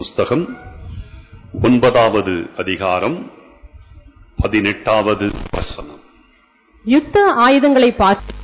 புஸ்தகம் ஒன்பதாவது அதிகாரம் பதினெட்டாவது வசனம் யுத்த ஆயுதங்களை பார்த்து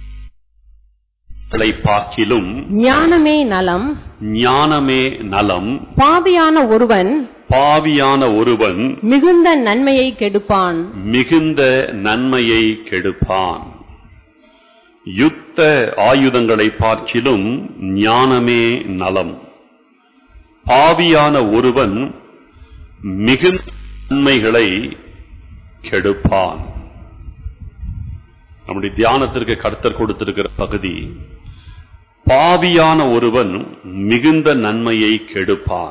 களை பார்க்கிலும் ஞானமே நலம் ஞானமே நலம் பாவியான ஒருவன் பாவியான ஒருவன் மிகுந்த நன்மையை கெடுப்பான் மிகுந்த நன்மையை கெடுப்பான் யுத்த ஆயுதங்களை பார்க்கிலும் ஞானமே நலம் பாவியான ஒருவன் மிகுந்த நன்மைகளை கெடுப்பான் நம்முடைய தியானத்திற்கு கர்த்தர் கொடுத்திருக்கிற பகுதி பாவியான ஒருவன் மிகுந்த நன்மையை கெடுப்பான்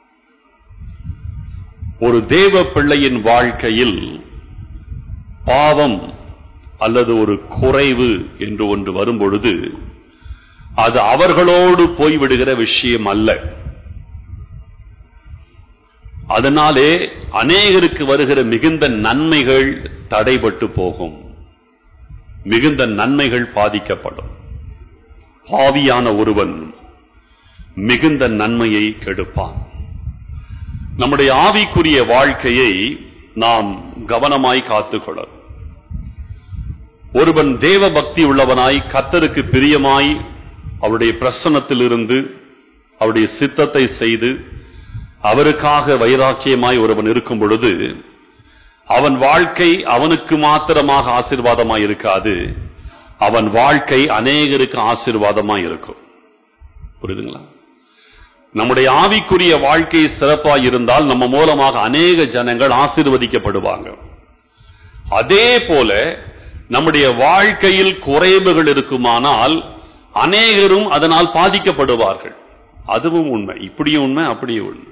ஒரு தேவ பிள்ளையின் வாழ்க்கையில் பாவம் அல்லது ஒரு குறைவு என்று ஒன்று வரும்பொழுது அது அவர்களோடு போய்விடுகிற விஷயம் அல்ல அதனாலே அநேகருக்கு வருகிற மிகுந்த நன்மைகள் தடைபட்டு போகும் மிகுந்த நன்மைகள் பாதிக்கப்படும் பாவியான ஒருவன் மிகுந்த நன்மையை கெடுப்பான் நம்முடைய ஆவிக்குரிய வாழ்க்கையை நாம் கவனமாய் காத்துக்கொள்ள ஒருவன் தேவ பக்தி உள்ளவனாய் கத்தருக்கு பிரியமாய் அவருடைய பிரசன்னத்திலிருந்து அவருடைய சித்தத்தை செய்து அவருக்காக வைராக்கியமாய் ஒருவன் இருக்கும் பொழுது அவன் வாழ்க்கை அவனுக்கு மாத்திரமாக ஆசீர்வாதமாய் இருக்காது அவன் வாழ்க்கை அநேகருக்கு ஆசீர்வாதமாய் இருக்கும் புரியுதுங்களா நம்முடைய ஆவிக்குரிய வாழ்க்கை சிறப்பாய் இருந்தால் நம்ம மூலமாக அநேக ஜனங்கள் ஆசீர்வதிக்கப்படுவாங்க அதே போல நம்முடைய வாழ்க்கையில் குறைவுகள் இருக்குமானால் அநேகரும் அதனால் பாதிக்கப்படுவார்கள் அதுவும் உண்மை இப்படியும் உண்மை அப்படியும் உண்மை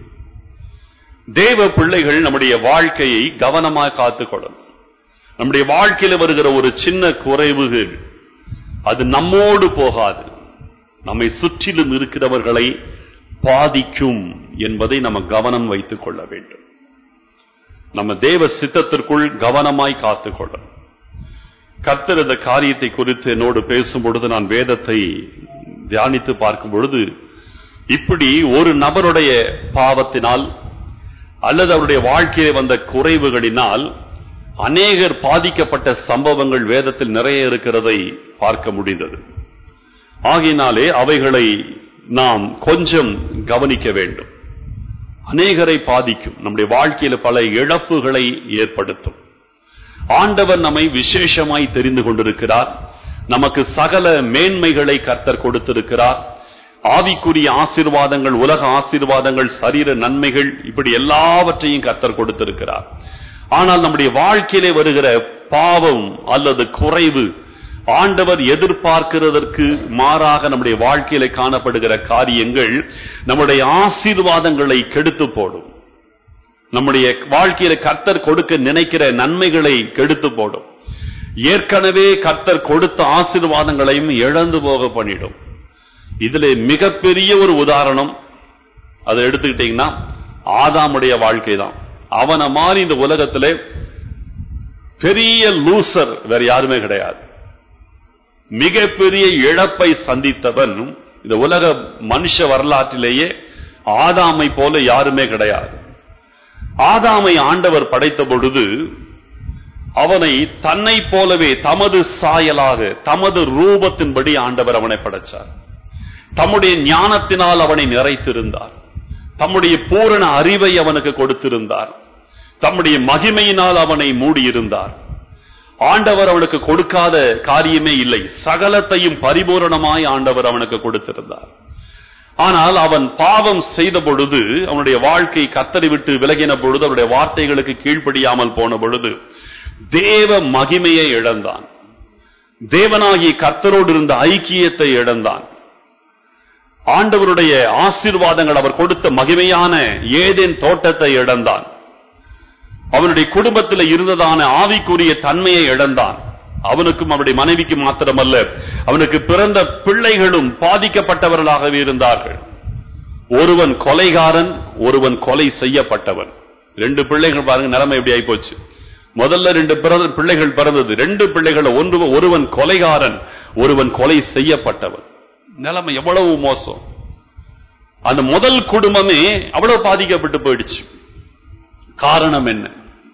தேவ பிள்ளைகள் நம்முடைய வாழ்க்கையை கவனமாக காத்துக்கொள்ளணும் நம்முடைய வாழ்க்கையில் வருகிற ஒரு சின்ன குறைவுகள் அது நம்மோடு போகாது நம்மை சுற்றிலும் இருக்கிறவர்களை பாதிக்கும் என்பதை நம்ம கவனம் வைத்துக் கொள்ள வேண்டும் நம்ம தேவ சித்தத்திற்குள் கவனமாய் காத்துக்கொள்ளணும் கர்த்தர் இந்த காரியத்தை குறித்து என்னோடு பேசும் பொழுது நான் வேதத்தை தியானித்து பார்க்கும் பொழுது இப்படி ஒரு நபருடைய பாவத்தினால் அல்லது அவருடைய வாழ்க்கையிலே வந்த குறைவுகளினால் அநேகர் பாதிக்கப்பட்ட சம்பவங்கள் வேதத்தில் நிறைய இருக்கிறதை பார்க்க முடிந்தது ஆகையினாலே அவைகளை நாம் கொஞ்சம் கவனிக்க வேண்டும் அநேகரை பாதிக்கும் நம்முடைய வாழ்க்கையில பல இழப்புகளை ஏற்படுத்தும் ஆண்டவர் நம்மை விசேஷமாய் தெரிந்து கொண்டிருக்கிறார் நமக்கு சகல மேன்மைகளை கர்த்தர் கொடுத்திருக்கிறார் ஆவிக்குரிய ஆசீர்வாதங்கள் உலக ஆசீர்வாதங்கள் சரீர நன்மைகள் இப்படி எல்லாவற்றையும் கர்த்தர் கொடுத்திருக்கிறார் ஆனால் நம்முடைய வாழ்க்கையிலே வருகிற பாவம் அல்லது குறைவு ஆண்டவர் எதிர்பார்க்கிறதற்கு மாறாக நம்முடைய வாழ்க்கையில காணப்படுகிற காரியங்கள் நம்முடைய ஆசீர்வாதங்களை கெடுத்து போடும் நம்முடைய வாழ்க்கையில கர்த்தர் கொடுக்க நினைக்கிற நன்மைகளை கெடுத்து போடும் ஏற்கனவே கர்த்தர் கொடுத்த ஆசீர்வாதங்களையும் இழந்து போக பண்ணிடும் இதுல மிகப்பெரிய ஒரு உதாரணம் அதை எடுத்துக்கிட்டீங்கன்னா ஆதாமுடைய வாழ்க்கை தான் அவனை மாதிரி இந்த உலகத்திலே பெரிய லூசர் வேற யாருமே கிடையாது மிகப்பெரிய இழப்பை சந்தித்தவன் இந்த உலக மனுஷ வரலாற்றிலேயே ஆதாமை போல யாருமே கிடையாது ஆதாமை ஆண்டவர் படைத்த பொழுது அவனை தன்னை போலவே தமது சாயலாக தமது ரூபத்தின்படி ஆண்டவர் அவனை படைச்சார் தம்முடைய ஞானத்தினால் அவனை நிறைத்திருந்தார் தம்முடைய பூரண அறிவை அவனுக்கு கொடுத்திருந்தார் தம்முடைய மகிமையினால் அவனை மூடியிருந்தார் ஆண்டவர் அவனுக்கு கொடுக்காத காரியமே இல்லை சகலத்தையும் பரிபூரணமாய் ஆண்டவர் அவனுக்கு கொடுத்திருந்தார் ஆனால் அவன் பாவம் செய்த பொழுது அவனுடைய வாழ்க்கை கத்தரி விட்டு விலகின பொழுது அவருடைய வார்த்தைகளுக்கு கீழ்ப்படியாமல் போன பொழுது தேவ மகிமையை இழந்தான் தேவனாகிய கர்த்தரோடு இருந்த ஐக்கியத்தை இழந்தான் ஆண்டவருடைய ஆசீர்வாதங்கள் அவர் கொடுத்த மகிமையான ஏதேன் தோட்டத்தை இழந்தான் அவனுடைய குடும்பத்தில் இருந்ததான ஆவிக்குரிய தன்மையை இழந்தான் அவனுக்கும் அவருடைய மனைவிக்கு மாத்திரமல்ல அவனுக்கு பிறந்த பிள்ளைகளும் பாதிக்கப்பட்டவர்களாகவே இருந்தார்கள் ஒருவன் கொலைகாரன் ஒருவன் கொலை செய்யப்பட்டவன் ரெண்டு பிள்ளைகள் பாருங்க நிலைமை எப்படி ஆயிப்போச்சு முதல்ல ரெண்டு பிறந்த பிள்ளைகள் பிறந்தது ரெண்டு பிள்ளைகள் ஒன்று ஒருவன் கொலைகாரன் ஒருவன் கொலை செய்யப்பட்டவன் நிலைமை எவ்வளவு மோசம் அந்த முதல் குடும்பமே அவ்வளவு பாதிக்கப்பட்டு போயிடுச்சு காரணம் என்ன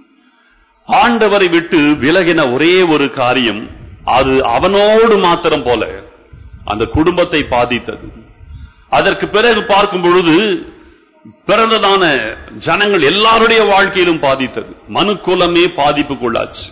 ஆண்டவரை விட்டு விலகின ஒரே ஒரு காரியம் அது அவனோடு மாத்திரம் போல அந்த குடும்பத்தை பாதித்தது அதற்கு பிறகு பார்க்கும் பொழுது பிறந்ததான ஜனங்கள் எல்லாருடைய வாழ்க்கையிலும் பாதித்தது மனு குலமே பாதிப்புக்குள்ளாச்சு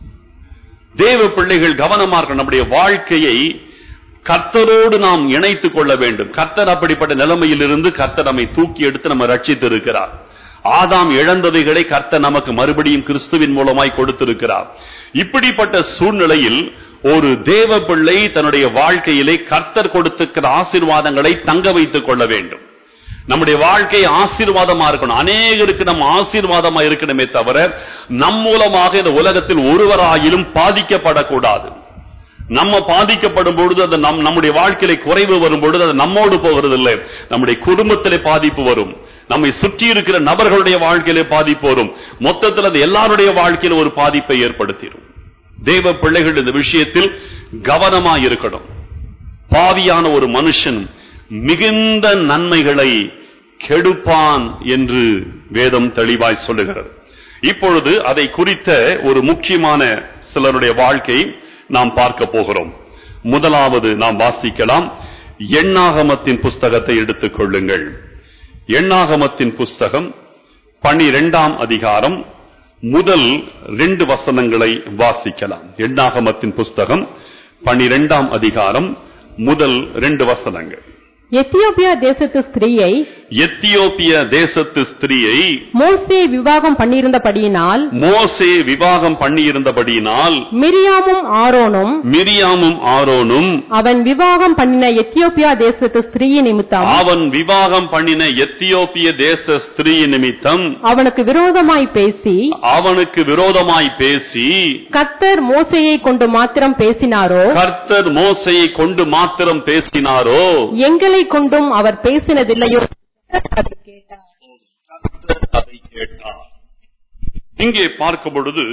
தேவ பிள்ளைகள் கவனமா இருக்கணும் நம்முடைய வாழ்க்கையை கர்த்தரோடு நாம் இணைத்துக் கொள்ள வேண்டும் கர்த்தர் அப்படிப்பட்ட நிலைமையிலிருந்து கர்த்தர் நம்மை தூக்கி எடுத்து நம்ம ரட்சித்து இருக்கிறார் ஆதாம் இழந்தவைகளை கர்த்தர் நமக்கு மறுபடியும் கிறிஸ்துவின் மூலமாய் கொடுத்திருக்கிறார் இப்படிப்பட்ட சூழ்நிலையில் ஒரு தேவ பிள்ளை தன்னுடைய வாழ்க்கையிலே கர்த்தர் கொடுத்திருக்கிற ஆசீர்வாதங்களை தங்க வைத்துக் கொள்ள வேண்டும் நம்முடைய வாழ்க்கை ஆசீர்வாதமா இருக்கணும் அநேகருக்கு நம்ம ஆசீர்வாதமா இருக்கணுமே தவிர நம் மூலமாக இந்த உலகத்தில் ஒருவராயிலும் பாதிக்கப்படக்கூடாது நம்ம பாதிக்கப்படும் பொழுது அது நம் நம்முடைய வாழ்க்கையில குறைவு வரும் பொழுது அது நம்மோடு போகிறது இல்லை நம்முடைய குடும்பத்திலே பாதிப்பு வரும் நம்மை சுற்றி இருக்கிற நபர்களுடைய வாழ்க்கையிலே பாதிப்பு வரும் மொத்தத்தில் அது எல்லாருடைய வாழ்க்கையில ஒரு பாதிப்பை ஏற்படுத்திடும் தேவ பிள்ளைகள் இந்த விஷயத்தில் கவனமா இருக்கணும் பாவியான ஒரு மனுஷன் மிகுந்த நன்மைகளை கெடுப்பான் என்று வேதம் தெளிவாய் சொல்லுகிறது இப்பொழுது அதை குறித்த ஒரு முக்கியமான சிலருடைய வாழ்க்கை நாம் பார்க்க போகிறோம் முதலாவது நாம் வாசிக்கலாம் எண்ணாகமத்தின் புஸ்தகத்தை எடுத்துக் கொள்ளுங்கள் எண்ணாகமத்தின் புஸ்தகம் பனிரெண்டாம் அதிகாரம் முதல் ரெண்டு வசனங்களை வாசிக்கலாம் எண்ணாகமத்தின் புஸ்தகம் பனிரெண்டாம் அதிகாரம் முதல் ரெண்டு வசனங்கள் எத்தியோப்பியா தேசத்து ஸ்திரீயை எத்தியோப்பிய தேசத்து ஸ்திரீயை மோசே விவாகம் பண்ணியிருந்தபடியினால் மோசே விவாகம் பண்ணியிருந்தபடியினால் மிரியாமும் ஆரோனும் மிரியாமும் ஆரோனும் அவன் விவாகம் பண்ணின எத்தியோப்பியா தேசத்து ஸ்திரீ நிமித்தம் அவன் விவாகம் பண்ணின எத்தியோப்பிய தேச ஸ்திரீ நிமித்தம் அவனுக்கு விரோதமாய் பேசி அவனுக்கு விரோதமாய் பேசி கத்தர் மோசேயை கொண்டு மாத்திரம் பேசினாரோ கர்த்தர் மோசையை கொண்டு மாத்திரம் பேசினாரோ எங்களை கொண்டும் அவர் பேசினதில்லையோ அதை கேட்டார். கர்த்தர் அதை கேட்டார் இங்கே பார்க்கும் பொழுது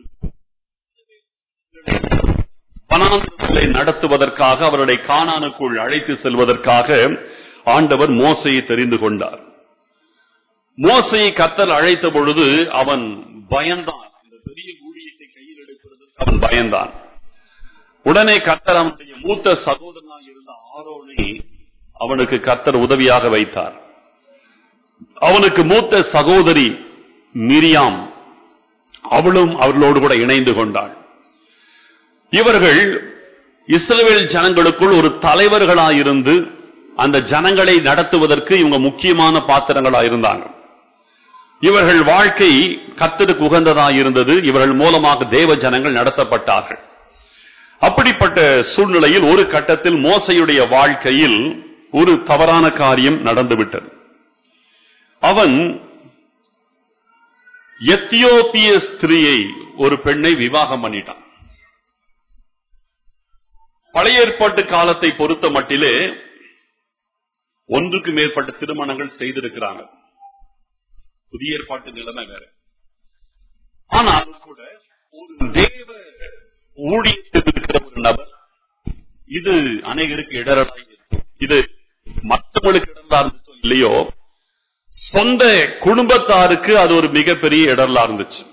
வனாந்தரங்களை நடத்துவதற்காக அவருடைய கானானுக்குள் அழைத்து செல்வதற்காக ஆண்டவர் மோசையை தெரிந்து கொண்டார் மோசையை கத்தர் அழைத்த பொழுது அவன் பயந்தான் இந்த பெரிய ஊழியத்தை கையில் எடுப்பதற்கு அவன் பயந்தான் உடனே கத்தர் அவனுடைய மூத்த சகோதரனாக இருந்த ஆரோனை அவனுக்கு கத்தர் உதவியாக வைத்தார் அவனுக்கு மூத்த சகோதரி மிரியாம் அவளும் அவர்களோடு கூட இணைந்து கொண்டாள் இவர்கள் இஸ்ரவேல் ஜனங்களுக்குள் ஒரு தலைவர்களாயிருந்து அந்த ஜனங்களை நடத்துவதற்கு இவங்க முக்கியமான பாத்திரங்களா இருந்தாங்க இவர்கள் வாழ்க்கை கத்தருக்கு உகந்ததாக இருந்தது இவர்கள் மூலமாக தேவ ஜனங்கள் நடத்தப்பட்டார்கள் அப்படிப்பட்ட சூழ்நிலையில் ஒரு கட்டத்தில் மோசையுடைய வாழ்க்கையில் ஒரு தவறான காரியம் நடந்துவிட்டது அவன் எத்தியோப்பிய ஸ்திரீயை ஒரு பெண்ணை விவாகம் பண்ணிட்டான் பழைய ஏற்பாட்டு காலத்தை பொறுத்த மட்டிலே ஒன்றுக்கு மேற்பட்ட திருமணங்கள் செய்திருக்கிறாங்க புதிய ஏற்பாட்டு நிலைமை வேற ஆனால் கூட ஒரு தேவ ஊழியத்தில் இருக்கிற ஒரு நபர் இது அநேகருக்கு இடரலாக இருக்கும் இது மற்றவங்களுக்கு இடரலா இருந்துச்சோ இல்லையோ சொந்த குடும்பத்தாருக்கு அது ஒரு மிகப்பெரிய இடரலா இருந்துச்சு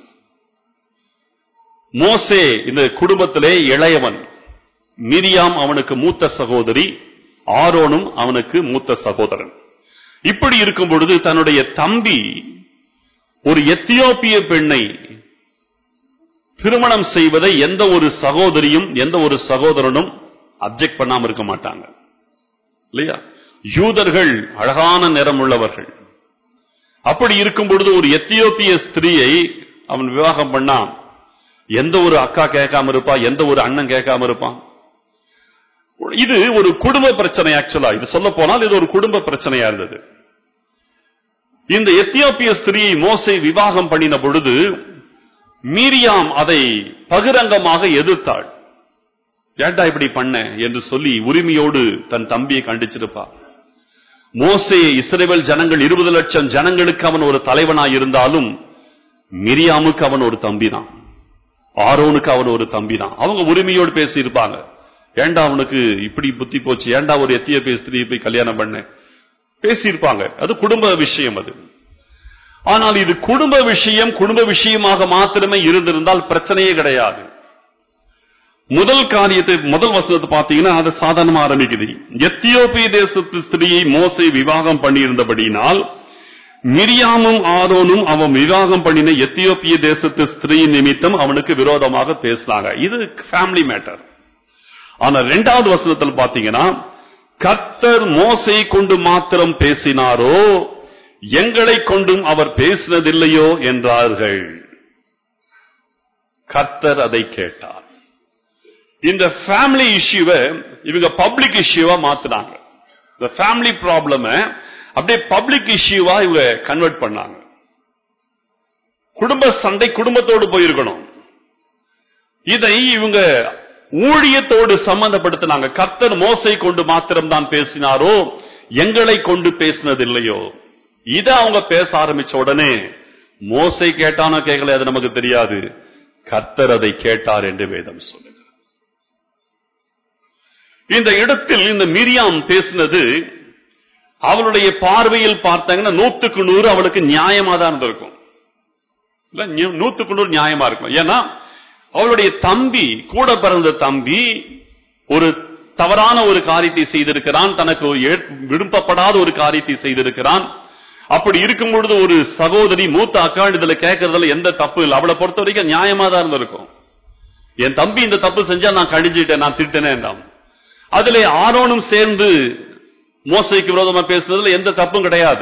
மோசே இந்த குடும்பத்திலே இளையவன் மிரியாம் அவனுக்கு மூத்த சகோதரி ஆரோனும் அவனுக்கு மூத்த சகோதரன் இப்படி இருக்கும் பொழுது தன்னுடைய தம்பி ஒரு எத்தியோப்பிய பெண்ணை திருமணம் செய்வதை எந்த ஒரு சகோதரியும் எந்த ஒரு சகோதரனும் அப்செக்ட் பண்ணாம இருக்க மாட்டாங்க இல்லையா யூதர்கள் அழகான நிறம் உள்ளவர்கள் அப்படி இருக்கும் பொழுது ஒரு எத்தியோப்பிய ஸ்திரீயை அவன் விவாகம் பண்ணான் எந்த ஒரு அக்கா கேட்காம இருப்பா எந்த ஒரு அண்ணன் கேட்காம இருப்பான் இது ஒரு குடும்ப பிரச்சனை ஆக்சுவலா இது சொல்ல போனால் இது ஒரு குடும்ப பிரச்சனையா இருந்தது இந்த எத்தியோப்பிய ஸ்திரீயை மோசை விவாகம் பண்ணின பொழுது மீரியாம் அதை பகிரங்கமாக எதிர்த்தாள் ஏன்டா இப்படி பண்ண என்று சொல்லி உரிமையோடு தன் தம்பியை கண்டிச்சிருப்பா மோசே இஸ்ரேல் ஜனங்கள் இருபது லட்சம் ஜனங்களுக்கு அவன் ஒரு தலைவனாய் இருந்தாலும் மிரியாமுக்கு அவன் ஒரு தம்பி தான் ஆரோனுக்கு அவன் ஒரு தம்பி தான் அவங்க உரிமையோடு பேசியிருப்பாங்க ஏண்டா அவனுக்கு இப்படி புத்தி போச்சு ஏண்டா ஒரு எத்திய ஸ்திரீயை போய் கல்யாணம் பண்ண பேசியிருப்பாங்க அது குடும்ப விஷயம் அது ஆனால் இது குடும்ப விஷயம் குடும்ப விஷயமாக மாத்திரமே இருந்திருந்தால் பிரச்சனையே கிடையாது முதல் காரியத்தை முதல் வசனத்தை பார்த்தீங்கன்னா அது சாதாரணமா ஆரம்பிக்குது எத்தியோப்பிய தேசத்து ஸ்திரியை மோசை விவாகம் பண்ணியிருந்தபடியினால் மிரியாமும் ஆரோனும் அவன் விவாகம் பண்ணின எத்தியோப்பிய தேசத்து ஸ்திரீ நிமித்தம் அவனுக்கு விரோதமாக பேசினாங்க இது ஃபேமிலி மேட்டர் ஆனா ரெண்டாவது வசனத்தில் பாத்தீங்கன்னா கர்த்தர் மோசை கொண்டு மாத்திரம் பேசினாரோ எங்களை கொண்டும் அவர் பேசினதில்லையோ என்றார்கள் கர்த்தர் அதை கேட்டார் இந்த ஃபேமிலி இஷ்யூவை இவங்க பப்ளிக் இஷ்யூவா மாத்துனாங்க இந்த ஃபேமிலி ப்ராப்ளம அப்படியே பப்ளிக் இஷ்யூவா இவங்க கன்வெர்ட் பண்ணாங்க குடும்ப சண்டை குடும்பத்தோடு போயிருக்கணும் இதை இவங்க ஊழியத்தோடு சம்பந்தப்படுத்தினாங்க கர்த்தர் மோசை கொண்டு மாத்திரம் தான் பேசினாரோ எங்களை கொண்டு பேசினதில்லையோ இத அவங்க பேச ஆரம்பிச்ச உடனே மோசை கேட்டானோ கேட்கல அது நமக்கு தெரியாது கர்த்தர் அதை கேட்டார் என்று வேதம் சொல்லுங்க இந்த இடத்தில் இந்த மிரியாம் பேசினது அவளுடைய பார்வையில் பார்த்தாங்கன்னா நூத்துக்கு நூறு அவளுக்கு நியாயமா தான் இருந்திருக்கும் இல்ல நியூ- நூத்துக்கு நூறு நியாயமா இருக்கும் ஏன்னா அவளுடைய தம்பி கூட பிறந்த தம்பி ஒரு தவறான ஒரு காரியத்தை செய்திருக்கிறான் தனக்கு ஒரு ஏற்- விரும்பப்படாத ஒரு காரியத்தை செய்திருக்கிறான் அப்படி இருக்கும் பொழுது ஒரு சகோதரி மூத்த அக்கா இதுல கேட்கறதுல எந்த தப்பு இல்லை அவளை பொறுத்த வரைக்கும் நியாயமா தான் இருந்திருக்கும் என் தம்பி இந்த தப்பு செஞ்சா நான் கடிஞ்சிட்டேன் நான் திட்டினேன் அதிலே ஆரோனும் சேர்ந்து மோசைக்கு விரோதமா பேசுனதுல எந்த தப்பும் கிடையாது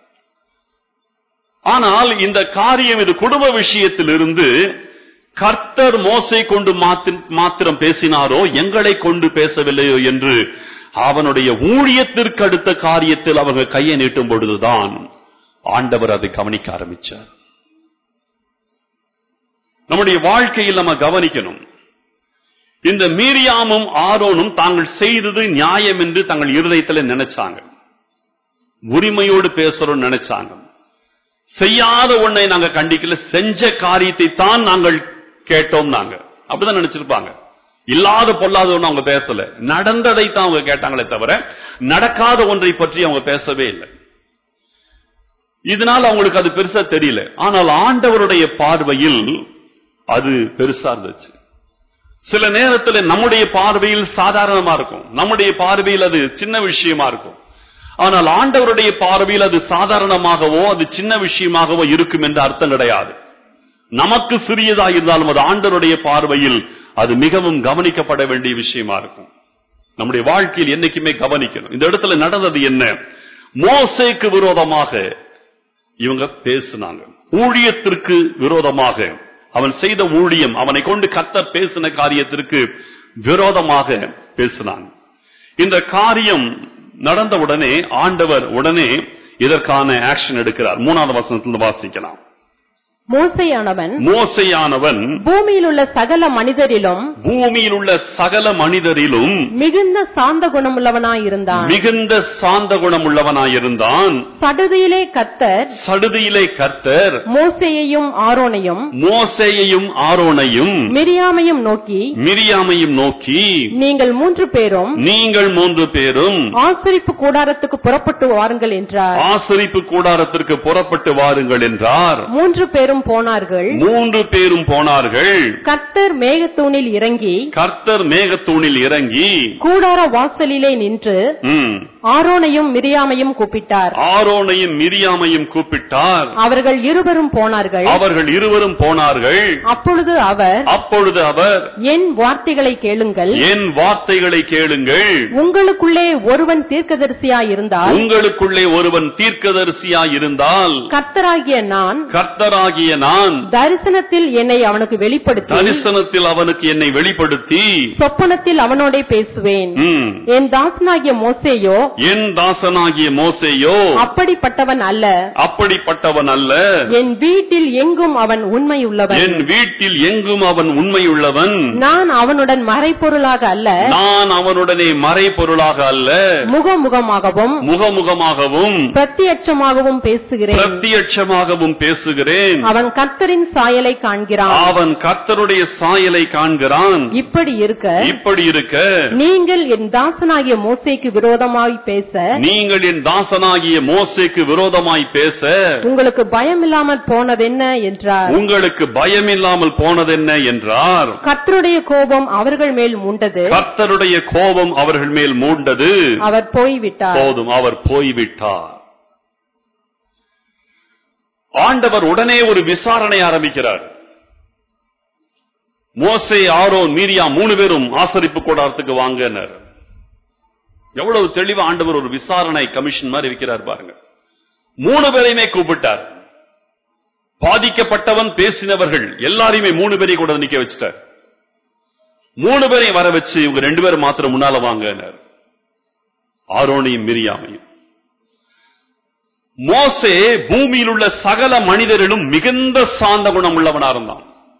ஆனால் இந்த காரியம் இது குடும்ப விஷயத்திலிருந்து கர்த்தர் மோசை கொண்டு மாத்தி- மாத்திரம் பேசினாரோ எங்களை கொண்டு பேசவில்லையோ என்று அவனுடைய ஊழியத்திற்கு அடுத்த காரியத்தில் அவங்க கையை நீட்டும் பொழுதுதான் ஆண்டவர் அதை கவனிக்க ஆரம்பிச்சார் நம்முடைய வாழ்க்கையில் நம்ம கவனிக்கணும் இந்த மீரியாமும் ஆரோனும் தாங்கள் செய்தது நியாயம் என்று தங்கள் இருதயத்தில் நினைச்சாங்க உரிமையோடு பேசுறோம் நினைச்சாங்க செய்யாத ஒன்றை நாங்க கண்டிக்கல செஞ்ச காரியத்தை தான் நாங்கள் கேட்டோம் நாங்க அப்படிதான் நினைச்சிருப்பாங்க இல்லாத பொல்லாத ஒண்ணு அவங்க பேசல நடந்ததை தான் அவங்க கேட்டாங்களே தவிர நடக்காத ஒன்றை பற்றி அவங்க பேசவே இல்லை இதனால் அவங்களுக்கு அது பெருசா தெரியல ஆனால் ஆண்டவருடைய பார்வையில் அது பெருசா இருந்துச்சு சில நேரத்தில் நம்முடைய பார்வையில் சாதாரணமா இருக்கும் நம்முடைய பார்வையில் அது சின்ன விஷயமா இருக்கும் ஆனால் ஆண்டவருடைய பார்வையில் அது சாதாரணமாகவோ அது சின்ன விஷயமாகவோ இருக்கும் என்று அர்த்தம் கிடையாது நமக்கு சிறியதா இருந்தாலும் அது ஆண்டவருடைய பார்வையில் அது மிகவும் கவனிக்கப்பட வேண்டிய விஷயமா இருக்கும் நம்முடைய வாழ்க்கையில் என்னைக்குமே கவனிக்கணும் இந்த இடத்துல நடந்தது என்ன மோசேக்கு விரோதமாக இவங்க பேசினாங்க ஊழியத்திற்கு விரோதமாக அவன் செய்த ஊழியம் அவனை கொண்டு கத்த பேசின காரியத்திற்கு விரோதமாக பேசினாங்க இந்த காரியம் நடந்த உடனே ஆண்டவர் உடனே இதற்கான ஆக்ஷன் எடுக்கிறார் மூணாவது வசனத்திலிருந்து வாசிக்கலாம் மோசையானவன் மோசையானவன் பூமியில் உள்ள சகல மனிதரிலும் பூமியில் உள்ள சகல மனிதரிலும் மிகுந்த சாந்த குணமுள்ளவனாயிருந்தான் மிகுந்த சாந்த குணமுள்ளவனாயிருந்தான் சடுதியிலே கர்த்தர் சடுதியிலே கர்த்தர் மோசேயையும் ஆரோனையும் மோசேயையும் ஆரோனையும் மிரியாமையும் நோக்கி மிரியாமையும் நோக்கி நீங்கள் மூன்று பேரும் நீங்கள் மூன்று பேரும் ஆசரிப்பு கூடாரத்துக்கு புறப்பட்டு வாருங்கள் என்றார் ஆசரிப்பு கூடாரத்திற்கு புறப்பட்டு வாருங்கள் என்றார் மூன்று பேரும் போனார்கள் மூன்று பேரும் போனார்கள் கர்த்தர் மேகத்தூணில் இறங்கி கர்த்தர் மேகத்தூணில் இறங்கி கூடார வாசலிலே நின்று ம், ஆரோனையும் மிரியாமையும் கூப்பிட்டார் ஆரோனையும் மிரியாமையும் கூப்பிட்டார் அவர்கள் இருவரும் போனார்கள் அவர்கள் இருவரும் போனார்கள் அப்பொழுது அவர் அப்பொழுது அவர் என் வார்த்தைகளை கேளுங்கள் என் வார்த்தைகளை கேளுங்கள் உங்களுக்குள்ளே ஒருவன் தீர்க்கதரிசியாயிருந்தால் உங்களுக்குள்ளே ஒருவன் தீர்க்கதரிசியாய் இருந்தால் கர்த்தராகிய நான் கர்த்தராகிய நான் தரிசனத்தில் என்னை அவனுக்கு வெளிப்படுத்தி தரிசனத்தில் அவனுக்கு என்னை வெளிப்படுத்தி சொப்பனத்தில் அவனோடே பேசுவேன் ம், என் தாசனாகிய மோசேயோ என் தாசனாகிய மோசேயோ அப்படிப்பட்டவன் அல்ல அப்படிப்பட்டவன் அல்ல என் வீட்டில் எங்கும் அவன் உண்மையுள்ளவன் என் வீட்டில் எங்கும் அவன் உண்மையுள்ளவன் நான் அவனுடன் மறைப்பொருளாக அல்ல நான் அவனுடனே மறைபொருளாக அல்ல முகமுகமாகவும் முகமுகமாகவும் பிரத்தியட்சமாகவும் பேசுகிறேன் பிரத்தியட்சமாகவும் பேசுகிறேன் அவன் கர்த்தரின் சாயலை காண்கிறான் அவன் கர்த்தருடைய சாயலை காண்கிறான் இப்படி இருக்க இப்படி இருக்க நீங்கள் என் தாசனாகிய மோசேக்கு விரோதமாய் பேச நீங்கள் என் தாசனாகிய மோசேக்கு விரோதமாய் பேச உங்களுக்கு பயம் இல்லாமல் போனதென்ன என்றார் உங்களுக்கு பயமில்லாமல் போனதென்ன என்றார் கர்த்தருடைய கோபம் அவர்கள் மேல் மூண்டது கர்த்தருடைய கோபம் அவர்கள் மேல் மூண்டது அவர் போய்விட்டார் போதும் அவர் போய்விட்டார் ஆண்டவர் உடனே ஒரு விசாரணை ஆரம்பிக்கிறார் மோசே ஆரோன் மீரியா மூணு பேரும் ஆசரிப்பு கூடாரத்துக்கு வாங்கினர் எவ்வளவு தெளிவா ஆண்டவர் ஒரு விசாரணை கமிஷன் மாதிரி வைக்கிறார் பாருங்க மூணு பேரையுமே கூப்பிட்டார் பாதிக்கப்பட்டவன் பேசினவர்கள் எல்லாரையுமே மூணு பேரையும் கூட நிக்க வச்சுட்டார் மூணு பேரையும் வர வச்சு இவங்க ரெண்டு பேரும் மாத்திரம் முன்னால வாங்கினார் ஆரோனையும் மிரியாமையும் மோசே பூமியில் உள்ள சகல மனிதரிலும் மிகுந்த சாந்த குணம் உள்ளவனா இருந்தான்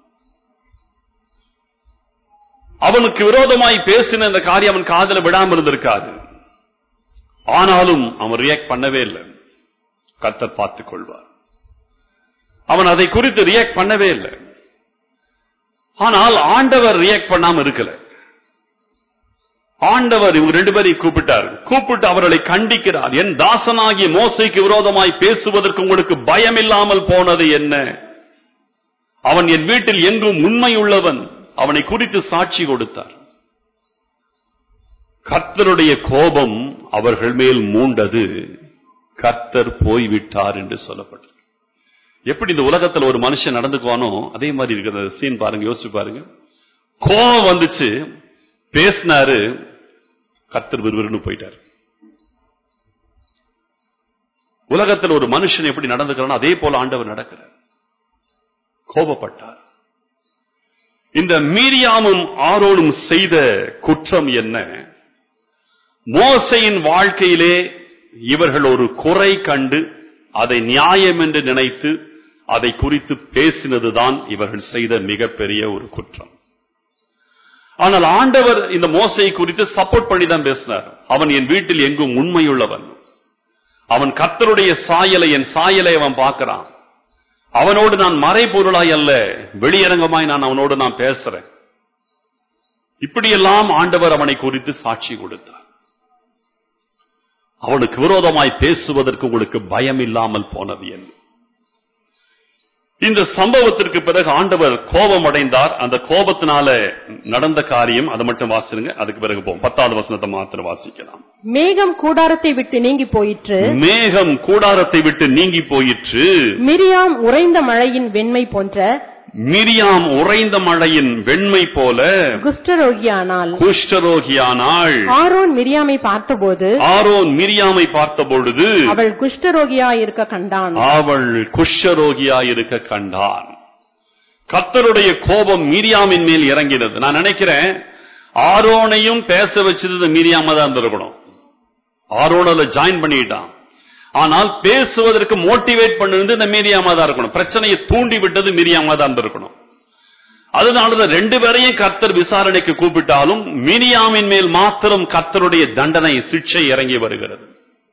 அவனுக்கு விரோதமாய் பேசின அந்த காரியம் அவன் காதல விடாம இருந்திருக்காது ஆனாலும் அவன் ரியாக்ட் பண்ணவே இல்லை கர்த்தர் பார்த்துக் கொள்வார் அவன் அதை குறித்து ரியாக்ட் பண்ணவே இல்லை ஆனால் ஆண்டவர் ரியாக்ட் பண்ணாம இருக்கல ஆண்டவர் இவங்க ரெண்டு பேரையும் கூப்பிட்டார் கூப்பிட்டு அவர்களை கண்டிக்கிறார் என் தாசனாகிய மோசைக்கு விரோதமாய் பேசுவதற்கு உங்களுக்கு பயம் இல்லாமல் போனது என்ன அவன் என் வீட்டில் எங்கும் உண்மையுள்ளவன் அவனை குறித்து சாட்சி கொடுத்தார் கர்த்தருடைய கோபம் அவர்கள் மேல் மூண்டது கர்த்தர் போய்விட்டார் என்று சொல்லப்பட்டது எப்படி இந்த உலகத்துல ஒரு மனுஷன் நடந்துக்குவானோ அதே மாதிரி இருக்கிற சீன் பாருங்க யோசிச்சு பாருங்க கோபம் வந்துச்சு பேசினாரு கர்த்தர் விறுவிறுன்னு போயிட்டார் உலகத்தில் ஒரு மனுஷன் எப்படி நடந்துக்கிறானோ அதே போல ஆண்டவர் நடக்கிறார் கோபப்பட்டார் இந்த மீரியாமும் ஆரோனும் செய்த குற்றம் என்ன மோசையின் வாழ்க்கையிலே இவர்கள் ஒரு குறை கண்டு அதை நியாயம் என்று நினைத்து அதை குறித்து பேசினதுதான் இவர்கள் செய்த மிகப்பெரிய ஒரு குற்றம் ஆனால் ஆண்டவர் இந்த மோசை குறித்து சப்போர்ட் பண்ணி தான் பேசினார் அவன் என் வீட்டில் எங்கும் உண்மையுள்ளவன் அவன் கர்த்தருடைய சாயலை என் சாயலை அவன் பார்க்கிறான் அவனோடு நான் மறைபொருளாய் அல்ல வெளியரங்கமாய் நான் அவனோடு நான் பேசுறேன் இப்படியெல்லாம் ஆண்டவர் அவனை குறித்து சாட்சி கொடுத்தார் அவனுக்கு விரோதமாய் பேசுவதற்கு உங்களுக்கு பயம் இல்லாமல் போனது என்ன இந்த சம்பவத்திற்கு பிறகு ஆண்டவர் கோபம் அடைந்தார் அந்த கோபத்தினால நடந்த காரியம் அதை மட்டும் வாசிருங்க அதுக்கு பிறகு போவோம் பத்தாவது வசனத்தை மாத்திரம் வாசிக்கலாம் மேகம் கூடாரத்தை விட்டு நீங்கி போயிற்று மேகம் கூடாரத்தை விட்டு நீங்கி போயிற்று மிரியாம் உறைந்த மழையின் வெண்மை போன்ற மிரியாம் உறைந்த மழையின் வெண்மை போல குஷ்டரோகியானாள் குஷ்டரோகியானாள் ஆரோன் மிரியாமை பார்த்தபோது ஆரோன் மிரியாமை பார்த்தபொழுது அவள் குஷ்டரோகியா இருக்க கண்டான் அவள் குஷ்டரோகியாயிருக்க கண்டான் கர்த்தருடைய கோபம் மீரியாமின் மேல் இறங்கினது நான் நினைக்கிறேன் ஆரோனையும் பேச வச்சது மீரியாம தான் இருந்திருக்கணும் ஆரோனில் ஜாயின் பண்ணிட்டான் ஆனால் பேசுவதற்கு மோட்டிவேட் பண்ணது இந்த மீரியாமா தான் இருக்கணும் பிரச்சனையை தூண்டி விட்டது மீரியாமா தான் இருக்கணும் அதனாலதான் ரெண்டு பேரையும் கர்த்தர் விசாரணைக்கு கூப்பிட்டாலும் மீரியாமின் மேல் மாத்திரம் கர்த்தருடைய தண்டனை சிக்ஷை இறங்கி வருகிறது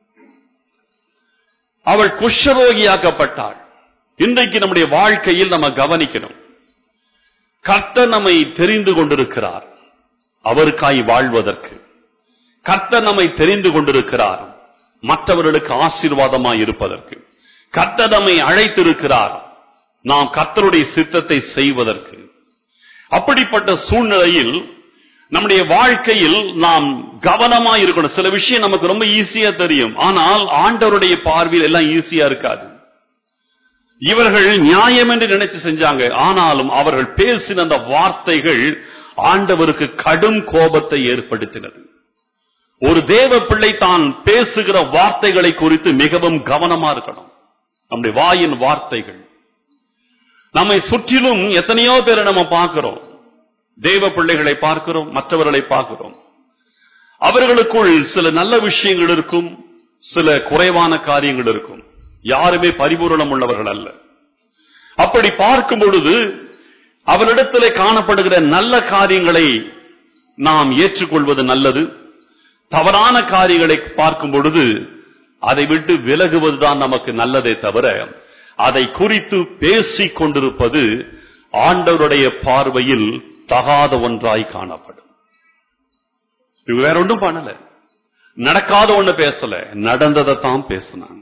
அவள் குஷ்டரோகியாக்கப்பட்டாள் இன்றைக்கு நம்முடைய வாழ்க்கையில் நம்ம கவனிக்கணும் கர்த்தர் நம்மை தெரிந்து கொண்டிருக்கிறார் அவருக்காய் வாழ்வதற்கு கர்த்தர் நம்மை தெரிந்து கொண்டிருக்கிறார் மற்றவர்களுக்கு ஆசீர்வாதமாய் இருப்பதற்கு கர்த்தர் நம்மை அழைத்திருக்கிறார் நாம் கர்த்தருடைய சித்தத்தை செய்வதற்கு அப்படிப்பட்ட சூழ்நிலையில் நம்முடைய வாழ்க்கையில் நாம் கவனமாய் இருக்கணும் சில விஷயம் நமக்கு ரொம்ப ஈஸியா தெரியும் ஆனால் ஆண்டவருடைய பார்வையில் எல்லாம் ஈஸியா இருக்காது இவர்கள் நியாயம் என்று நினைச்சு செஞ்சாங்க ஆனாலும் அவர்கள் பேசின அந்த வார்த்தைகள் ஆண்டவருக்கு கடும் கோபத்தை ஏற்படுத்தினது ஒரு தேவ பிள்ளை தான் பேசுகிற வார்த்தைகளை குறித்து மிகவும் கவனமா இருக்கணும் நம்முடைய வாயின் வார்த்தைகள் நம்மை சுற்றிலும் எத்தனையோ பேரை நம்ம பார்க்கிறோம் தேவ பிள்ளைகளை பார்க்கிறோம் மற்றவர்களை பார்க்கிறோம் அவர்களுக்குள் சில நல்ல விஷயங்கள் இருக்கும் சில குறைவான காரியங்கள் இருக்கும் யாருமே பரிபூரணம் உள்ளவர்கள் அல்ல அப்படி பார்க்கும் பொழுது அவரிடத்திலே காணப்படுகிற நல்ல காரியங்களை நாம் ஏற்றுக்கொள்வது நல்லது தவறான காரியங்களை பார்க்கும் பொழுது அதை விட்டு விலகுவதுதான் நமக்கு நல்லதே தவிர அதை குறித்து பேசிக் கொண்டிருப்பது ஆண்டவருடைய பார்வையில் தகாத ஒன்றாய் காணப்படும் இவங்க வேற ஒன்றும் பண்ணல நடக்காத ஒண்ணு பேசல நடந்ததை தான் பேசினாங்க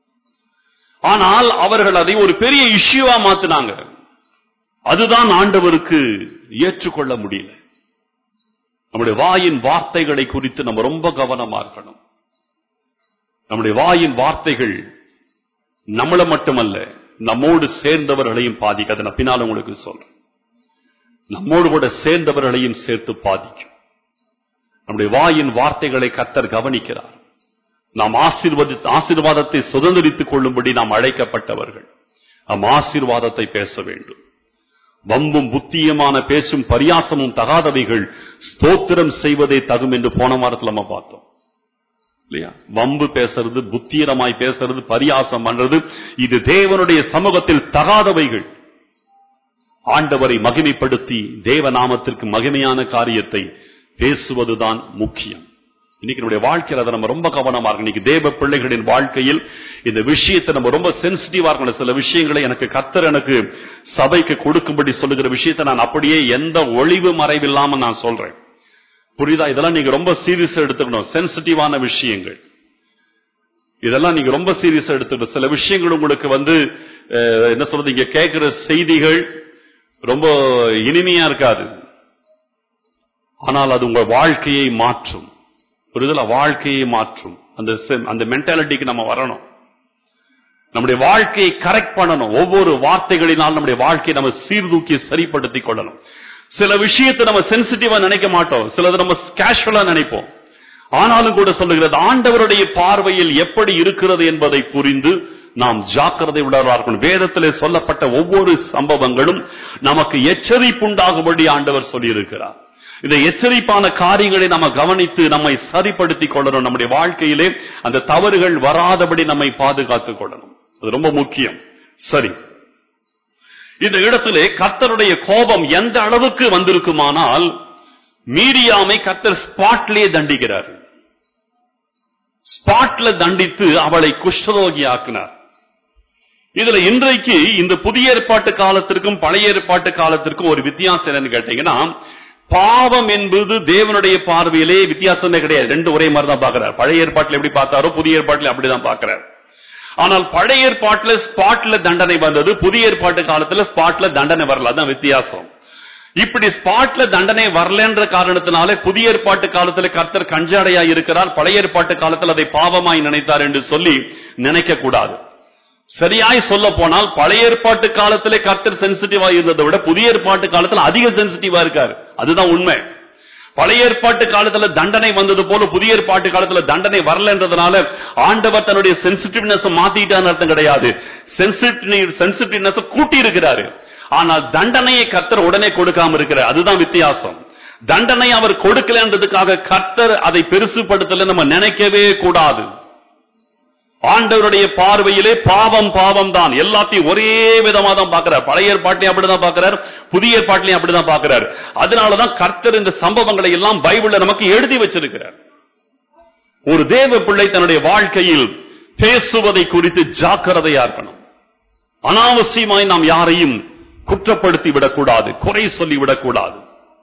ஆனால் அவர்கள் அதை ஒரு பெரிய இஷ்யூவா மாத்தினாங்க அதுதான் ஆண்டவருக்கு ஏற்றுக்கொள்ள முடியல நம்முடைய வாயின் வார்த்தைகளை குறித்து நம்ம ரொம்ப கவனமா இருக்கணும் நம்முடைய வாயின் வார்த்தைகள் நம்மள மட்டுமல்ல நம்மோடு சேர்ந்தவர்களையும் பாதிக்காது நான் பின்னால் உங்களுக்கு சொல்றேன் நம்மோடு கூட சேர்ந்தவர்களையும் சேர்த்து பாதிக்கும் நம்முடைய வாயின் வார்த்தைகளை கத்தர் கவனிக்கிறார் நாம் ஆசீர்வதி ஆசீர்வாதத்தை சுதந்திரித்துக் கொள்ளும்படி நாம் அழைக்கப்பட்டவர்கள் நாம் ஆசீர்வாதத்தை பேச வேண்டும் வம்பும் புத்தியமான பேசும் பரியாசமும் தகாதவைகள் ஸ்தோத்திரம் செய்வதே தகும் என்று போன வாரத்தில் நம்ம பார்த்தோம் இல்லையா வம்பு பேசுறது புத்தீனமாய் பேசுறது பரியாசம் பண்றது இது தேவனுடைய சமூகத்தில் தகாதவைகள் ஆண்டவரை மகிமைப்படுத்தி தேவ நாமத்திற்கு மகிமையான காரியத்தை பேசுவதுதான் முக்கியம் இன்னைக்கு நம்முடைய வாழ்க்கையில் அதை நம்ம ரொம்ப கவனமா இருக்கணும் இன்னைக்கு தேவ பிள்ளைகளின் வாழ்க்கையில் இந்த விஷயத்தை நம்ம ரொம்ப சென்சிட்டிவா இருக்கணும் சில விஷயங்களை எனக்கு கத்தர் எனக்கு சபைக்கு கொடுக்கும்படி சொல்லுகிற விஷயத்தை நான் அப்படியே எந்த ஒளிவு மறைவில்லாம நான் சொல்றேன் புரியுதா இதெல்லாம் நீங்க ரொம்ப சீரியஸா எடுத்துக்கணும் சென்சிட்டிவான விஷயங்கள் இதெல்லாம் நீங்க ரொம்ப சீரியஸா எடுத்துக்கணும் சில விஷயங்கள் உங்களுக்கு வந்து அஹ், என்ன சொல்றது இங்க கேட்கிற செய்திகள் ரொம்ப இனிமையா இருக்காது ஆனால் அது உங்க வாழ்க்கையை மாற்றும் புரிதல வாழ்க்கையை மாற்றும் அந்த செ- அந்த மென்டாலிட்டிக்கு நம்ம வரணும் நம்முடைய வாழ்க்கையை கரெக்ட் பண்ணணும் ஒவ்வொரு வார்த்தைகளினால் நம்முடைய வாழ்க்கையை நம்ம சீர்தூக்கி சரிப்படுத்திக் கொள்ளணும் சில விஷயத்தை நம்ம சென்சிட்டிவா நினைக்க மாட்டோம் சிலது நம்ம கேஷுவலா நினைப்போம் ஆனாலும் கூட சொல்லுகிறது ஆண்டவருடைய பார்வையில் எப்படி இருக்கிறது என்பதை புரிந்து நாம் ஜாக்கிரதை உணர்வா இருக்கணும் வேதத்திலே சொல்லப்பட்ட ஒவ்வொரு சம்பவங்களும் நமக்கு எச்சரிப்புண்டாகும்படி ஆண்டவர் சொல்லியிருக்கிறார் இந்த எச்சரிப்பான காரியங்களை நம்ம கவனித்து நம்மை சரிப்படுத்திக் கொள்ளணும் நம்முடைய வாழ்க்கையிலே அந்த தவறுகள் வராதபடி நம்மை பாதுகாத்துக் கொள்ளணும் அது ரொம்ப முக்கியம் சரி இந்த இடத்திலே கர்த்தருடைய கோபம் எந்த அளவுக்கு வந்திருக்குமானால் மீரியாமை கர்த்தர் ஸ்பாட்லயே தண்டிக்கிறார் ஸ்பாட்ல தண்டித்து அவளை குஷ்டரோகி ஆக்கினார் இதுல இன்றைக்கு இந்த புதிய ஏற்பாட்டு காலத்திற்கும் பழைய ஏற்பாட்டு காலத்திற்கும் ஒரு வித்தியாசம் என்னன்னு கேட்டீங்கன்னா பாவம் என்பது தேவனுடைய பார்வையிலே வித்தியாசமே கிடையாது ரெண்டு ஒரே மாதிரி தான் பார்க்கிறார் பழைய ஏற்பாட்டில் எப்படி பார்த்தாரோ புதிய ஏற்பாட்டில் அப்படிதான் பார்க்கிறார் ஆனால் பழைய ஏற்பாட்டுல ஸ்பாட்ல தண்டனை வந்தது புதிய ஏற்பாட்டு காலத்துல ஸ்பாட்ல தண்டனை வரல அதான் வித்தியாசம் இப்படி ஸ்பாட்ல தண்டனை வரலன்ற காரணத்தினாலே புதிய ஏற்பாட்டு காலத்துல கர்த்தர் கஞ்சாடையா இருக்கிறார் பழைய ஏற்பாட்டு காலத்தில் அதை பாவமாய் நினைத்தார் என்று சொல்லி நினைக்க கூடாது சரியாய் சொல்ல போனால் பழைய ஏற்பாட்டு காலத்திலே கர்த்தர் சென்சிட்டிவா இருந்ததை விட புதிய ஏற்பாட்டு காலத்துல அதிக சென்சிட்டிவா இருக்காரு அதுதான் உண்மை பழைய ஏற்பாட்டு காலத்துல தண்டனை வந்தது போல புதிய ஏற்பாட்டு காலத்துல தண்டனை வரலன்றதுனால ஆண்டவர் தன்னுடைய சென்சிட்டிவ்னஸ் மாத்திட்டான்னு அர்த்தம் கிடையாது சென்சிட்டிவ்னஸ் கூட்டி இருக்கிறாரு ஆனால் தண்டனையை கர்த்தர் உடனே கொடுக்காம இருக்கிறார் அதுதான் வித்தியாசம் தண்டனை அவர் கொடுக்கலன்றதுக்காக கர்த்தர் அதை பெருசுபடுத்தல நம்ம நினைக்கவே கூடாது ஆண்டவருடைய பார்வையிலே பாவம் பாவம் தான் எல்லாத்தையும் ஒரே விதமா தான் பார்க்கிறார் பழைய ஏற்பாட்டிலையும் அப்படிதான் பார்க்கிறார் புதிய ஏற்பாட்டிலையும் அப்படிதான் பார்க்கிறார் அதனாலதான் கர்த்தர் இந்த சம்பவங்களை எல்லாம் பைபிள்ல நமக்கு எழுதி வச்சிருக்கிறார் ஒரு தேவ பிள்ளை தன்னுடைய வாழ்க்கையில் பேசுவதை குறித்து ஜாக்கிரதையா இருக்கணும் அனாவசியமாய் நாம் யாரையும் குற்றப்படுத்தி விடக்கூடாது குறை சொல்லி விடக்கூடாது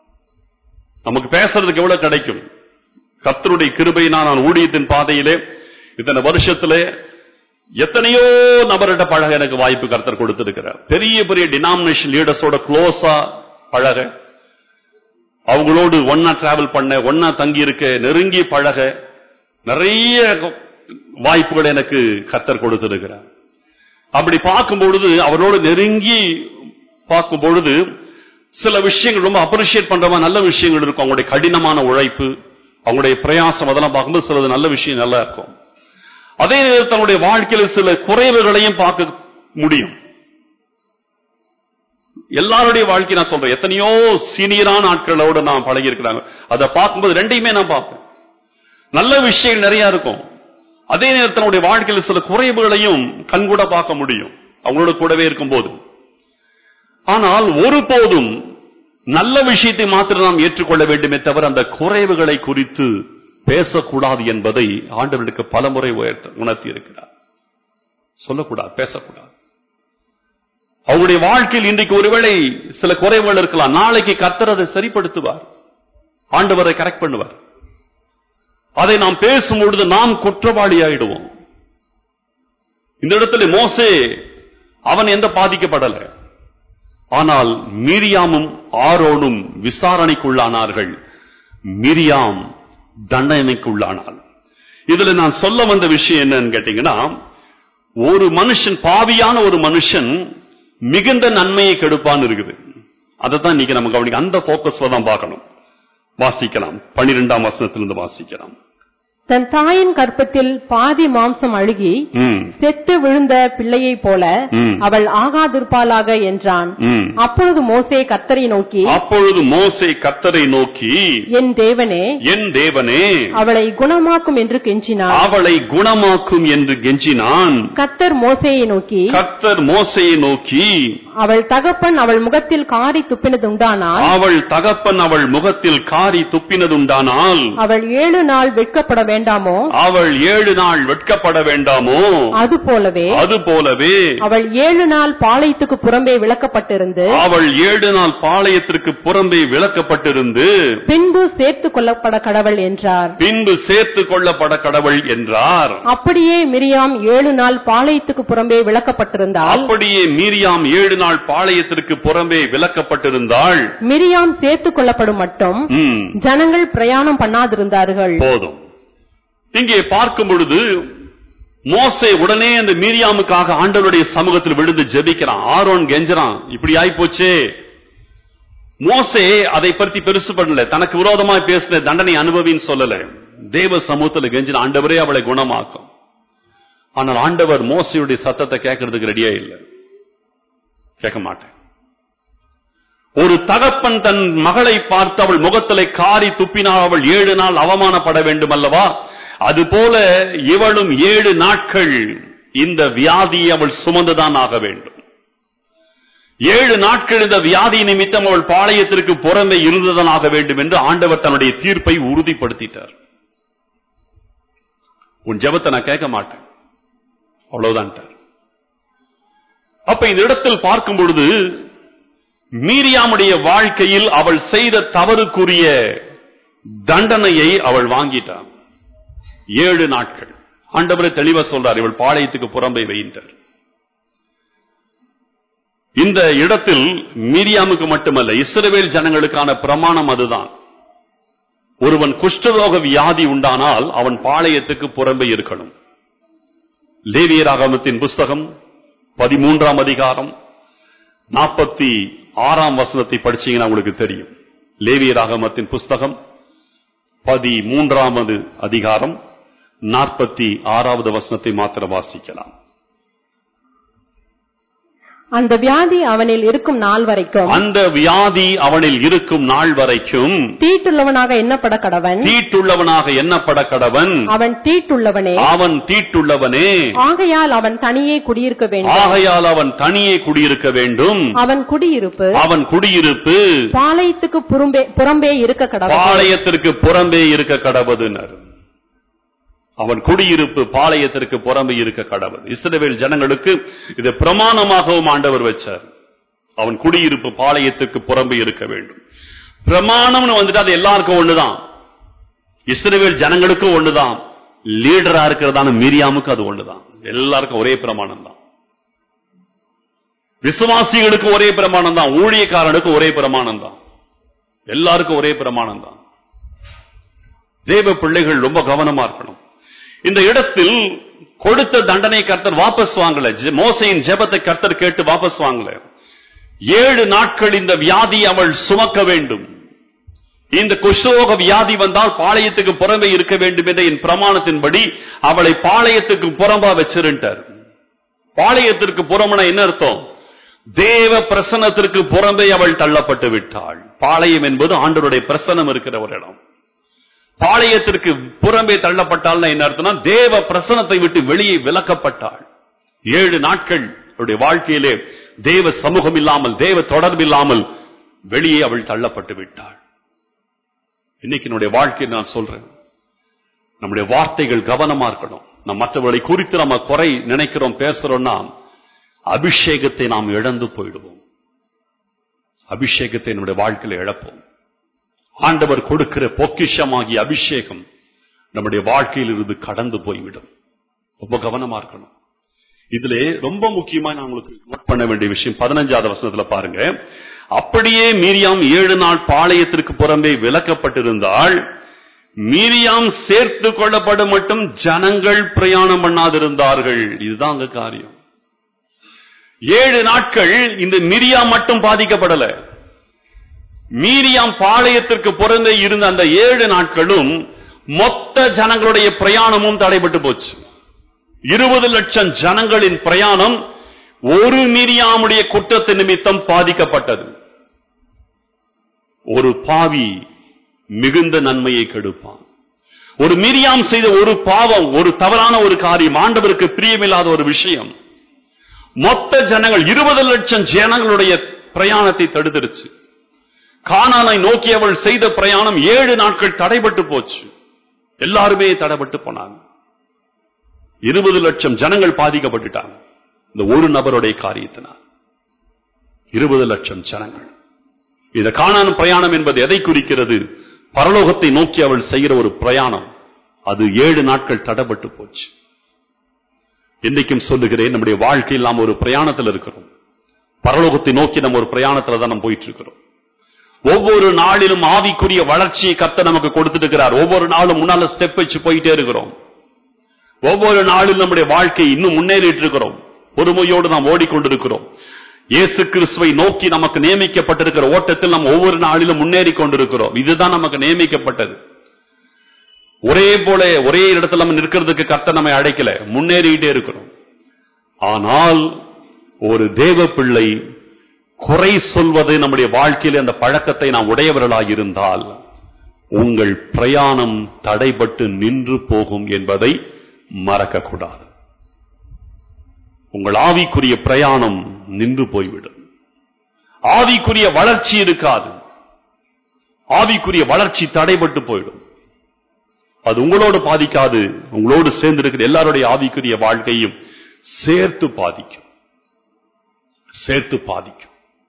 நமக்கு பேசுறதுக்கு எவ்வளவு கிடைக்கும் கர்த்தருடைய கிருபையினா நான் ஊழியத்தின் பாதையிலே இத்தனை வருஷத்திலே எத்தனையோ நபர்கிட்ட பழக எனக்கு வாய்ப்பு கர்த்தர் கொடுத்திருக்கிறார் பெரிய பெரிய டினாமினேஷன் லீடர்ஸோட க்ளோஸா பழக அவங்களோடு ஒன்னா டிராவல் பண்ண ஒன்னா தங்கி இருக்க நெருங்கி பழக நிறைய வாய்ப்புகள் எனக்கு கர்த்தர் கொடுத்திருக்கிறார் அப்படி பார்க்கும் பொழுது அவரோடு நெருங்கி பார்க்கும் பொழுது சில விஷயங்கள் ரொம்ப அப்ரிஷியேட் பண்றவா நல்ல விஷயங்கள் இருக்கும் அவங்களுடைய கடினமான உழைப்பு அவங்களுடைய பிரயாசம் அதெல்லாம் பார்க்கும்போது சிலது நல்ல விஷயம் நல்லா இருக்கும் அதே நேரத்தில் தன்னுடைய வாழ்க்கையில் சில குறைவுகளையும் பார்க்க முடியும் எல்லாருடைய வாழ்க்கை நான் சொல்றேன் எத்தனையோ சீனியரான ஆட்களோட நான் பழகி இருக்கிறாங்க அதை பார்க்கும்போது ரெண்டையுமே நான் பார்ப்பேன் நல்ல விஷயங்கள் நிறைய இருக்கும் அதே நேரத்தில் தன்னுடைய வாழ்க்கையில் சில குறைவுகளையும் கண்கூட பார்க்க முடியும் அவங்களோட கூடவே இருக்கும்போது ஆனால் ஒருபோதும் நல்ல விஷயத்தை மாத்திரம் நாம் ஏற்றுக்கொள்ள வேண்டுமே தவிர அந்த குறைவுகளை குறித்து பேசக்கூடாது என்பதை ஆண்டவர்களுக்கு பலமுறை உயர்த்த உணர்த்தி இருக்கிறார் சொல்லக்கூடாது பேசக்கூடாது அவருடைய வாழ்க்கையில் இன்றைக்கு ஒருவேளை சில குறைவுகள் இருக்கலாம் நாளைக்கு கர்த்தர் அதை சரிப்படுத்துவார் ஆண்டவரை கரெக்ட் பண்ணுவார் அதை நாம் பேசும்பொழுது நாம் குற்றவாளியாயிடுவோம் இந்த இடத்துல மோசே அவன் எந்த பாதிக்கப்படல ஆனால் மீரியாமும் ஆரோனும் விசாரணைக்குள்ளானார்கள் மிரியாம் தண்டனைக்குள்ளானாள் இதுல நான் சொல்ல வந்த விஷயம் என்னன்னு கேட்டீங்கன்னா ஒரு மனுஷன் பாவியான ஒரு மனுஷன் மிகுந்த நன்மையை கெடுப்பான்னு இருக்குது அதை தான் இன்னைக்கு நம்ம கவனிக்க அந்த போக்கஸ்ல தான் பார்க்கணும் வாசிக்கலாம் பன்னிரெண்டாம் வசனத்திலிருந்து வாசிக்கலாம் தன் தாயின் கற்பத்தில் பாதி மாம்சம் அழுகி ம், செத்து விழுந்த பிள்ளையைப் போல ம். அவள் ஆகாதிருப்பாளாக என்றான் ம். அப்பொழுது மோசே கர்த்தரை நோக்கி அப்பொழுது மோசே கத்தரை நோக்கி என் தேவனே என் தேவனே அவளை குணமாக்கும் என்று கெஞ்சினான் அவளை குணமாக்கும் என்று கெஞ்சினான் கர்த்தர் மோசேயை நோக்கி கர்த்தர் மோசையை நோக்கி அவள் தகப்பன் அவள் முகத்தில் காரி துப்பினதுண்டானால் அவள் தகப்பன் அவள் முகத்தில் காரி துப்பினதுண்டானால் அவள் ஏழு நாள் வெட்கப்பட வேண்டாமோ அவள் ஏழு நாள் வெட்கப்பட வேண்டாமோ அது போலவே அது போலவே அவள் ஏழு நாள் பாளையத்துக்கு புறம்பே விளக்கப்பட்டிருந்து அவள் ஏழு நாள் பாளையத்திற்கு புறம்பே விளக்கப்பட்டிருந்து பின்பு சேர்த்துக் கொள்ளப்பட கடவுள் என்றார் பின்பு சேர்த்து கொள்ளப்பட கடவுள் என்றார் அப்படியே மிரியாம் ஏழு நாள் பாளையத்துக்கு புறம்பே விளக்கப்பட்டிருந்தால் அப்படியே மீரியாம் ஏழு நாள் பாளையத்திற்கு புறம்பே விளக்கப்பட்டிருந்தாள் மிரியாம் சேர்த்துக் கொள்ளப்படும் மட்டும் ம், ஜனங்கள் பிரயாணம் பண்ணாதிருந்தார்கள் போதும் இங்கே பார்க்கும் பொழுது மோசே உடனே அந்த மீரியாமுக்காக ஆண்டவருடைய சமூகத்தில் விழுந்து ஜெபிக்கிறான் ஆரோன் கெஞ்சறான் இப்படி ஆயிப்போச்சே மோசே அதை பற்றி பெருசு பண்ணல தனக்கு விரோதமாய் பேசின தண்டனை அனுபவின்னு சொல்லல தேவ சமூகத்தில் கெஞ்சின ஆண்டவரே அவளை குணமாக்கும் ஆனால் ஆண்டவர் மோசையுடைய சத்தத்தை கேட்கறதுக்கு ரெடியா இல்லை கேட்க மாட்டேன் ஒரு தகப்பன் தன் மகளை பார்த்து அவள் முகத்திலே காரி துப்பினால் அவள் ஏழு நாள் அவமானப்பட வேண்டும் அல்லவா அதுபோல இவளும் ஏழு நாட்கள் இந்த வியாதியை அவள் சுமந்துதான் ஆக வேண்டும் ஏழு நாட்கள் இந்த வியாதி நிமித்தம் அவள் பாளையத்திற்கு புறம்பே இருந்துதான் ஆக வேண்டும் என்று ஆண்டவர் தன்னுடைய தீர்ப்பை உறுதிப்படுத்திட்டார் உன் ஜெபத்தை நான் கேட்க மாட்டேன் அவ்வளவுதான் அப்ப இந்த இடத்தில் பார்க்கும் பொழுது மீரியாமுடைய வாழ்க்கையில் அவள் செய்த தவறுக்குரிய தண்டனையை அவள் வாங்கிட்டாள் ஏழு நாட்கள் ஆண்டவரை தெளிவா சொல்றார் இவள் பாளையத்துக்கு புறம்பை வைத்தார் இந்த இடத்தில் மீரியாமுக்கு மட்டுமல்ல இஸ்ரவேல் ஜனங்களுக்கான பிரமாணம் அதுதான் ஒருவன் குஷ்டரோக வியாதி உண்டானால் அவன் பாளையத்துக்கு புறம்பே இருக்கணும் லேவியராகமத்தின் புஸ்தகம் பதிமூன்றாம் அதிகாரம் நாற்பத்தி ஆறாம் வசனத்தை படிச்சீங்கன்னா உங்களுக்கு தெரியும் லேவியராகமத்தின் புஸ்தகம் பதிமூன்றாவது அதிகாரம் நாற்பத்தி ஆறாவது வசனத்தை மாத்திரம் வாசிக்கலாம் அந்த வியாதி அவனில் இருக்கும் நாள் வரைக்கும் அந்த வியாதி அவனில் இருக்கும் நாள் வரைக்கும் தீட்டுள்ளவனாக எண்ணப்பட கடவன் தீட்டுள்ளவனாக எண்ணப்பட கடவன் அவன் தீட்டுள்ளவனே அவன் தீட்டுள்ளவனே ஆகையால் அவன் தனியே குடியிருக்க வேண்டும் ஆகையால் அவன் தனியே குடியிருக்க வேண்டும் அவன் குடியிருப்பு அவன் குடியிருப்பு பாளையத்துக்கு புறம்பே புறம்பே இருக்க கடவன் பாளையத்திற்கு புறம்பே இருக்க கடவுதுனர் அவன் குடியிருப்பு பாளையத்திற்கு புறம்பே இருக்க கடவுள் இஸ்ரவேல் ஜனங்களுக்கு இது பிரமாணமாகவும் ஆண்டவர் வச்சார் அவன் குடியிருப்பு பாளையத்திற்கு புறம்பே இருக்க வேண்டும் பிரமாணம்னு வந்துட்டு அது எல்லாருக்கும் ஒண்ணுதான் இஸ்ரவேல் ஜனங்களுக்கும் ஒண்ணுதான் லீடரா இருக்கிறதான மீரியாமுக்கு அது ஒண்ணுதான் எல்லாருக்கும் ஒரே பிரமாணம் தான் விசுவாசிகளுக்கு ஒரே பிரமாணம் தான் ஊழியக்காரனுக்கு ஒரே பிரமாணம் தான் எல்லாருக்கும் ஒரே பிரமாணம் தான் தேவ பிள்ளைகள் ரொம்ப கவனமா இருக்கணும் இந்த இடத்தில் கொடுத்த தண்டனை கர்த்தர் வாபஸ் வாங்கல ஜெ- மோசையின் ஜெபத்தை கர்த்தர் கேட்டு வாபஸ் வாங்கல ஏழு நாட்கள் இந்த வியாதி அவள் சுமக்க வேண்டும் இந்த குஷ்ரோக வியாதி வந்தால் பாளையத்துக்கு புறம்பே இருக்க வேண்டும் என்ற என் பிரமாணத்தின்படி அவளை பாளையத்துக்கு புறம்பா வச்சிருந்தார் பாளையத்திற்கு புறம்புனா என்ன அர்த்தம் தேவ பிரசனத்திற்கு புறம்பே அவள் தள்ளப்பட்டு விட்டாள் பாளையம் என்பது ஆண்டவருடைய பிரசனம் இருக்கிற ஒரு இடம் பாளையத்திற்கு புறம்பே தள்ளப்பட்டால் என்ன அர்த்தம்னா தேவ பிரசனத்தை விட்டு வெளியே விலக்கப்பட்டாள் ஏழு நாட்கள் அவருடைய வாழ்க்கையிலே தேவ சமூகம் இல்லாமல் தேவ தொடர்பு இல்லாமல் வெளியே அவள் தள்ளப்பட்டு விட்டாள் இன்னைக்கு என்னுடைய வாழ்க்கையை நான் சொல்றேன் நம்முடைய வார்த்தைகள் கவனமா இருக்கணும் நம்ம மற்றவர்களை குறித்து நம்ம குறை நினைக்கிறோம் பேசுறோம்னா அபிஷேகத்தை நாம் இழந்து போயிடுவோம் அபிஷேகத்தை நம்முடைய வாழ்க்கையில இழப்போம் ஆண்டவர் கொடுக்கிற பொக்கிஷமாகிய அபிஷேகம் நம்முடைய வாழ்க்கையில் இருந்து கடந்து போய்விடும் ரொம்ப கவனமா இருக்கணும் இதுல ரொம்ப முக்கியமா நான் உங்களுக்கு நோட் பண்ண வேண்டிய விஷயம் பதினஞ்சாவது வசனத்துல பாருங்க அப்படியே மீரியாம் ஏழு நாள் பாளையத்திற்கு புறம்பே விலக்கப்பட்டிருந்தால் மீரியாம் சேர்த்து கொள்ளப்படும் மட்டும் ஜனங்கள் பிரயாணம் பண்ணாதிருந்தார்கள் இதுதான் அங்க காரியம் ஏழு நாட்கள் இந்த மிரியாம் மட்டும் பாதிக்கப்படல மீரியாம் பாளையத்திற்கு புறந்தே இருந்த அந்த ஏழு நாட்களும் மொத்த ஜனங்களுடைய பிரயாணமும் தடைபட்டு போச்சு இருபது லட்சம் ஜனங்களின் பிரயாணம் ஒரு மீரியாமுடைய குற்றத்து நிமித்தம் பாதிக்கப்பட்டது ஒரு பாவி மிகுந்த நன்மையை கெடுப்பான் ஒரு மிரியாம் செய்த ஒரு பாவம் ஒரு தவறான ஒரு காரியம் ஆண்டவருக்கு பிரியமில்லாத ஒரு விஷயம் மொத்த ஜனங்கள் இருபது லட்சம் ஜனங்களுடைய பிரயாணத்தை தடுத்துருச்சு கானானை நோக்கி அவள் செய்த பிரயாணம் ஏழு நாட்கள் தடைபட்டு போச்சு எல்லாருமே தடைபட்டு போனாங்க இருபது லட்சம் ஜனங்கள் பாதிக்கப்பட்டுட்டாங்க இந்த ஒரு நபருடைய காரியத்தினால் இருபது லட்சம் ஜனங்கள் இந்த காணான் பிரயாணம் என்பது எதை குறிக்கிறது பரலோகத்தை நோக்கி அவள் செய்கிற ஒரு பிரயாணம் அது ஏழு நாட்கள் தடைபட்டு போச்சு இன்னைக்கும் சொல்லுகிறேன் நம்முடைய வாழ்க்கையில் நாம் ஒரு பிரயாணத்தில் இருக்கிறோம் பரலோகத்தை நோக்கி நம்ம ஒரு பிரயாணத்துல தான் நம்ம போயிட்டு இருக்கிறோம் ஒவ்வொரு நாளிலும் ஆவிக்குரிய வளர்ச்சியை கத்த நமக்கு கொடுத்துட்டு இருக்கிறார் ஒவ்வொரு நாளும் முன்னால ஸ்டெப் வச்சு போயிட்டே இருக்கிறோம் ஒவ்வொரு நாளிலும் நம்முடைய வாழ்க்கை இன்னும் முன்னேறிட்டு இருக்கிறோம் பொறுமையோடு நாம் ஓடிக்கொண்டிருக்கிறோம் இயேசு கிறிஸ்துவை நோக்கி நமக்கு நியமிக்கப்பட்டிருக்கிற ஓட்டத்தில் நாம் ஒவ்வொரு நாளிலும் முன்னேறி கொண்டிருக்கிறோம் இதுதான் நமக்கு நியமிக்கப்பட்டது ஒரே போல ஒரே இடத்துல நம்ம நிற்கிறதுக்கு கத்த நம்மை அழைக்கல முன்னேறிட்டே இருக்கிறோம் ஆனால் ஒரு தேவ பிள்ளை குறை சொல்வது நம்முடைய வாழ்க்கையில் அந்த பழக்கத்தை நாம் உடையவர்களாக இருந்தால் உங்கள் பிரயாணம் தடைபட்டு நின்று போகும் என்பதை மறக்கக்கூடாது உங்கள் ஆவிக்குரிய பிரயாணம் நின்று போய்விடும் ஆவிக்குரிய வளர்ச்சி இருக்காது ஆவிக்குரிய வளர்ச்சி தடைபட்டு போயிடும் அது உங்களோடு பாதிக்காது உங்களோடு சேர்ந்து இருக்கிற எல்லாருடைய ஆவிக்குரிய வாழ்க்கையும் சேர்த்து பாதிக்கும் சேர்த்து பாதிக்கும்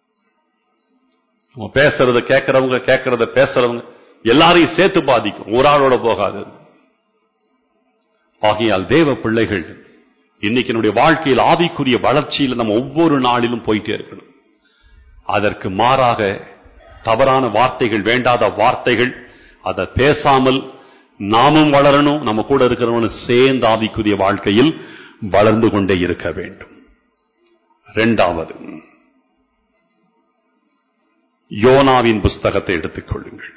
நம்ம பேசுறத கேட்கறவங்க கேட்கறத பேசுறவங்க எல்லாரையும் சேர்த்து பாதிக்கும் ஒரு ஆளோட போகாது ஆகையால் தேவ பிள்ளைகள் இன்னைக்கு என்னுடைய வாழ்க்கையில் ஆவிக்குரிய வளர்ச்சியில் நம்ம ஒவ்வொரு நாளிலும் போயிட்டே இருக்கணும் அதற்கு மாறாக தவறான வார்த்தைகள் வேண்டாத வார்த்தைகள் அதை பேசாமல் நாமும் வளரணும் நம்ம கூட இருக்கிறவனும் சேர்ந்து ஆவிக்குரிய வாழ்க்கையில் வளர்ந்து கொண்டே இருக்க வேண்டும் இரண்டாவது யோனாவின் புஸ்தகத்தை எடுத்துக் கொள்ளுங்கள்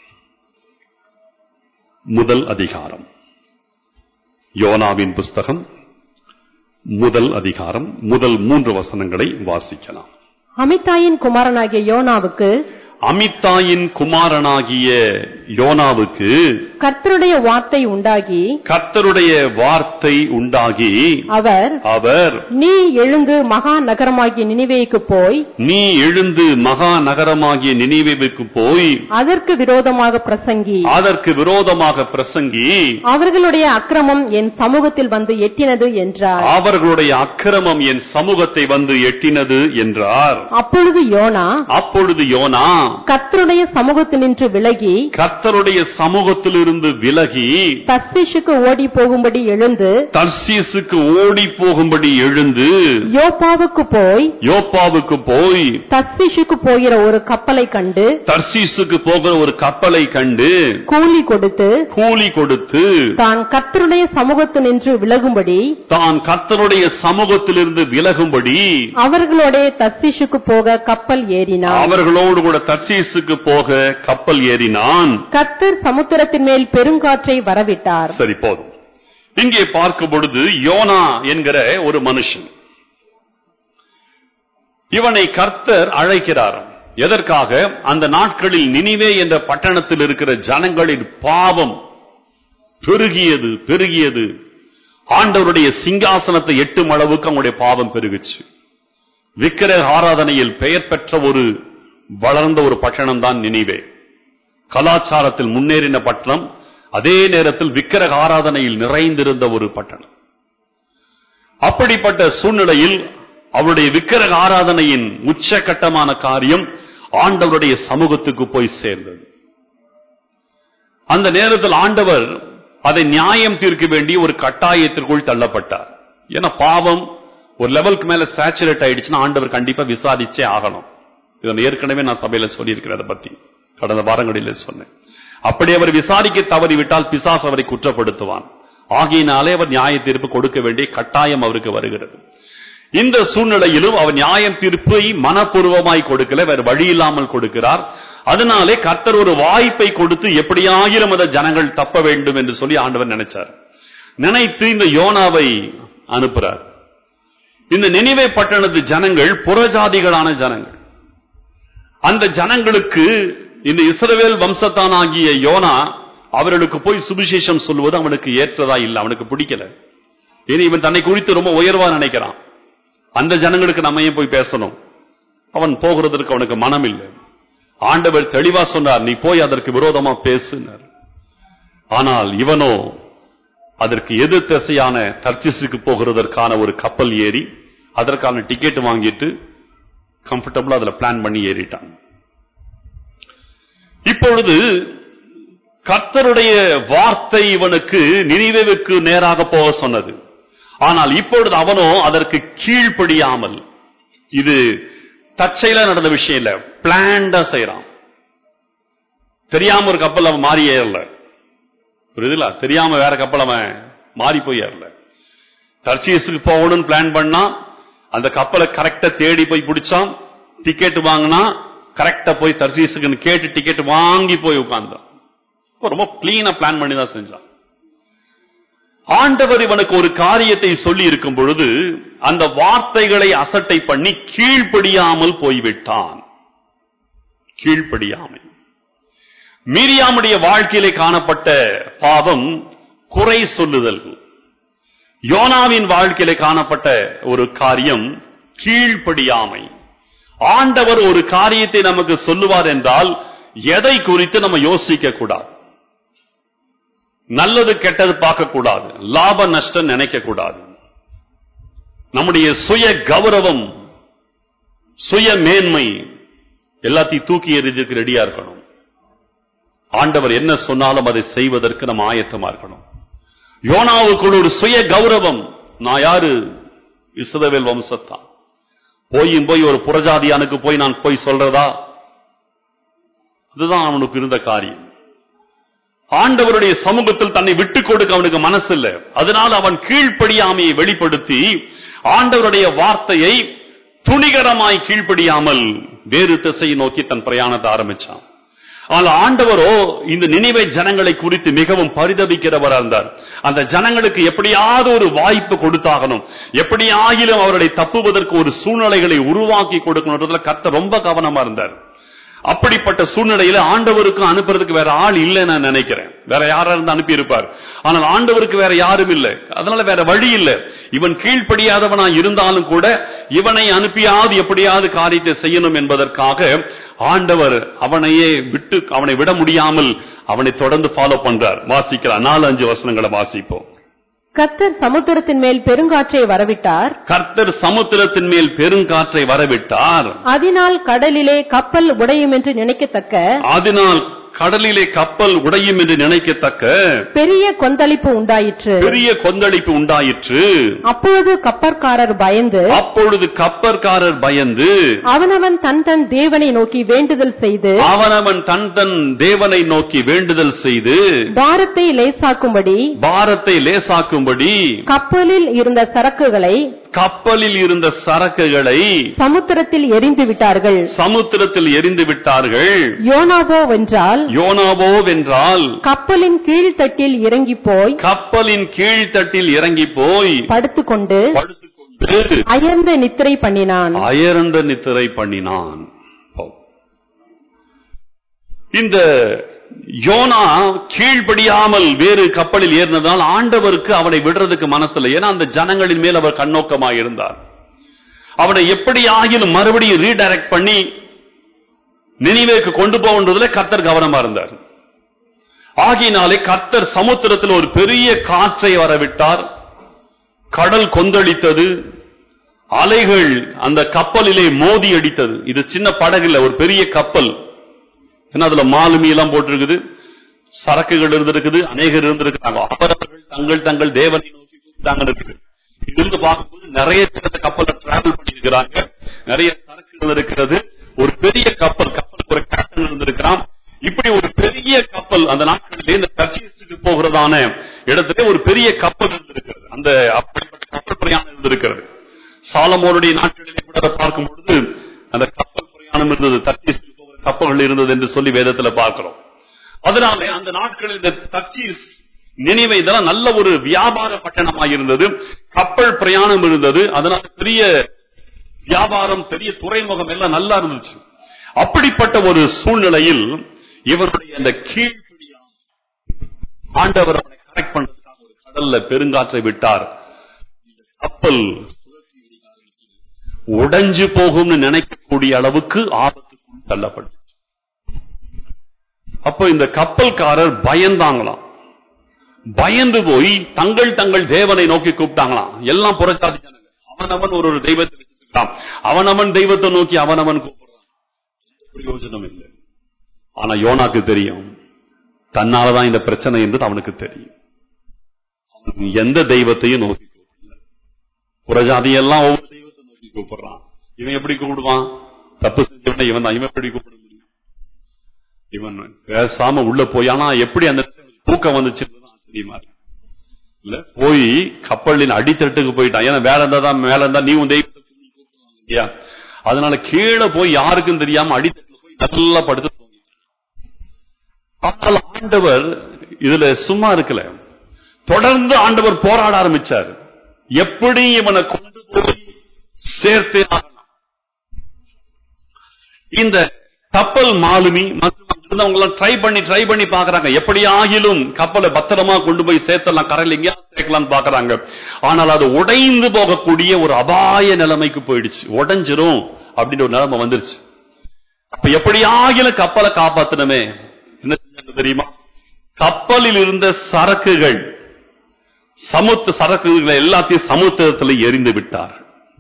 முதல் அதிகாரம் யோனாவின் புஸ்தகம் முதல் அதிகாரம் முதல் மூன்று வசனங்களை வாசிக்கலாம் அமித்தாயின் குமாரனாகிய யோனாவுக்கு அமித்தாயின் குமாரனாகிய யோனாவுக்கு கர்த்தருடைய வார்த்தை உண்டாகி கர்த்தருடைய வார்த்தை உண்டாகி அவர் அவர் நீ எழுந்து மகா நகரமாகிய நினிவேக்கு போய் நீ எழுந்து மகா நகரமாகிய நினைவுக்கு போய் அதற்கு விரோதமாக பிரசங்கி அதற்கு விரோதமாக பிரசங்கி அவர்களுடைய அக்கிரமம் என் சமூகத்தில் வந்து எட்டினது என்றார் அவர்களுடைய அக்கிரமம் என் சமூகத்தை வந்து எட்டினது என்றார் அப்பொழுது யோனா அப்பொழுது யோனா கர்த்தருடைய சமூகத்தினின்று விலகி கர்த்தருடைய சமூகத்திலிருந்து விலகி தர்சீஷுக்கு ஓடி போகும்படி எழுந்து தர்சீசுக்கு ஓடி போகும்படி எழுந்து யோப்பாவுக்கு போய் யோப்பாவுக்கு போய் தர்சீஷுக்கு போகிற ஒரு கப்பலை கண்டு தர்சீசுக்கு போகிற ஒரு கப்பலை கண்டு கூலி கொடுத்து கூலி கொடுத்து தான் கர்த்தருடைய சமூகத்தினின்று விலகும்படி தான் கர்த்தருடைய சமூகத்திலிருந்து விலகும்படி அவர்களோட தர்சீஷுக்கு போக கப்பல் ஏறினார் அவர்களோடு கூட தர்சீசுக்கு போக கப்பல் ஏறினான் கர்த்தர் சமுத்திரத்தின் மேல் பெருங்காற்றை வரவிட்டார் சரி போதும் இங்கே பார்க்கும் பொழுது யோனா என்கிற ஒரு மனுஷன் இவனை கர்த்தர் அழைக்கிறார் எதற்காக அந்த நாட்களில் நினிவே என்ற பட்டணத்தில் இருக்கிற ஜனங்களின் பாவம் பெருகியது பெருகியது ஆண்டவருடைய சிங்காசனத்தை எட்டும் அளவுக்கு அவங்களுடைய பாவம் பெருகுச்சு விக்கிரக ஆராதனையில் பெயர் பெற்ற ஒரு வளர்ந்த ஒரு பட்டணம் தான் நினைவே கலாச்சாரத்தில் முன்னேறின பட்டணம் அதே நேரத்தில் விக்கிரக ஆராதனையில் நிறைந்திருந்த ஒரு பட்டணம் அப்படிப்பட்ட சூழ்நிலையில் அவருடைய விக்கிரக ஆராதனையின் உச்சகட்டமான காரியம் ஆண்டவருடைய சமூகத்துக்கு போய் சேர்ந்தது அந்த நேரத்தில் ஆண்டவர் அதை நியாயம் தீர்க்க வேண்டிய ஒரு கட்டாயத்திற்குள் தள்ளப்பட்டார் ஏன்னா பாவம் ஒரு லெவலுக்கு மேல சேச்சுரேட் ஆயிடுச்சுன்னா ஆண்டவர் கண்டிப்பா விசாரிச்சே ஆகணும் இதை ஏற்கனவே நான் சபையில சொல்லியிருக்கிறேன் அதை பத்தி கடந்த வாரங்களிலே சொன்னேன் அப்படி அவர் விசாரிக்க தவறிவிட்டால் பிசாஸ் அவரை குற்றப்படுத்துவான் ஆகையினாலே அவர் நியாய தீர்ப்பு கொடுக்க வேண்டிய கட்டாயம் அவருக்கு வருகிறது இந்த சூழ்நிலையிலும் அவர் நியாயம் தீர்ப்பை மனப்பூர்வமாய் கொடுக்கல வேற வழி இல்லாமல் கொடுக்கிறார் அதனாலே கர்த்தர் ஒரு வாய்ப்பை கொடுத்து எப்படியாயிரம் அந்த ஜனங்கள் தப்ப வேண்டும் என்று சொல்லி ஆண்டவர் நினைச்சார் நினைத்து இந்த யோனாவை அனுப்புறார் இந்த நினைவே பட்டணத்து ஜனங்கள் புறஜாதிகளான ஜனங்கள் அந்த ஜனங்களுக்கு இந்த இஸ்ரவேல் வம்சத்தானாகிய யோனா அவர்களுக்கு போய் சுவிசேஷம் சொல்வது அவனுக்கு ஏற்றதா இல்ல அவனுக்கு பிடிக்கல இனி இவன் தன்னை குறித்து ரொம்ப உயர்வா நினைக்கிறான் அந்த ஜனங்களுக்கு நம்ம ஏன் போய் பேசணும் அவன் போகிறதற்கு அவனுக்கு மனம் இல்லை ஆண்டவர் தெளிவா சொன்னார் நீ போய் அதற்கு விரோதமா பேசுனார் ஆனால் இவனோ அதற்கு எதிர் திசையான தர்ச்சிஸுக்கு போகிறதற்கான ஒரு கப்பல் ஏறி அதற்கான டிக்கெட் வாங்கிட்டு கம்ஃபர்டபுளா அதுல பிளான் பண்ணி ஏறிட்டான் இப்பொழுது கர்த்தருடைய வார்த்தை இவனுக்கு நினைவுக்கு நேராக போக சொன்னது ஆனால் இப்பொழுது அவனோ அதற்கு கீழ்ப்படியாமல் இது தற்செயலா நடந்த விஷயம் இல்ல பிளான்டா செய்யறான் தெரியாம ஒரு கப்பல் அவன் மாறி ஏறல புரியுதுல தெரியாம வேற கப்பல் அவன் மாறி போய் ஏறல தர்ச்சீஸுக்கு போகணும்னு பிளான் பண்ணா அந்த கப்பலை கரெக்டா தேடி போய் பிடிச்சான் டிக்கெட் வாங்கினா கரெக்டா போய் தர்சீஸுக்கு கேட்டு டிக்கெட் வாங்கி போய் உட்கார்ந்தான் ரொம்ப கிளீனா பிளான் பண்ணி தான் செஞ்சான் ஆண்டவர் இவனுக்கு ஒரு காரியத்தை சொல்லி இருக்கும் பொழுது அந்த வார்த்தைகளை அசட்டை பண்ணி கீழ்ப்படியாமல் போய்விட்டான் கீழ்ப்படியாமை மீரியாமுடைய வாழ்க்கையிலே காணப்பட்ட பாவம் குறை சொல்லுதல் யோனாவின் வாழ்க்கையிலே காணப்பட்ட ஒரு காரியம் கீழ்ப்படியாமை ஆண்டவர் ஒரு காரியத்தை நமக்கு சொல்லுவார் என்றால் எதை குறித்து நம்ம யோசிக்க கூடாது நல்லது கெட்டது பார்க்க கூடாது லாப நஷ்டம் நினைக்க கூடாது நம்முடைய சுய கௌரவம் சுய மேன்மை எல்லாத்தையும் தூக்கி எறிஞ்சதுக்கு ரெடியா இருக்கணும் ஆண்டவர் என்ன சொன்னாலும் அதை செய்வதற்கு நம்ம ஆயத்தமா இருக்கணும் யோனாவுக்குள் ஒரு சுய கௌரவம் நான் யாரு இஸ்ரவேல் வம்சத்தான் போயும் போய் ஒரு புறஜாதியானுக்கு போய் நான் போய் சொல்றதா அதுதான் அவனுக்கு இருந்த காரியம் ஆண்டவருடைய சமூகத்தில் தன்னை விட்டுக் கொடுக்க அவனுக்கு மனசு இல்ல அதனால அவன் கீழ்ப்படியாமையை வெளிப்படுத்தி ஆண்டவருடைய வார்த்தையை துணிகரமாய் கீழ்ப்படியாமல் வேறு திசையை நோக்கி தன் பிரயாணத்தை ஆரம்பிச்சான் ஆனால் ஆண்டவரோ இந்த நினைவை ஜனங்களை குறித்து மிகவும் பரிதபிக்கிறவரா இருந்தார் அந்த ஜனங்களுக்கு எப்படியாவது ஒரு வாய்ப்பு கொடுத்தாகணும் எப்படியாகிலும் அவர்களை தப்புவதற்கு ஒரு சூழ்நிலைகளை உருவாக்கி கொடுக்கணுன்றதுல கர்த்தர் ரொம்ப கவனமா இருந்தார் அப்படிப்பட்ட சூழ்நிலையில ஆண்டவருக்கு அனுப்புறதுக்கு வேற ஆள் இல்லை நான் நினைக்கிறேன் வேற யாரா இருந்து அனுப்பி இருப்பார் ஆனால் ஆண்டவருக்கு வேற யாரும் இல்லை அதனால வேற வழி இல்லை இவன் கீழ்ப்படியாதவனா இருந்தாலும் கூட இவனை அனுப்பியாவது எப்படியாவது காரியத்தை செய்யணும் என்பதற்காக ஆண்டவர் அவனையே விட்டு அவனை விட முடியாமல் அவனை தொடர்ந்து ஃபாலோ பண்றார் வாசிக்கிறார் நாலு அஞ்சு வசனங்களை வாசிப்போம் கர்த்தர் சமுத்திரத்தின் மேல் பெருங்காற்றை வரவிட்டார் கர்த்தர் சமுத்திரத்தின் மேல் பெருங்காற்றை வரவிட்டார் அதனால் கடலிலே கப்பல் உடையும் என்று நினைக்கத்தக்க அதனால் கடலிலே கப்பல் உடையும் என்று நினைக்கத்தக்க பெரிய கொந்தளிப்பு உண்டாயிற்று பெரிய கொந்தளிப்பு உண்டாயிற்று அப்பொழுது கப்பற்காரர் பயந்து அப்பொழுது கப்பற்காரர் பயந்து அவனவன் தன் தன் தேவனை நோக்கி வேண்டுதல் செய்து அவனவன் தன் தன் தேவனை நோக்கி வேண்டுதல் செய்து பாரத்தை லேசாக்கும்படி பாரத்தை லேசாக்கும்படி கப்பலில் இருந்த சரக்குகளை கப்பலில் இருந்த சரக்குகளை சமுத்திரத்தில் எரிந்து விட்டார்கள் சமுத்திரத்தில் எரிந்து விட்டார்கள் யோனாவோ வென்றால் யோனாவோ வென்றால் கப்பலின் கீழ்த்தட்டில் இறங்கி போய் கப்பலின் கீழ்த்தட்டில் இறங்கி போய் படுத்துக்கொண்டு படுத்துக்கொண்டு அயர்ந்த நித்திரை பண்ணினான் அயர்ந்த நித்திரை பண்ணினான் இந்த யோனா கீழ்ப்படியாமல் வேறு கப்பலில் ஏறினதால் ஆண்டவருக்கு அவனை விடுறதுக்கு மனசில்லை ஏன்னா அந்த ஜனங்களின் மேல் அவர் கண்ணோக்கமாக இருந்தார் அவனை எப்படி ஆகிலும் மறுபடியும் ரீடைரக்ட் பண்ணி நினைவேக்கு கொண்டு போகின்றதுல கர்த்தர் கவனமா இருந்தார் ஆகினாலே கர்த்தர் சமுத்திரத்தில் ஒரு பெரிய காற்றை வரவிட்டார் கடல் கொந்தளித்தது அலைகள் அந்த கப்பலிலே மோதி அடித்தது இது சின்ன படகு இல்ல ஒரு பெரிய கப்பல் ஏன்னா அதுல மாலுமி எல்லாம் போட்டிருக்குது சரக்குகள் இருந்திருக்குது அநேகர் இருந்திருக்கிறாங்க அவரவர்கள் தங்கள் தங்கள் தேவனை நோக்கி கூப்பிட்டாங்க இருக்குது இங்கிருந்து பார்க்கும்போது நிறைய பேர் அந்த கப்பலை டிராவல் பண்ணியிருக்கிறாங்க நிறைய சரக்குகள் இருக்கிறது ஒரு பெரிய கப்பல் கப்பலுக்கு ஒரு கேப்டன் இருந்திருக்கிறான் இப்படி ஒரு பெரிய கப்பல் அந்த நாட்களிலே இந்த பர்ச்சேஸுக்கு போகிறதான இடத்துல ஒரு பெரிய கப்பல் இருந்திருக்கிறது அந்த அப்படிப்பட்ட கப்பல் பிரயாணம் இருந்திருக்கிறது சாலமோனுடைய நாட்களிலே கூட அதை பார்க்கும் பொழுது அந்த கப்பல் பிரயாணம் இருந்தது தர்ச்சீஸுக்கு போகிற கப்பல்கள் இருந்தது என்று சொல்லி வேதத்துல பார்க்கிறோம் அதனால அந்த நாட்களில் இந்த தர்ச்சீஸ் நினைவை இதெல்லாம் நல்ல ஒரு வியாபார பட்டணமாக இருந்தது கப்பல் பிரயாணம் இருந்தது அதனால பெரிய வியாபாரம் பெரிய துறைமுகம் எல்லாம் நல்லா இருந்துச்சு அப்படிப்பட்ட ஒரு சூழ்நிலையில் இவருடைய அந்த கீழ்ப்படியாம் ஆண்டவர் அவனை கரெக்ட் பண்றதுக்காக ஒரு கடல்ல பெருங்காற்றை விட்டார் இந்த கப்பல் சுழற்றி அடிக்க ஆரம்பிச்சது. உடைஞ்சு போகும்னு நினைக்கக்கூடிய அளவுக்கு ஆபத்துக்குள் தள்ளப்பட்டு அப்போ இந்த கப்பல்காரர் பயந்தாங்களாம் பயந்து போய் தங்கள் தங்கள் தேவனை நோக்கி கூப்பிட்டாங்களாம் எல்லாம் புறச்சாதி ஜனங்க அவனவன் ஒரு ஒரு தெய்வத்தை வச்சிருக்கான் அவனவன் தெய்வத்தை நோக்கி அவனவன் கூப்பிடுறான் எந்த பிரயோஜனம் இல்லை ஆனா யோனாக்கு தெரியும் தன்னாலதான் இந்த பிரச்சனை என்று அவனுக்கு தெரியும் அவன் எந்த தெய்வத்தையும் நோக்கி கூப்பிடல புறஜாதியெல்லாம் ஒவ்வொரு தெய்வத்தை நோக்கி கூப்பிடுறான் இவன் எப்படி கூப்பிடுவான் தப்பு செஞ்சவன இவன் தான் இவன் எப்படி கூப்பிட முடியும் இவன் பேசாம உள்ள போய் ஆனா எப்படி அந்த தூக்கம் வந்துச்சு ஆச்சரியமா இருக்கு. இல்ல போய் கப்பலின் அடித்தட்டுக்கு போயிட்டான் ஏன்னா வேற இருந்தா தான் மேல இருந்தா நீ உன் தெய்வத்தை சொல்லி கூப்பிடுவாங்க இல்லையா அதனால கீழே போய் யாருக்கும் தெரியாம அடித்தட்டுல போய் நல்லா படுத்து தூங்கிட்டான். ஆனால் ஆண்டவர் இதுல சும்மா இருக்கல தொடர்ந்து ஆண்டவர் போராட ஆரம்பிச்சார் எப்படி இவனை கொண்டு போய் சேர்த்தே ஆகணும் இந்த கப்பல் மாலுமி மற்றும் இருந்தவங்க எல்லாம் ட்ரை பண்ணி ட்ரை பண்ணி பாக்குறாங்க எப்படி ஆகிலும் கப்பலை பத்திரமா கொண்டு போய் சேர்த்தலாம் கரையில் எங்கேயா சேர்க்கலாம் பாக்குறாங்க ஆனால் அது உடைந்து போகக்கூடிய ஒரு அபாய நிலைமைக்கு போயிடுச்சு உடைஞ்சிரும் அப்படின்னு ஒரு நிலைமை வந்துருச்சு அப்ப எப்படி ஆகிலும் கப்பலை காப்பாத்தணுமே என்ன செஞ்சாங்க தெரியுமா கப்பலில் இருந்த சரக்குகள் சமுத்திர சரக்குகளை எல்லாத்தையும் சமுத்திரத்தில் எரிந்து விட்டார்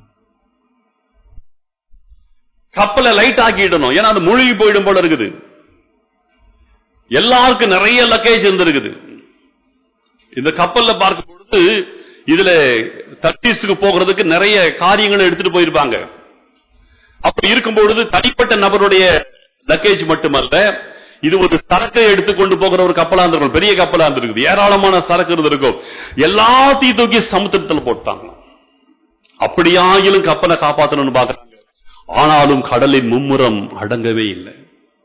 கப்பலை லைட் ஆக்கிடணும் ஏன்னா அது மூழ்கி போயிடும் போல இருக்குது எல்லாருக்கும் நிறைய லக்கேஜ் இருந்திருக்குது இந்த கப்பல்ல பார்க்கும் பொழுது இதுல தர்டீஸுக்கு போகிறதுக்கு நிறைய காரியங்களை எடுத்துட்டு போயிருப்பாங்க அப்படி இருக்கும் பொழுது தனிப்பட்ட நபருடைய லக்கேஜ் மட்டுமல்ல இது ஒரு சரக்கை எடுத்துக்கொண்டு போகிற ஒரு கப்பலா இருந்திருக்கும் பெரிய கப்பலா இருந்திருக்குது ஏராளமான சரக்கு இருந்திருக்கும் எல்லாத்தையும் தூக்கி சமுத்திரத்தில் போட்டாங்க அப்படியாகிலும் கப்பலை காப்பாற்றணும்னு பாக்குறாங்க ஆனாலும் கடலின் மும்முரம் அடங்கவே இல்லை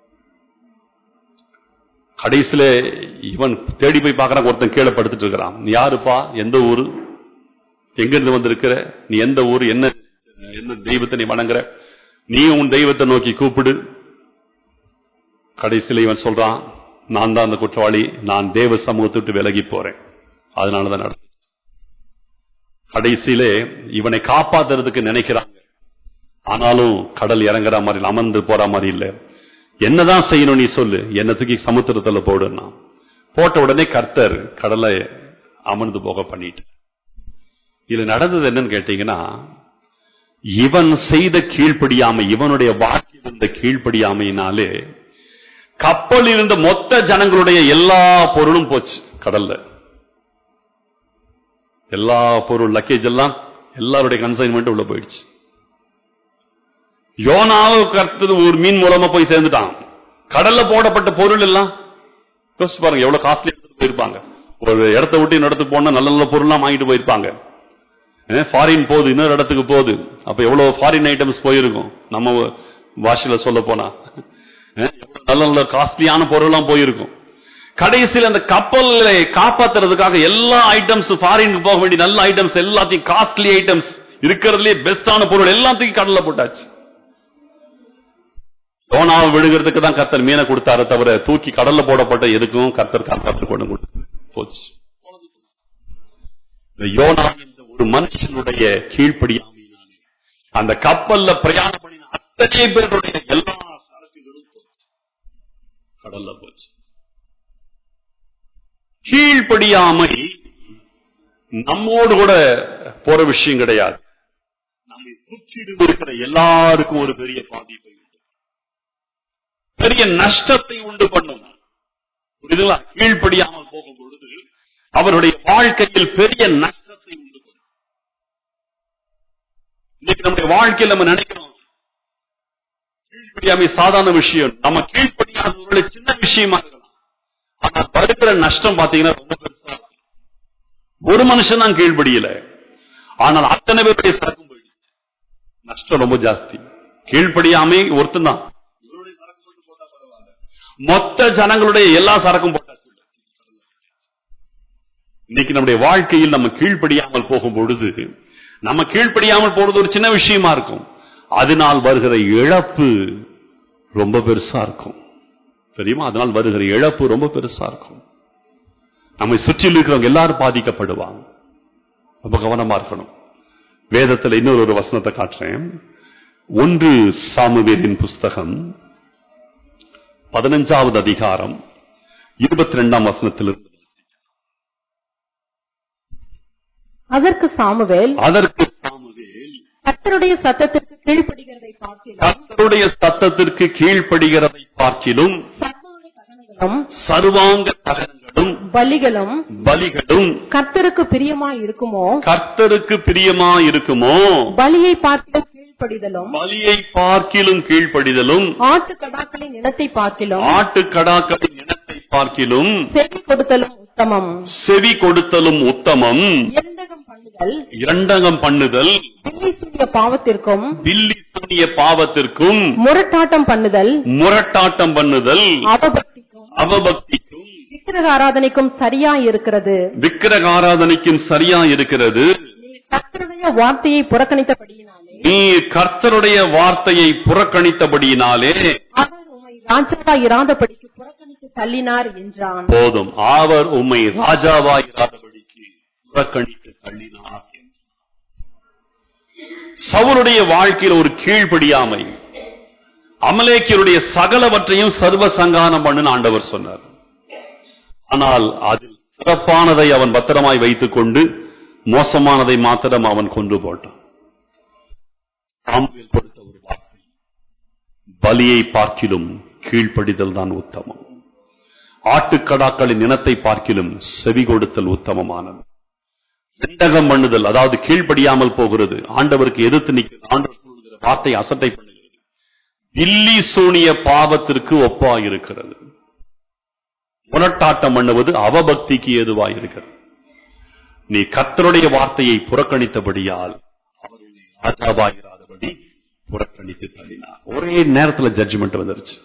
கடைசியில இவன் தேடி போய் பார்க்கறான் ஒருத்தன் கீழே படுத்துட்டு இருக்கிறான் நீ யாருப்பா எந்த ஊரு எங்க இருந்து வந்திருக்கிற நீ எந்த ஊர் என்ன என்ன தெய்வத்தை நீ வணங்குற நீ உன் தெய்வத்தை நோக்கி கூப்பிடு கடைசியில இவன் சொல்றான் நான் தான் அந்த குற்றவாளி நான் தேவ சமூகத்தை விட்டு விலகி போறேன் அதனாலதான் நடந்தது கடைசியிலே இவனை காப்பாத்துறதுக்கு நினைக்கிறாங்க ஆனாலும் கடல் இறங்குற மாதிரி இல்ல, அமர்ந்து போற மாதிரி இல்ல என்னதான் செய்யணும் நீ சொல்லு என்ன தூக்கி சமுத்திரத்துல போடுன்னா போட்ட உடனே கர்த்தர் கடலை அமர்ந்து போக பண்ணிட்டு இது நடந்தது என்னன்னு கேட்டீங்கன்னா இவன் செய்த கீழ்ப்படியாமை இவனுடைய வாழ்க்கையில் இருந்த கீழ்ப்படியாமையினாலே கப்பல் இருந்த மொத்த ஜனங்களுடைய எல்லா பொருளும் போச்சு கடல்ல எல்லா பொருள் லக்கேஜ் எல்லாம் எல்லாருடைய கன்சைன்மெண்ட் உள்ள போயிடுச்சு யோனாவுக்கு அடுத்தது ஒரு மீன் மூலமா போய் சேர்ந்துட்டான் கடல்ல போடப்பட்ட பொருள் எல்லாம் யோசிச்சு பாருங்க எவ்வளவு காஸ்ட்லி எடுத்துட்டு போயிருப்பாங்க ஒரு இடத்த விட்டு இன்னொரு இடத்துக்கு போனா நல்ல நல்ல பொருள்லாம் வாங்கிட்டு போயிருப்பாங்க ஃபாரின் போகுது இன்னொரு இடத்துக்கு போகுது அப்ப எவ்வளவு ஃபாரின் ஐட்டம்ஸ் போயிருக்கும் நம்ம பாஷையில சொல்ல போனா அஹ், எவ்வளவு நல்ல நல்ல காஸ்ட்லியான பொருள்லாம் போயிருக்கும் கடைசியில் அந்த கப்பலை காப்பாத்துறதுக்காக எல்லா ஐட்டம்ஸ் ஃபாரினுக்கு போக வேண்டிய நல்ல ஐட்டம்ஸ் எல்லாத்தையும் காஸ்ட்லி ஐட்டம்ஸ் இருக்கிறதுலே பெஸ்டான பொருள் எல்லாத்தையும் கடல்ல போட்டாச்சு யோனாவை விழுகிறதுக்கு தான் கர்த்தர் மீனை கொடுத்தாரு தவிர தூக்கி கடல்ல போடப்பட்ட எதுக்கும் கர்த்தர் காப்பாற்று கொண்டு கொடுத்து போச்சு இந்த யோனா என்ற ஒரு மனுஷனுடைய கீழ்ப்படியாமையினாலே அந்த கப்பல்ல பிரயாணம் பண்ணின அத்தனை பேருடைய எல்லா சரக்குகளும் போச்சு கடல்ல போச்சு கீழ்ப்படியாமை நம்மோடு கூட போற விஷயம் கிடையாது நம்மை சுற்றிலும் இருக்கிற எல்லாருக்கும் ஒரு பெரிய பாதிப்பை உண்டு பெரிய நஷ்டத்தை உண்டு பண்ணும் புரியுதுங்களா கீழ்ப்படியாமல் போகும் பொழுது அவருடைய வாழ்க்கையில் பெரிய நஷ்டத்தை உண்டு பண்ணும் இன்னைக்கு நம்முடைய வாழ்க்கையில் நம்ம நினைக்கிறோம் கீழ்ப்படியாமை சாதாரண விஷயம் நம்ம கீழ்ப்படியாத சின்ன விஷயமா இருக்கலாம் ஆனா வருகிற நஷ்டம் பாத்தீங்கன்னா ரொம்ப பெருசா இருக்கும். ஒரு மனுஷன் தான் கீழ்ப்படியல ஆனால் அத்தனை பேருடைய சரக்கும் போயிடுச்சு நஷ்டம் ரொம்ப ஜாஸ்தி கீழ்ப்படியாமை ஒருத்தன் தான் மொத்த ஜனங்களுடைய எல்லா சரக்கும் போட்டாச்சு இன்னைக்கு நம்முடைய வாழ்க்கையில் நம்ம கீழ்ப்படியாமல் போகும் பொழுது நம்ம கீழ்ப்படியாமல் போறது ஒரு சின்ன விஷயமா இருக்கும் அதனால் வருகிற இழப்பு ரொம்ப பெருசா இருக்கும் தெரியுமா அதனால் வருகிற இழப்பு ரொம்ப பெருசா இருக்கும் நம்மை சுற்றில் இருக்கிறவங்க எல்லாரும் பாதிக்கப்படுவாங்க ரொம்ப கவனமா இருக்கணும் வேதத்துல இன்னொரு ஒரு வசனத்தை காட்டுறேன் ஒன்று சாமுவேலின் புஸ்தகம் பதினஞ்சாவது அதிகாரம் இருபத்தி ரெண்டாம் வசனத்திலிருந்து அதற்கு சாமுவேல் அதற்கு சாமுவேல் கர்த்தருடைய சத்தத்திற்கு கீழ்ப்படுகிறதை பார்க்கிறோம் கர்த்தருடைய சத்தத்திற்கு கீழ்ப்படுகிறதை பார்க்கிலும் சர்வாங்க தகனங்களும் சர்வாங்க தகனங்களும் பலிகளும் பலிகளும் கர்த்தருக்கு பிரியமா இருக்குமோ கர்த்தருக்கு பிரியமா இருக்குமோ பலியை பார்க்கிலும் கீழ்ப்படிதலும் பலியை பார்க்கிலும் கீழ்ப்படிதலும் ஆட்டு கடாக்களின் இனத்தை பார்க்கிலும் ஆட்டுக்கடாக்களின் இனத்தை பார்க்கிலும் செவி கொடுத்தலும் உத்தமம் செவி கொடுத்தலும் உத்தமம் இரண்டகம் பண்ணுதல் இரண்டகம் பண்ணுதல் பிள்ளை சூடிய பாவத்திற்கும் பில்லி சூனிய பாவத்திற்கும் முரட்டாட்டம் பண்ணுதல் முரட்டாட்டம் பண்ணுதல் அவபக்திக்கும் அவபக்திக்கும் விக்கிரக ஆராதனைக்கும் சரியா இருக்கிறது விக்கிரக ஆராதனைக்கும் சரியா இருக்கிறது நீ கர்த்தருடைய வார்த்தையை புறக்கணித்தபடியினாலே நீ கர்த்தருடைய வார்த்தையை புறக்கணித்தபடியினாலே அவர் உம்மை ராஜாவா இராதபடிக்கு புறக்கணித்து தள்ளினார் என்றான் போதும் அவர் உம்மை ராஜாவாயிராதபடிக்கு புறக்கணித்து தள்ளினார் என்றார். சவுலுடைய வாழ்க்கையில் ஒரு கீழ்ப்படியாமை அமலேக்கியருடைய சகலவற்றையும் சர்வ சங்கானம் பண்ணுன்னு ஆண்டவர் சொன்னார் ஆனால் அதில் சிறப்பானதை அவன் பத்திரமாய் வைத்துக் கொண்டு மோசமானதை மாத்திரம் அவன் கொண்டு போட்டான் சாமுவேல் கொடுத்த ஒரு வார்த்தை பலியை பார்க்கிலும் கீழ்ப்படிதல் தான் உத்தமம் ஆட்டுக்கடாக்களின் இனத்தை பார்க்கிலும் செவி கொடுத்தல் உத்தமமானது செண்டகம் பண்ணுதல் அதாவது கீழ்ப்படியாமல் போகிறது ஆண்டவருக்கு எதிர்த்து நிற்கிறது ஆண்டவர் சொல்லுகிற வார்த்தை அசட்டை பண்ணுகிறது தில்லி சூனிய பாவத்திற்கு ஒப்பா இருக்கிறது முரட்டாட்டம் பண்ணுவது அவபக்திக்கு ஏதுவாய் இருக்கிறது நீ கர்த்தருடைய வார்த்தையை புறக்கணித்தபடியால் அவர் உன்னை ராஜாவாகிறாதபடி புறக்கணித்து தள்ளினார் ஒரே நேரத்தில் ஜட்ஜ்மெண்ட் வந்துருச்சு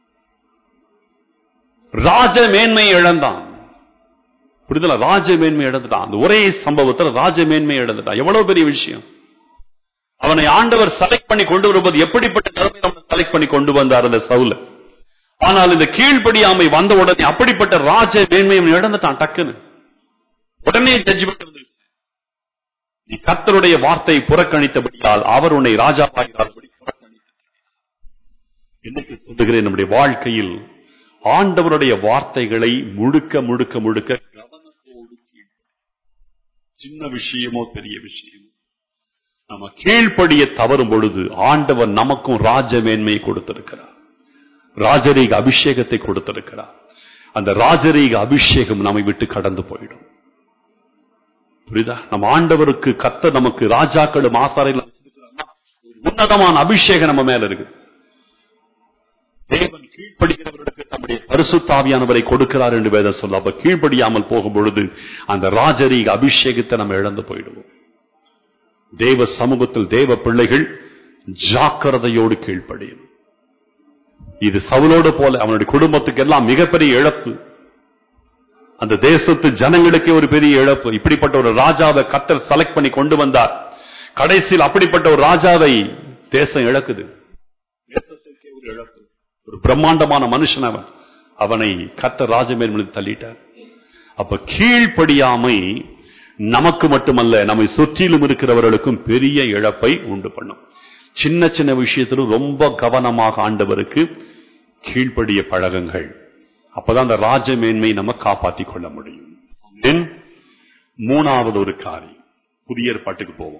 ராஜ மேன்மை இழந்தான் புரிதல ராஜ மேன்மை இழந்துட்டான் அந்த ஒரே சம்பவத்தில் ராஜ மேன்மை இழந்துட்டான் எவ்வளவு பெரிய விஷயம் அவனை ஆண்டவர் செலக்ட் பண்ணி கொண்டு வரும்போது எப்படிப்பட்ட நிலைமையில் அவனை செலக்ட் பண்ணி கொண்டு வந்தார் அந்த சவுல ஆனால் இந்த கீழ்ப்படியாமை வந்த உடனே அப்படிப்பட்ட ராஜ மேன்மை அவன் இழந்துட்டான் டக்குன்னு உடனே ஜட்ஜ்மெண்ட் வந்துருச்சு நீ கர்த்தருடைய வார்த்தையை புறக்கணித்தபடியால் அவர் உன்னை ராஜாவாகிறார்படி புறக்கணித்து இன்னைக்கு சொல்லுகிறேன் நம்முடைய வாழ்க்கையில் ஆண்டவருடைய வார்த்தைகளை முழுக்க முழுக்க முழுக்க கவனத்தோடு கீழ்ப்படி சின்ன விஷயமோ பெரிய விஷயமோ நம்ம கீழ்ப்படிய தவறும் பொழுது ஆண்டவர் நமக்கும் ராஜ மேன்மையை கொடுத்திருக்கிறார் ராஜரீக அபிஷேகத்தை கொடுத்திருக்கிறார் அந்த ராஜரீக அபிஷேகம் நம்மை விட்டு கடந்து போயிடும் புரியுதா நம்ம ஆண்டவருக்கு கத்த நமக்கு ராஜாக்களும் ஆசாரிகளும் வச்சிருக்கிறார்னா, ஒரு உன்னதமான அபிஷேகம் நம்ம மேல இருக்கு தேவன் கீழ்ப்படுகிறவர்களுக்கு தம்முடைய பரிசுத்தாவியானவரை கொடுக்கிறார் என்று வேதம் சொல்ல அப்ப கீழ்ப்படியாமல் போகும் பொழுது அந்த ராஜரீக அபிஷேகத்தை நம்ம இழந்து போயிடுவோம் தேவ சமூகத்தில் தேவ பிள்ளைகள் ஜாக்கிரதையோடு கீழ்ப்படியும் இது சவுலோடு போல அவனுடைய குடும்பத்துக்கு எல்லாம் மிகப்பெரிய இழப்பு அந்த தேசத்து ஜனங்களுக்கே ஒரு பெரிய இழப்பு இப்படிப்பட்ட ஒரு ராஜாவை கத்தர் செலக்ட் பண்ணி கொண்டு வந்தார் கடைசியில் அப்படிப்பட்ட ஒரு ராஜாவை தேசம் இழக்குது தேசத்திற்கே ஒரு இழப்பு ஒரு பிரம்மாண்டமான மனுஷன் அவன் அவனை கத்தர் ராஜமேன்மணி தள்ளிட்டார் அப்ப கீழ்ப்படியாமை நமக்கு மட்டுமல்ல நம்மை சுற்றிலும் இருக்கிறவர்களுக்கும் பெரிய இழப்பை உண்டு பண்ணும் சின்ன சின்ன விஷயத்திலும் ரொம்ப கவனமாக ஆண்டவருக்கு கீழ்ப்படிய பழகுங்கள் அப்பதான் அந்த ராஜ மேன்மை நம்ம காப்பாற்றிக் கொள்ள முடியும் Then, மூணாவது ஒரு காரியம் புதிய ஏற்பாட்டுக்கு போவோம்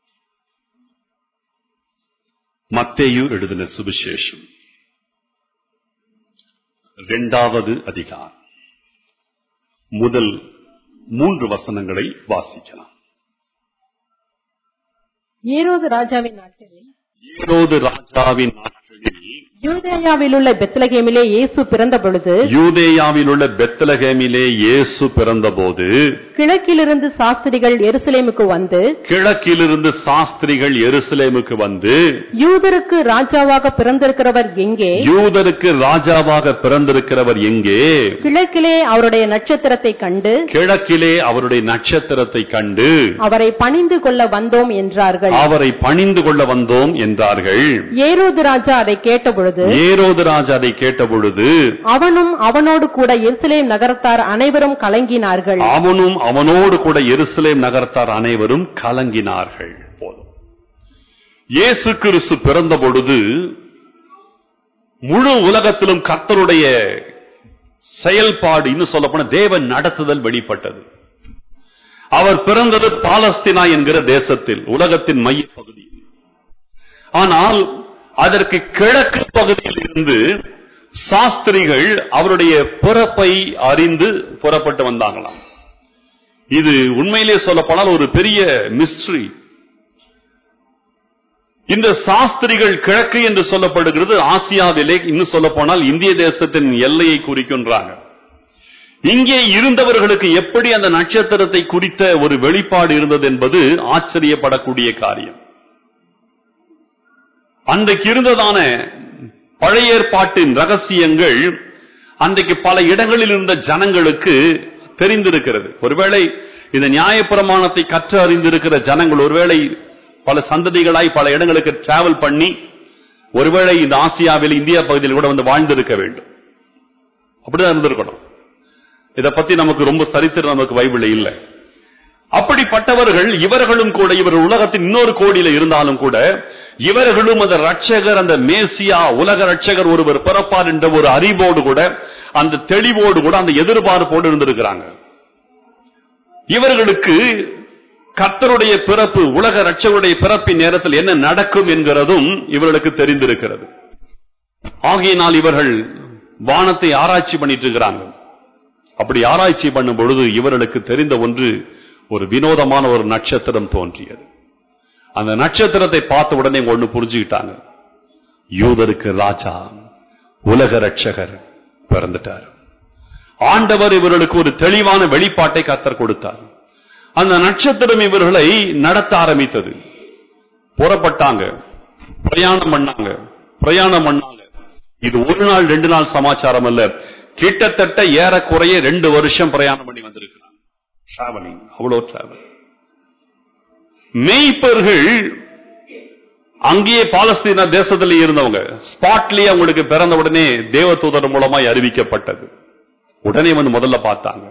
மத்தேயு எழுதின சுவிசேஷம் இரண்டாவது அதிகாரம் முதல் மூன்று வசனங்களை வாசிக்கலாம் ஏரோது ராஜாவின் நாட்களில் ஈரோது ராஜாவின் நாட்களில் யூதேயாவில் உள்ள பெத்லகேமிலே இயேசு பிறந்த பொழுது யூதேயாவில் உள்ள பெத்லகேமிலே இயேசு பிறந்தபோது கிழக்கிலிருந்து சாஸ்திரிகள் எருசலேமுக்கு வந்து கிழக்கிலிருந்து சாஸ்திரிகள் எருசலேமுக்கு வந்து யூதருக்கு ராஜாவாக பிறந்திருக்கிறவர் எங்கே யூதருக்கு ராஜாவாக பிறந்திருக்கிறவர் எங்கே கிழக்கிலே அவருடைய நட்சத்திரத்தை கண்டு கிழக்கிலே அவருடைய நட்சத்திரத்தை கண்டு அவரை பணிந்து கொள்ள வந்தோம் என்றார்கள் அவரை பணிந்து கொள்ள வந்தோம் என்றார்கள் ஏரோது ராஜா அதை கேட்டபொழுது ஏரோது ராஜா அதை கேட்டபொழுது அவனும் அவனோடு கூட எருசலேம் நகரத்தார் அனைவரும் கலங்கினார்கள் அவனும் அவனோடு கூட எருசலேம் நகரத்தார் அனைவரும் கலங்கினார்கள் போதும் இயேசு கிறிஸ்து பிறந்த பொழுது முழு உலகத்திலும் கர்த்தருடைய செயல்பாடு இன்னும் சொல்லப்போன தேவன் நடத்துதல் வெளிப்பட்டது அவர் பிறந்தது பாலஸ்தீனா என்கிற தேசத்தில் உலகத்தின் மையப்பகுதி ஆனால் அதற்கு கிழக்கு பகுதியில் இருந்து சாஸ்திரிகள் அவருடைய பிறப்பை அறிந்து புறப்பட்டு வந்தாங்களாம் இது உண்மையிலே சொல்லப்போனால் ஒரு பெரிய மிஸ்ட்ரி இந்த சாஸ்திரிகள் கிழக்கு என்று சொல்லப்படுகிறது ஆசியாவிலே இன்னும் சொல்லப்போனால் இந்திய தேசத்தின் எல்லையை குறிக்கின்றாங்க இங்கே இருந்தவர்களுக்கு எப்படி அந்த நட்சத்திரத்தை குறித்த ஒரு வெளிப்பாடு இருந்தது என்பது ஆச்சரியப்படக்கூடிய காரியம் அன்றைக்கு இருந்ததான பழைய ஏற்பாட்டின் ரகசியங்கள் அன்றைக்கு பல இடங்களில் இருந்த ஜனங்களுக்கு தெரிந்திருக்கிறது ஒருவேளை இந்த நியாயப்பிரமாணத்தை கற்று அறிந்திருக்கிற ஜனங்கள் ஒருவேளை பல சந்ததிகளாய் பல இடங்களுக்கு டிராவல் பண்ணி ஒருவேளை இந்த ஆசியாவில் இந்தியா பகுதியில் கூட வந்து வாழ்ந்திருக்க வேண்டும் அப்படிதான் இருந்திருக்கணும் இத பத்தி நமக்கு ரொம்ப சரித்திரம் நமக்கு பைபிள் இல்லை அப்படிப்பட்டவர்கள் இவர்களும் கூட இவர் உலகத்தின் இன்னொரு கோடியில இருந்தாலும் கூட இவர்களும் அந்த ரட்சகர் அந்த மேசியா உலக ரட்சகர் ஒருவர் பிறப்பார் என்ற ஒரு அறிவோடு கூட அந்த தெளிவோடு கூட அந்த எதிர்பார்ப்போடு இருந்திருக்கிறாங்க இவர்களுக்கு கர்த்தருடைய பிறப்பு உலக ரட்சகருடைய பிறப்பின் நேரத்தில் என்ன நடக்கும் என்கிறதும் இவர்களுக்கு தெரிந்திருக்கிறது ஆகையினால் இவர்கள் வானத்தை ஆராய்ச்சி பண்ணிட்டு இருக்கிறாங்க அப்படி ஆராய்ச்சி பண்ணும் பொழுது இவர்களுக்கு தெரிந்த ஒன்று ஒரு வினோதமான ஒரு நட்சத்திரம் தோன்றியது அந்த நட்சத்திரத்தை பார்த்த உடனே ஒண்ணு புரிஞ்சுக்கிட்டாங்க யூதருக்கு ராஜா உலக ரட்சகர் பிறந்துட்டார் ஆண்டவர் இவர்களுக்கு ஒரு தெளிவான வெளிப்பாட்டை கத்தர் கொடுத்தார் அந்த நட்சத்திரம் இவர்களை நடத்த ஆரம்பித்தது புறப்பட்டாங்க பிரயாணம் பண்ணாங்க பிரயாணம் பண்ணாங்க இது ஒரு நாள் ரெண்டு நாள் சமாச்சாரம் அல்ல கிட்டத்தட்ட ஏறக்குறைய ரெண்டு வருஷம் பிரயாணம் பண்ணி வந்திருக்கிறாங்க டிராவலிங் அவ்வளோ டிராவல் மேய்ப்பர்கள் அங்கேயே பாலஸ்தீன தேசத்தில் இருந்தவங்க ஸ்பாட்லயே அவங்களுக்கு பிறந்த உடனே தேவதூதர் மூலமாய் அறிவிக்கப்பட்டது உடனே வந்து முதல்ல பார்த்தாங்க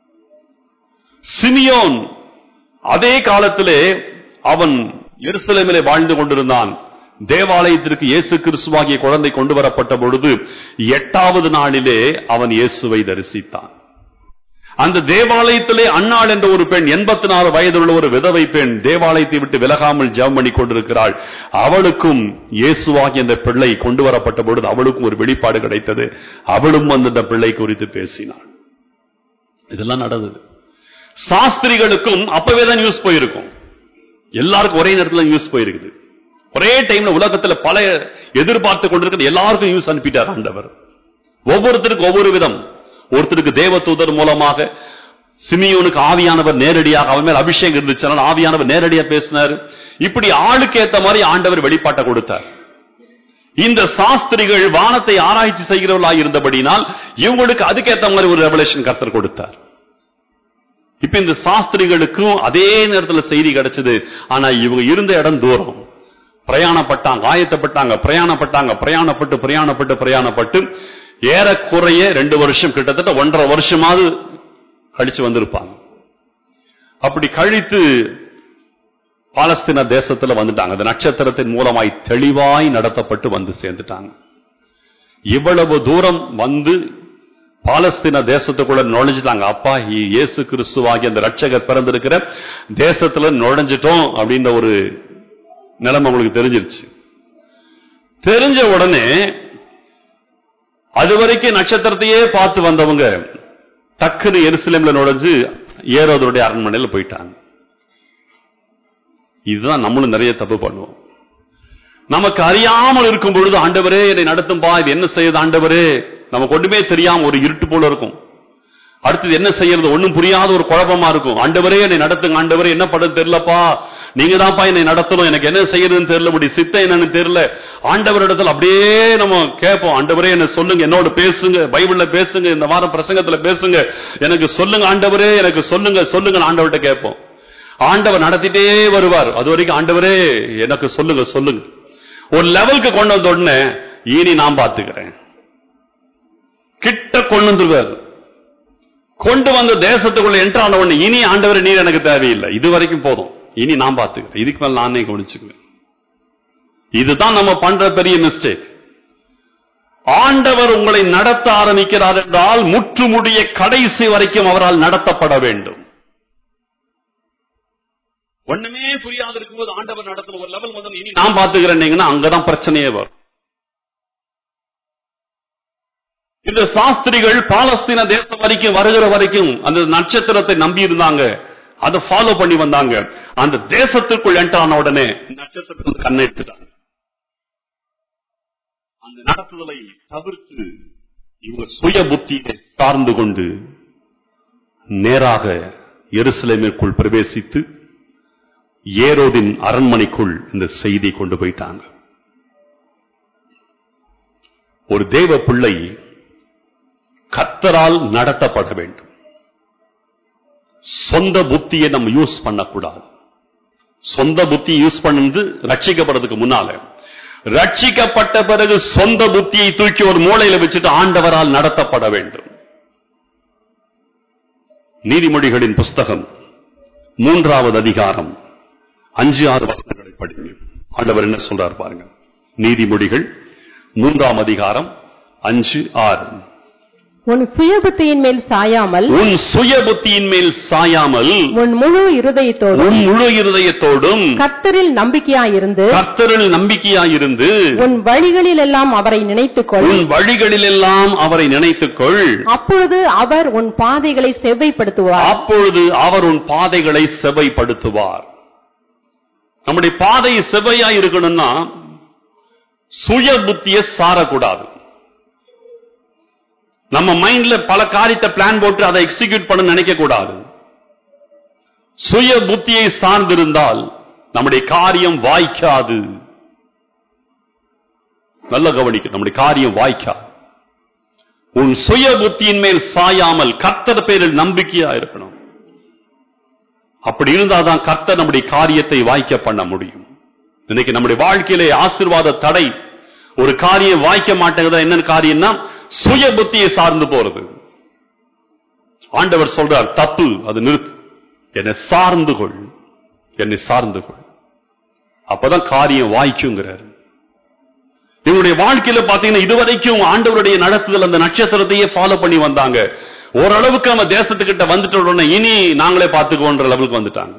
சிமியோன் அதே காலத்திலே அவன் எருசலேமிலே வாழ்ந்து கொண்டிருந்தான் தேவாலயத்திற்கு இயேசு கிறிஸ்துவாகிய குழந்தை கொண்டு வரப்பட்ட பொழுது எட்டாவது நாளிலே அவன் இயேசுவை தரிசித்தான் அந்த தேவாலயத்திலே அன்னாள் என்ற ஒரு பெண் எண்பத்தி நாலு வயதுள்ள ஒரு விதவை பெண் தேவாலயத்தை விட்டு விலகாமல் ஜெபம் பண்ணி கொண்டிருக்கிறாள் அவளுக்கும் இயேசுவாகி அந்த பிள்ளை கொண்டு வரப்பட்ட பொழுது அவளுக்கும் ஒரு வெளிப்பாடு கிடைத்தது அவளும் வந்து அந்த பிள்ளை குறித்து பேசினாள் இதெல்லாம் நடந்தது சாஸ்திரிகளுக்கும் அப்பவே தான் நியூஸ் போயிருக்கும் எல்லாருக்கும் ஒரே நேரத்தில் நியூஸ் போயிருக்குது ஒரே டைம்ல உலகத்துல பல எதிர்பார்த்து கொண்டிருக்கிற எல்லாருக்கும் நியூஸ் அனுப்பிட்டார் ஆண்டவர் ஒவ்வொருத்தருக்கும் ஒவ்வொரு விதம் ஒருத்தருக்கு தேவதூதர் மூலமாக சிமியோனுக்கு ஆவியானவர் நேரடியாக அவன் மேல் அபிஷேகம் இருந்துச்சு ஆவியானவர் நேரடியா பேசினார் இப்படி ஆளுக்கு ஏத்த மாதிரி ஆண்டவர் வெளிப்பாட்டை கொடுத்தார் இந்த சாஸ்திரிகள் வானத்தை ஆராய்ச்சி செய்கிறவர்களாக இருந்தபடினால் இவங்களுக்கு அதுக்கேத்த மாதிரி ஒரு ரெவலேஷன் கர்த்தர் கொடுத்தார் இப்ப இந்த சாஸ்திரிகளுக்கும் அதே நேரத்தில் செய்தி கிடைச்சது ஆனா இவங்க இருந்த இடம் தூரம் பிரயாணப்பட்டாங்க ஆயத்தப்பட்டாங்க பிரயாணப்பட்டாங்க பிரயாணப்பட்டு பிரயாணப்பட்டு பிரயாணப்பட்டு ஏறக்குறைய ரெண்டு வருஷம் கிட்டத்தட்ட ஒன்றரை வருஷமாவது கழிச்சு வந்திருப்பாங்க அப்படி கழித்து பாலஸ்தீன தேசத்துல வந்துட்டாங்க அந்த நட்சத்திரத்தின் மூலமாய் தெளிவாய் நடத்தப்பட்டு வந்து சேர்ந்துட்டாங்க இவ்வளவு தூரம் வந்து பாலஸ்தீன தேசத்துக்குள்ள நுழைஞ்சிட்டாங்க அப்பா இயேசு கிறிஸ்துவாகி அந்த ரட்சகர் பிறந்திருக்கிற தேசத்துல நுழைஞ்சிட்டோம் அப்படின்ற ஒரு நிலைமை உங்களுக்கு தெரிஞ்சிருச்சு தெரிஞ்ச உடனே அது வரைக்கும் நட்சத்திரத்தையே பார்த்து வந்தவங்க டக்குன்னு எருசலேம்ல நுழைஞ்சு ஏரோதருடைய அரண்மனையில போயிட்டாங்க இதுதான் நம்மளும் நிறைய தப்பு பண்ணுவோம் நமக்கு அறியாமல் இருக்கும் பொழுது ஆண்டவரே என்னை நடத்தும்பா இது என்ன செய்யுது ஆண்டவரே நமக்கு ஒண்ணுமே தெரியாம ஒரு இருட்டு போல இருக்கும் அடுத்தது என்ன செய்யறது ஒண்ணும் புரியாத ஒரு குழப்பமா இருக்கும் ஆண்டவரே என்னை நடத்துங்க ஆண்டவரே என்ன படம் தெரியலப்பா நீங்க தான்ப்பா என்னை நடத்தணும் எனக்கு என்ன செய்யறதுன்னு தெரியல முடி சித்தம் என்னன்னு தெரியல ஆண்டவரிடத்துல அப்படியே நம்ம கேட்போம் ஆண்டவரே என்ன சொல்லுங்க என்னோட பேசுங்க பைபிள்ல பேசுங்க இந்த வாரம் பிரசங்கத்துல பேசுங்க எனக்கு சொல்லுங்க ஆண்டவரே எனக்கு சொல்லுங்க சொல்லுங்க ஆண்டவர்கிட்ட கேட்போம் ஆண்டவர் நடத்திட்டே வருவார் அது வரைக்கும் ஆண்டவரே எனக்கு சொல்லுங்க சொல்லுங்க ஒரு லெவலுக்கு கொண்டு வந்த உடனே இனி நான் பாத்துக்கிறேன் கிட்ட கொண்டு வந்துருவார் கொண்டு வந்த தேசத்துக்குள்ள என்ட்ரு ஆன உடனே இனி ஆண்டவர் நீர் எனக்கு தேவையில்லை இது வரைக்கும் போதும் இனி நான் பாத்துக்கிறேன் இதுக்கு மேல நானே கவனிச்சுக்குவேன் இதுதான் நம்ம பண்ற பெரிய மிஸ்டேக் ஆண்டவர் உங்களை நடத்த ஆரம்பிக்கிறார் என்றால் முற்றுமுடிய கடைசி வரைக்கும் அவரால் நடத்தப்பட வேண்டும் ஒண்ணுமே புரியாது இருக்கும்போது ஆண்டவர் நடத்தும் ஒரு லெவல் வந்து இனி நான் பாத்துக்கிறேன் அங்கதான் பிரச்சனையே வரும் இந்த சாஸ்திரிகள் பாலஸ்தீன தேசம் வரைக்கும் வருகிற வரைக்கும் அந்த நட்சத்திரத்தை நம்பி இருந்தாங்க அதை ஃபாலோ பண்ணி வந்தாங்க அந்த தேசத்திற்குள் என்டான உடனே நட்சத்திரத்துக்கு கண்ணை எடுத்துட்டாங்க அந்த நடத்துதலை தவிர்த்து இவங்க சுய புத்தியை சார்ந்து கொண்டு நேராக எருசலேமிற்குள் பிரவேசித்து ஏரோதின் அரண்மனைக்குள் இந்த செய்தி கொண்டு போயிட்டாங்க ஒரு தேவ பிள்ளை கத்தரால் நடத்தப்பட வேண்டும் சொந்த புத்தியை நம்ம யூஸ் பண்ணக்கூடாது சொந்த புத்தி யூஸ் பண்ணது ரட்சிக்கப்படுறதுக்கு முன்னால ரட்சிக்கப்பட்ட பிறகு சொந்த புத்தியை தூக்கி ஒரு மூளையில வச்சுட்டு ஆண்டவரால் நடத்தப்பட வேண்டும் நீதிமொழிகளின் புஸ்தகம் மூன்றாவது அதிகாரம் அஞ்சு ஆறு வசனங்களை படிங்க ஆண்டவர் என்ன சொல்றார் பாருங்க நீதிமொழிகள் மூன்றாம் அதிகாரம் அஞ்சு ஆறு உன் சுயபுத்தியின் மேல் சாயாமல் உன் சுய புத்தியின் மேல் சாயாமல் உன் முழு இருதயத்தோடும் உன் முழு இருதயத்தோடும் கர்த்தரில் நம்பிக்கையாயிருந்து கர்த்தரில் நம்பிக்கையாயிருந்து உன் வழிகளில் எல்லாம் அவரை நினைத்துக்கொள் உன் வழிகளிலெல்லாம் அவரை நினைத்துக்கொள் அப்பொழுது அவர் உன் பாதைகளை செவ்வைப்படுத்துவார் அப்பொழுது அவர் உன் பாதைகளை செவைப்படுத்துவார் நம்முடைய பாதை செவையா இருக்கணும்னா சுய புத்தியை சாரக்கூடாது நம்ம மைண்ட்ல பல காரியத்தை பிளான் போட்டு அதை எக்ஸிக்யூட் பண்ண நினைக்க கூடாது சுய புத்தியை சார்ந்திருந்தால் நம்முடைய காரியம் வாய்க்காது நல்ல கவனிக்க நம்முடைய காரியம் வாய்க்காது உன் சுய புத்தியின் மேல் சாயாமல் கர்த்தர் பேரில் நம்பிக்கையா இருக்கணும் அப்படி இருந்தாதான் கர்த்தர் நம்முடைய காரியத்தை வாய்க்க பண்ண முடியும் இன்னைக்கு நம்முடைய வாழ்க்கையிலே ஆசீர்வாத தடை ஒரு காரியம் வாய்க்க மாட்டேங்குதா என்ன காரியம்னா சுய புத்தியை சார்ந்து போறது ஆண்டவர் சொல்றார் தப்பு அது நிறுத்து என்னை சார்ந்து கொள் என்னை சார்ந்து கொள் அப்பதான் காரியம் வாய்க்குங்கிறார் இவங்களுடைய வாழ்க்கையில பாத்தீங்கன்னா இதுவரைக்கும் ஆண்டவருடைய நடத்துதல் அந்த நட்சத்திரத்தையே ஃபாலோ பண்ணி வந்தாங்க ஓரளவுக்கு நம்ம தேசத்துக்கிட்ட வந்துட்ட உடனே இனி நாங்களே பார்த்துக்குவோன்ற லெவலுக்கு வந்துட்டாங்க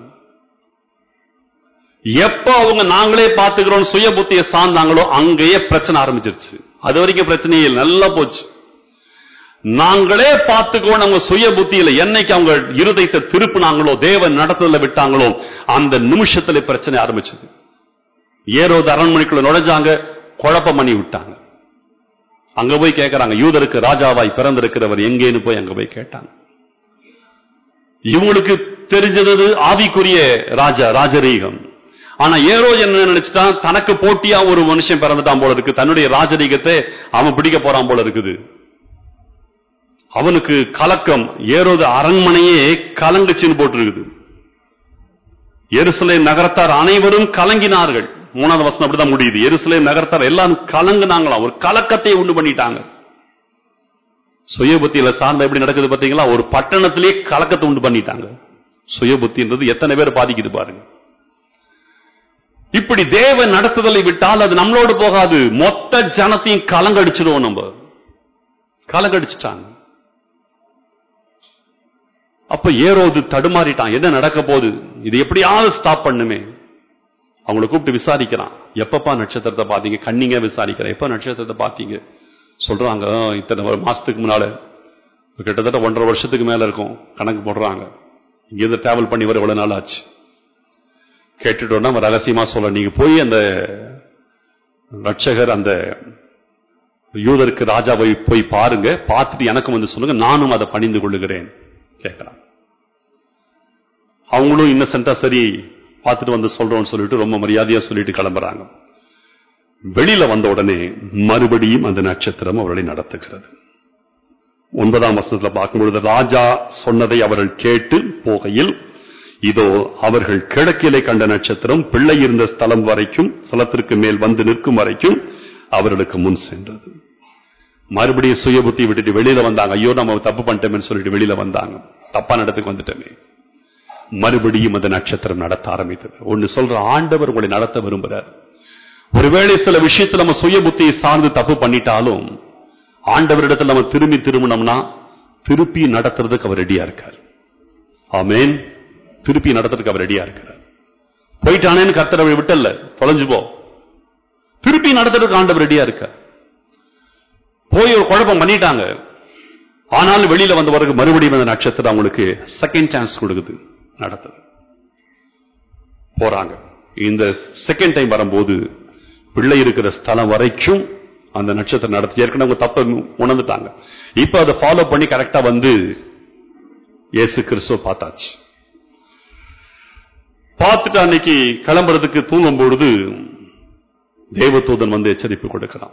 எப்ப அவங்க நாங்களே பார்த்துக்கிறோம் சுய புத்தியை சார்ந்தாங்களோ அங்கேயே பிரச்சனை ஆரம்பிச்சிருச்சு அது வரைக்கும் பிரச்சனையே இல்லை நல்லா போச்சு நாங்களே பார்த்துக்கோணும் அவங்க சுய புத்தியில என்னைக்கு அவங்க இருதயத்தை திருப்பினாங்களோ தேவன் நடத்துதல விட்டாங்களோ அந்த நிமிஷத்துல பிரச்சனை ஆரம்பிச்சது ஏரோது அரண்மனைக்குள்ள நுழைஞ்சாங்க குழப்பம் பண்ணி விட்டாங்க அங்க போய் கேட்கறாங்க யூதருக்கு ராஜாவாய் பிறந்திருக்கிறவர் எங்கேன்னு போய் அங்க போய் கேட்டாங்க இவங்களுக்கு தெரிஞ்சது ஆவிக்குரிய ராஜா ராஜரீகம் ஆனா ஏரோ என்ன நினைச்சிட்டான் தனக்கு போட்டியா ஒரு மனுஷன் பிறந்துட்டான் போல இருக்கு தன்னுடைய ராஜரீகத்தை அவன் பிடிக்க போறான் போல இருக்குது அவனுக்கு கலக்கம் ஏரோது அரண்மனையே கலங்குச்சின்னு போட்டிருக்குது எருசலேம் நகரத்தார் அனைவரும் கலங்கினார்கள் மூணாவது வசனம் அப்படிதான் முடியுது எருசலேம் நகரத்தார் எல்லாரும் கலங்குனாங்களாம் ஒரு கலக்கத்தை உண்டு பண்ணிட்டாங்க சுயபுத்தியில சார்ந்த எப்படி நடக்குது பாத்தீங்களா ஒரு பட்டணத்திலே கலக்கத்தை உண்டு பண்ணிட்டாங்க சுயபுத்தின்றது எத்தனை பேர் பாதிக்குது பாருங்க இப்படி தேவ நடத்துதலை விட்டால் அது நம்மளோடு போகாது மொத்த ஜனத்தையும் கலங்கடிச்சிடுவோம் நம்ம கலங்கடிச்சிட்டாங்க அப்ப ஏரோது தடுமாறிட்டான் என்ன நடக்க போகுது இது எப்படியாவது ஸ்டாப் பண்ணுமே அவங்கள கூப்பிட்டு விசாரிக்கிறான் எப்பப்பா நட்சத்திரத்தை பாத்தீங்க கண்ணிங்க விசாரிக்கிறேன் எப்ப நட்சத்திரத்தை பாத்தீங்க சொல்றாங்க "ஆ, இத்தனை ஒரு மாசத்துக்கு முன்னால கிட்டத்தட்ட ஒன்றரை வருஷத்துக்கு மேல இருக்கும் கணக்கு போடுறாங்க இங்கிருந்து டிராவல் பண்ணி வர எவ்வளவு நாள் ஆச்சு கேட்டுட்டோம்னா அவன் ரகசியமா சொல்ல நீங்க போய் அந்த ரட்சகர் அந்த யூதருக்கு ராஜாவை போய் பாருங்க பார்த்துட்டு எனக்கும் வந்து சொல்லுங்க நானும் அதை பணிந்து கொள்ளுகிறேன் கேட்கிறான் அவங்களும் இன்னசென்டா சரி பார்த்துட்டு வந்து சொல்றோம்னு சொல்லிட்டு ரொம்ப மரியாதையா சொல்லிட்டு கிளம்புறாங்க வெளியில வந்த உடனே மறுபடியும் அந்த நட்சத்திரம் அவர்களை நடத்துகிறது ஒன்பதாம் வசனத்துல பார்க்கும்பொழுது ராஜா சொன்னதை அவர்கள் கேட்டு போகையில் இதோ அவர்கள் கிழக்கிலே கண்ட நட்சத்திரம் பிள்ளை இருந்த ஸ்தலம் வரைக்கும் ஸ்தலத்திற்கு மேல் வந்து நிற்கும் வரைக்கும் அவர்களுக்கு முன் சென்றது மறுபடியும் சுய புத்தி விட்டுட்டு வெளியில வந்தாங்க ஐயோ நம்ம தப்பு பண்ணிட்டோம்னு சொல்லிட்டு வெளியில வந்தாங்க தப்பான இடத்துக்கு வந்துட்டோமே மறுபடியும் அந்த நட்சத்திரம் நடத்த ஆரம்பித்தது ஒன்னு சொல்ற ஆண்டவர் உங்களை நடத்த விரும்புறார் ஒருவேளை சில விஷயத்துல நம்ம சுய புத்தியை சார்ந்து தப்பு பண்ணிட்டாலும் ஆண்டவரிடத்துல நம்ம திரும்பி திரும்பினோம்னா திருப்பி நடத்துறதுக்கு அவர் ரெடியா இருக்கார் ஆமேன் திருப்பி நடத்துறதுக்கு அவர் ரெடியா இருக்கிறார் போயிட்டானேன்னு கர்த்தரவை விட்டல்ல தொலைஞ்சு போ திருப்பி நடத்துறதுக்கு ஆண்டவர் ரெடியா இருக்கார் போய் ஒரு குழப்பம் பண்ணிட்டாங்க ஆனாலும் வெளியில வந்தவருக்கு மறுபடியும் அந்த நட்சத்திரம் அவங்களுக்கு செகண்ட் சான்ஸ் கொடுக்குது நடத்துது போறாங்க இந்த செகண்ட் டைம் வரும்போது பிள்ளை இருக்கிற ஸ்தலம் வரைக்கும் அந்த நட்சத்திரம் நடத்தி ஏற்கனவே அவங்க தப்ப உணர்ந்துட்டாங்க இப்ப அதை ஃபாலோ பண்ணி கரெக்டா வந்து இயேசு கிறிஸ்துவ பார்த்தாச்சு பார்த்துட்டு அன்னைக்கு கிளம்புறதுக்கு தூங்கும் பொழுது தேவதூதன் வந்து எச்சரிப்பு கொடுக்கிறான்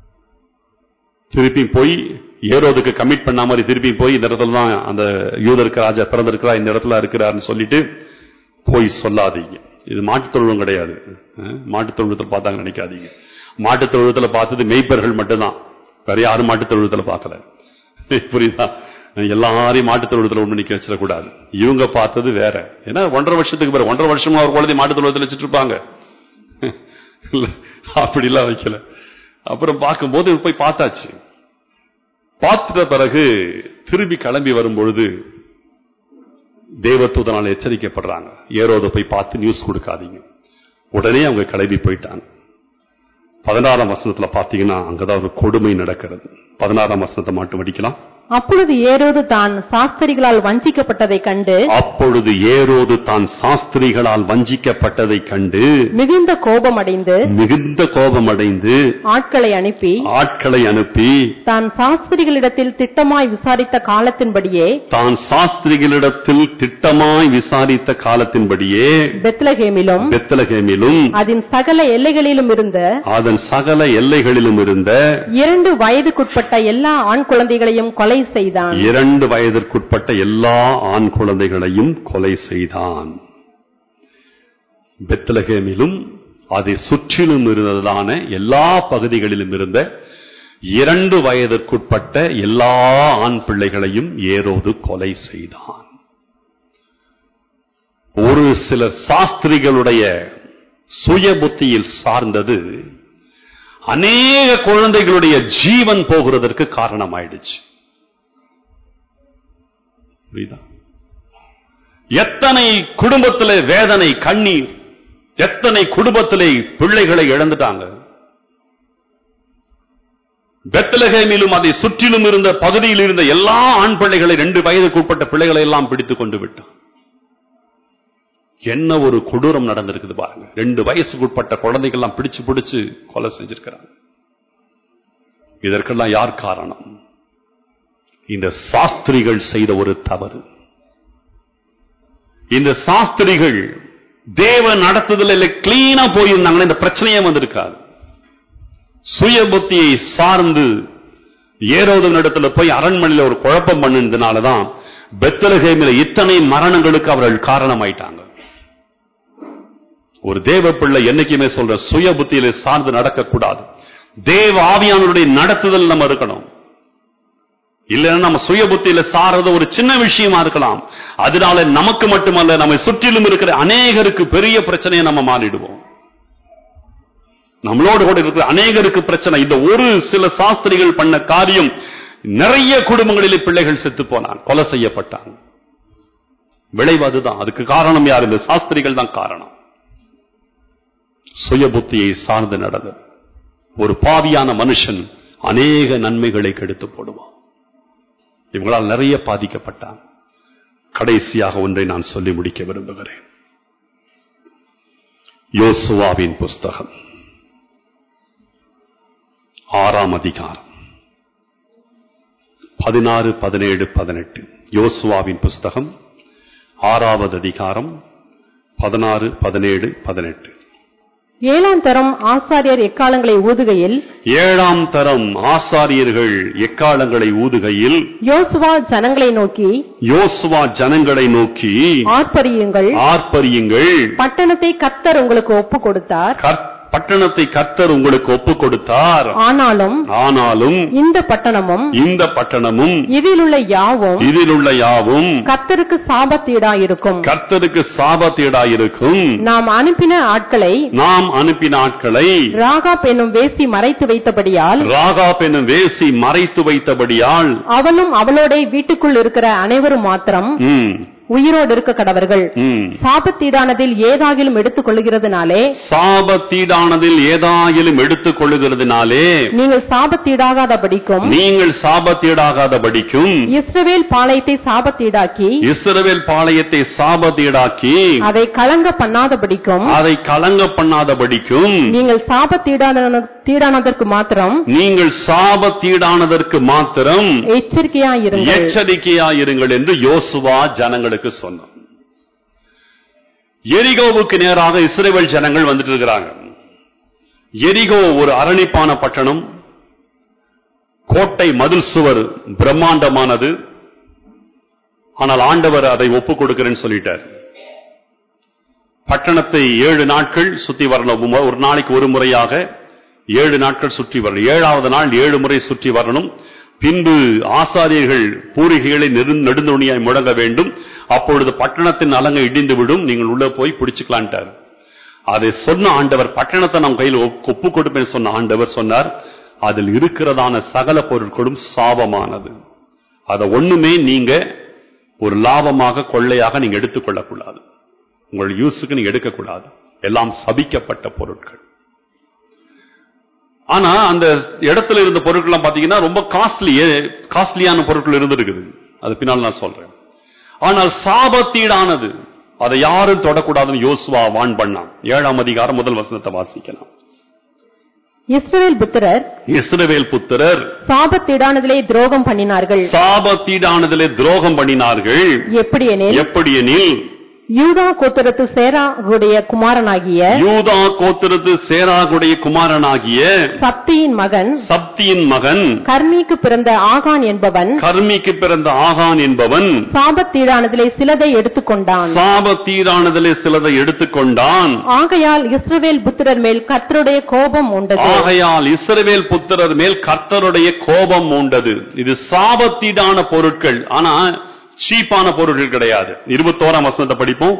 திருப்பி போய் ஏரோதுக்கு கமிட் பண்ண மாதிரி திருப்பி போய் இந்த இடத்துல தான் அந்த யூதருக்கு ராஜா பிறந்திருக்கிறா இந்த இடத்துல இருக்கிறாருன்னு சொல்லிட்டு போய் சொல்லாதீங்க இது மாட்டுத் தொழுவம் கிடையாது அஹ், மாட்டுத் தொழுவத்தில் பார்த்தாங்க நினைக்காதீங்க மாட்டுத் தொழுவத்துல பார்த்தது மெய்ப்பர்கள் மட்டும்தான் வேற யாரும் மாட்டுத் தொழுவத்துல பார்க்கல புரியுதா எல்லாரையும் மாட்டுத் தொழுவத்துல ஒண்ணு நிக்க வச்சிடக்கூடாது இவங்க பார்த்தது வேற ஏன்னா ஒன்றரை வருஷத்துக்கு பிறகு ஒன்றரை வருஷமா ஒரு குழந்தை மாட்டுத் தொழுவத்துல வச்சுட்டு இருப்பாங்க இல்ல அப்படிலாம் வைக்கல அப்புறம் பார்க்கும்போது போய் பார்த்தாச்சு பார்த்துட்ட பிறகு திரும்பி கிளம்பி வரும்பொழுது தேவதூதனால் எச்சரிக்கப்படுறாங்க ஏரோத போய் பார்த்து நியூஸ் கொடுக்காதீங்க உடனே அவங்க கிளம்பி போயிட்டாங்க பதினாறாம் வசனத்துல பாத்தீங்கன்னா அங்கதான் ஒரு கொடுமை நடக்கிறது பதினாறாம் வசனத்தை மட்டும் படிக்கலாம் அப்பொழுது ஏரோது தான் சாஸ்திரிகளால் வஞ்சிக்கப்பட்டதைக் கண்டு அப்பொழுது ஏரோது தான் சாஸ்திரிகளால் வஞ்சிக்கப்பட்டதை கண்டு மிகுந்த கோபமடைந்து மிகுந்த கோபமடைந்து ஆட்களை அனுப்பி ஆட்களை அனுப்பி தான் சாஸ்திரிகளிடத்தில் திட்டமாய் விசாரித்த காலத்தின்படியே தான் சாஸ்திரிகளிடத்தில் திட்டமாய் விசாரித்த காலத்தின்படியே பெத்லகேமிலும் பெத்தலகேமிலும் அதன் சகல எல்லைகளிலும் இருந்த அதன் சகல எல்லைகளிலும் இருந்த இரண்டு வயதுக்குட்பட்ட எல்லா ஆண் குழந்தைகளையும் கொலை செய்தான் இரண்டு வயதிற்குட்பட்ட எல்லா ஆண் குழந்தைகளையும் கொலை செய்தான் பெத்லகேமிலும் அதை சுற்றிலும் இருந்ததான எல்லா பகுதிகளிலும் இருந்த இரண்டு வயதிற்குட்பட்ட எல்லா ஆண் பிள்ளைகளையும் ஏரோது கொலை செய்தான் ஒரு சிலர் சாஸ்திரிகளுடைய சுய புத்தியில் சார்ந்தது அநேக குழந்தைகளுடைய ஜீவன் போகிறதற்கு காரணமாயிடுச்சு புரியுதா எத்தனை குடும்பத்திலே வேதனை கண்ணீர் எத்தனை குடும்பத்திலே பிள்ளைகளை இழந்துட்டாங்க பெத்தலகேமிலும் அதை சுற்றிலும் இருந்த பகுதியில் இருந்த எல்லா ஆண் பிள்ளைகளை ரெண்டு வயதுக்குட்பட்ட பிள்ளைகளை எல்லாம் பிடித்துக் கொண்டு விட்டான் என்ன ஒரு கொடூரம் நடந்திருக்குது பாருங்க ரெண்டு வயசுக்குட்பட்ட குழந்தைகள்லாம் பிடிச்சு பிடிச்சு கொலை செஞ்சிருக்கிறாங்க இதற்கெல்லாம் யார் காரணம் இந்த சாஸ்திரிகள் செய்த ஒரு தவறு இந்த சாஸ்திரிகள் தேவ நடத்துதல கிளீனா போயிருந்தாங்கன்னா இந்த பிரச்சனையே வந்திருக்காது சுய புத்தியை சார்ந்து ஏரோதன் இடத்துல போய் அரண்மனையில ஒரு குழப்பம் பண்ணதுனாலதான் பெத்தலகேமில இத்தனை மரணங்களுக்கு அவர்கள் காரணமாயிட்டாங்க ஒரு தேவ பிள்ளை என்னைக்குமே சொல்ற சுய புத்தியில சார்ந்து நடக்கக்கூடாது தேவ ஆவியானவருடைய நடத்துதல் நம்ம இருக்கணும் இல்லைன்னா நம்ம சுய புத்தியில சார்றது ஒரு சின்ன விஷயமா இருக்கலாம் அதனால நமக்கு மட்டுமல்ல நம்மை சுற்றிலும் இருக்கிற அநேகருக்கு பெரிய பிரச்சனையை நம்ம மாறிடுவோம் நம்மளோடு கூட இருக்கிற அநேகருக்கு பிரச்சனை இந்த ஒரு சில சாஸ்திரிகள் பண்ண காரியம் நிறைய குடும்பங்களிலே பிள்ளைகள் செத்து போனாங்க கொலை செய்யப்பட்டாங்க விளைவு அதுதான் அதுக்கு காரணம் யார் இந்த சாஸ்திரிகள் தான் காரணம் சுய புத்தியை சார்ந்து நடந்தது ஒரு பாவியான மனுஷன் அநேக நன்மைகளை கெடுத்து போடுவான் இவங்களால் நிறைய பாதிக்கப்பட்டான் கடைசியாக ஒன்றை நான் சொல்லி முடிக்க விரும்புகிறேன் யோசுவாவின் புஸ்தகம் ஆறாம் அதிகாரம் பதினாறு பதினேழு பதினெட்டு யோசுவாவின் புஸ்தகம் ஆறாவது அதிகாரம் பதினாறு பதினேழு பதினெட்டு ஏழாம் தரம் ஆசாரியர் எக்காலங்களை ஊதுகையில் ஏழாம் தரம் ஆசாரியர்கள் எக்காலங்களை ஊதுகையில் யோசுவா ஜனங்களை நோக்கி யோசுவா ஜனங்களை நோக்கி ஆர்ப்பரியுங்கள் ஆர்ப்பரியுங்கள் பட்டணத்தை கத்தர் உங்களுக்கு ஒப்பு கொடுத்தார் கர்த்- பட்டணத்தை கர்த்தர் உங்களுக்கு ஒப்பு கொடுத்தார் ஆனாலும் ஆனாலும் இந்த பட்டணமும் இந்த பட்டணமும் இதிலுள்ள யாவும் இதிலுள்ள யாவும் கத்தருக்கு சாபத்தீடாயிருக்கும் கர்த்தருக்கு சாபத்தீடாயிருக்கும் நாம் அனுப்பின ஆட்களை நாம் அனுப்பின ஆட்களை ராகாப் என்னும் வேசி மறைத்து வைத்தபடியால் ராகாப் என்னும் வேசி மறைத்து வைத்தபடியால் அவளும் அவளோட வீட்டுக்குள் இருக்கிற அனைவரும் மாத்திரம் ம், உயிரோடு இருக்க கடவர்கள் ம். சாபத்தீடானதில் ஏதாகிலும் எடுத்துக் கொள்ளுகிறதுனாலே சாபத்தீடானதில் ஏதாயிலும் எடுத்துக் கொள்ளுகிறதுனாலே நீங்கள் சாபத்தீடாகாதபடிக்கும் நீங்கள் சாபத்தீடாகாதபடிக்கும் இஸ்ரவேல் பாளையத்தை சாபத்தீடாக்கி இஸ்ரவேல் பாளையத்தை சாபத்தீடாக்கி அதை கலங்க பண்ணாதபடிக்கும் அதை கலங்க பண்ணாதபடிக்கும் நீங்கள் சாபத்தீடான தீடானதற்கு மாத்திரம் நீங்கள் சாபத்தீடானதற்கு மாத்திரம் எச்சரிக்கையாயிருங்கள் எச்சரிக்கையாயிருங்கள் என்று யோசுவா ஜனங்களுக்கு சொன்னார் எரிகோவுக்கு நேராக இஸ்ரேல் ஜனங்கள் வந்துட்டு இருக்கிறாங்க எரிகோ ஒரு அரணிப்பான பட்டணம் கோட்டை மதில் சுவர் பிரம்மாண்டமானது ஆனால் ஆண்டவர் அதை ஒப்புக் கொடுக்கிறேன்னு சொல்லிட்டார் பட்டணத்தை ஏழு நாட்கள் சுத்தி வரணும் ஒரு நாளைக்கு ஒரு முறையாக ஏழு நாட்கள் சுற்றி வரணும் ஏழாவது நாள் ஏழு முறை சுற்றி வரணும் பின்பு ஆசாரியர்கள் பூரிகைகளை நெரு நெடுந்தொணியாய் முழங்க வேண்டும் அப்பொழுது பட்டணத்தின் அலங்க இடிந்து விடும் நீங்கள் உள்ள போய் பிடிச்சுக்கலான்ட்டார் அதை சொன்ன ஆண்டவர் பட்டணத்தை நம் கையில் ஒப்- ஒப்புக் கொடுப்பேன் சொன்ன ஆண்டவர் சொன்னார் அதில் இருக்கிறதான சகல பொருட்களும் சாபமானது அதை ஒண்ணுமே நீங்க ஒரு லாபமாக கொள்ளையாக நீங்க எடுத்துக்கொள்ளக்கூடாது உங்கள் யூஸுக்கு நீங்க எடுக்கக்கூடாது எல்லாம் சபிக்கப்பட்ட பொருட்கள் ஆனா அந்த இடத்துல இருந்த பொருட்கள் பாத்தீங்கன்னா ரொம்ப காஸ்ட்லி காஸ்ட்லியான பொருட்கள் இருந்திருக்குது அது பின்னால் நான் சொல்றேன் ஆனால் சாபத்தீடானது அதை யாரும் தொடக்கூடாதுன்னு யோசுவா வான் பண்ணான் ஏழாம் அதிகாரம் முதல் வசனத்தை வாசிக்கலாம் இஸ்ரவேல் புத்திரர் இஸ்ரவேல் புத்திரர் சாபத்தீடானதிலே துரோகம் பண்ணினார்கள் சாபத்தீடானதிலே துரோகம் பண்ணினார்கள் எப்படி எனில் எப்படி எனில் யூதா கோத்திரத்து சேராவுடைய குமாரனாகிய யூதா கோத்திரத்து சேராகுடைய குமாரனாகிய சப்தியின் மகன் சப்தியின் மகன் கர்மிக்கு பிறந்த ஆகான் என்பவன் கர்மிக்கு பிறந்த ஆகான் என்பவன் சாபத்தீடானதிலே சிலதை எடுத்துக்கொண்டான் சாபத்தீரானதிலே சிலதை எடுத்துக்கொண்டான் ஆகையால் இஸ்ரவேல் புத்திரர் மேல் கர்த்தருடைய கோபம் உண்டது ஆகையால் இஸ்ரவேல் புத்திரர் மேல் கர்த்தருடைய கோபம் உண்டது இது சாபத்தீடான பொருட்கள் ஆனா சீப்பான பொருட்கள் கிடையாது இருபத்தோராம் வசனத்தை படிப்போம்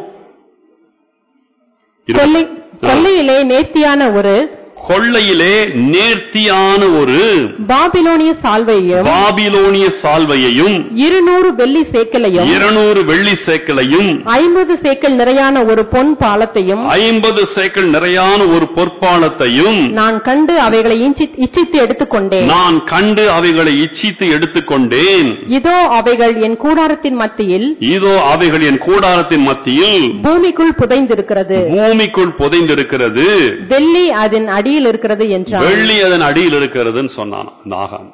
இரு- கொள்ளை கொள்ளையிலே நேர்த்தியான ஒரு கொள்ளையிலே நேர்த்தியான ஒரு பாபிலோனிய சால்வையும் பாபிலோனிய சால்வையையும் இருநூறு வெள்ளி சேக்கலையும் இருநூறு வெள்ளி சேக்கலையும் ஐம்பது சேக்கல் நிறையான ஒரு பொன் பாலத்தையும் ஐம்பது சேக்கல் நிறையான ஒரு பொற்பாலத்தையும் நான் கண்டு அவைகளை இஞ்சி- இச்சித்து எடுத்துக்கொண்டேன் நான் கண்டு அவைகளை இச்சித்து எடுத்துக்கொண்டேன் இதோ அவைகள் என் கூடாரத்தின் மத்தியில் இதோ அவைகள் என் கூடாரத்தின் மத்தியில் பூமிக்குள் புதைந்திருக்கிறது பூமிக்குள் புதைந்திருக்கிறது வெள்ளி அதன் அடியில் இருக்கிறது என்றான் வெள்ளி அதன் அடியில் இருக்கிறதுன்னு சொன்னான் நாகான்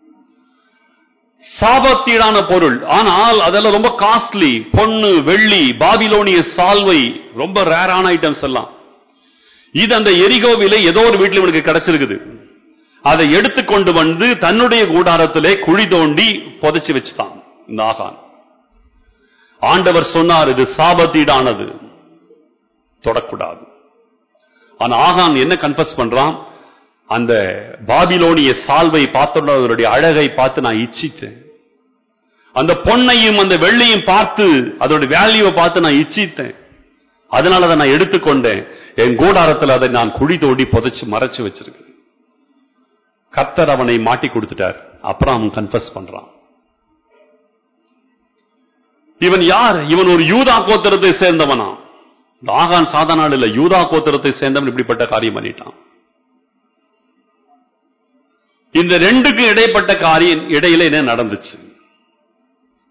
சாபத்தீடான பொருள் ஆனால் அதெல்லாம் ரொம்ப காஸ்ட்லி பொண்ணு வெள்ளி பாபிலோனிய சால்வை ரொம்ப ரேரான ஐட்டம்ஸ் எல்லாம் இது அந்த எரிகோவிலே ஏதோ ஒரு வீட்டில் இவனுக்கு கிடைச்சிருக்குது அதை எடுத்துக்கொண்டு வந்து தன்னுடைய கூடாரத்திலே குழி தோண்டி புதைச்சு வச்சுட்டான் இந்த ஆகான் ஆண்டவர் சொன்னார் இது சாபத்தீடானது தொடக்கூடாது ஆனா ஆகான் என்ன கன்ஃபஸ் பண்றான் அந்த பாபிலோனிய சால்வை பார்த்தோட அதனுடைய அழகை பார்த்து நான் இச்சித்தேன் அந்த பொன்னையும் அந்த வெள்ளியும் பார்த்து அதோட வேல்யூவை பார்த்து நான் இச்சித்தேன் அதனால அதை நான் எடுத்துக்கொண்டேன் என் கூடாரத்தில் அதை நான் குழி தோண்டி புதைச்சு மறைச்சு வச்சிருக்கேன் கர்த்தர் அவனை மாட்டி கொடுத்துட்டார் அப்புறம் அவன் கன்ஃபஸ் பண்றான் இவன் யார் இவன் ஒரு யூதா கோத்திரத்தை சேர்ந்தவனா இந்த ஆகான் சாதாரண ஆள் இல்ல யூதா கோத்திரத்தை சேர்ந்தவன் இப்படிப்பட்ட காரியம் பண்ணிட்டான் இந்த ரெண்டுக்கும் இடைப்பட்ட காரியம் இடையில என்ன நடந்துச்சு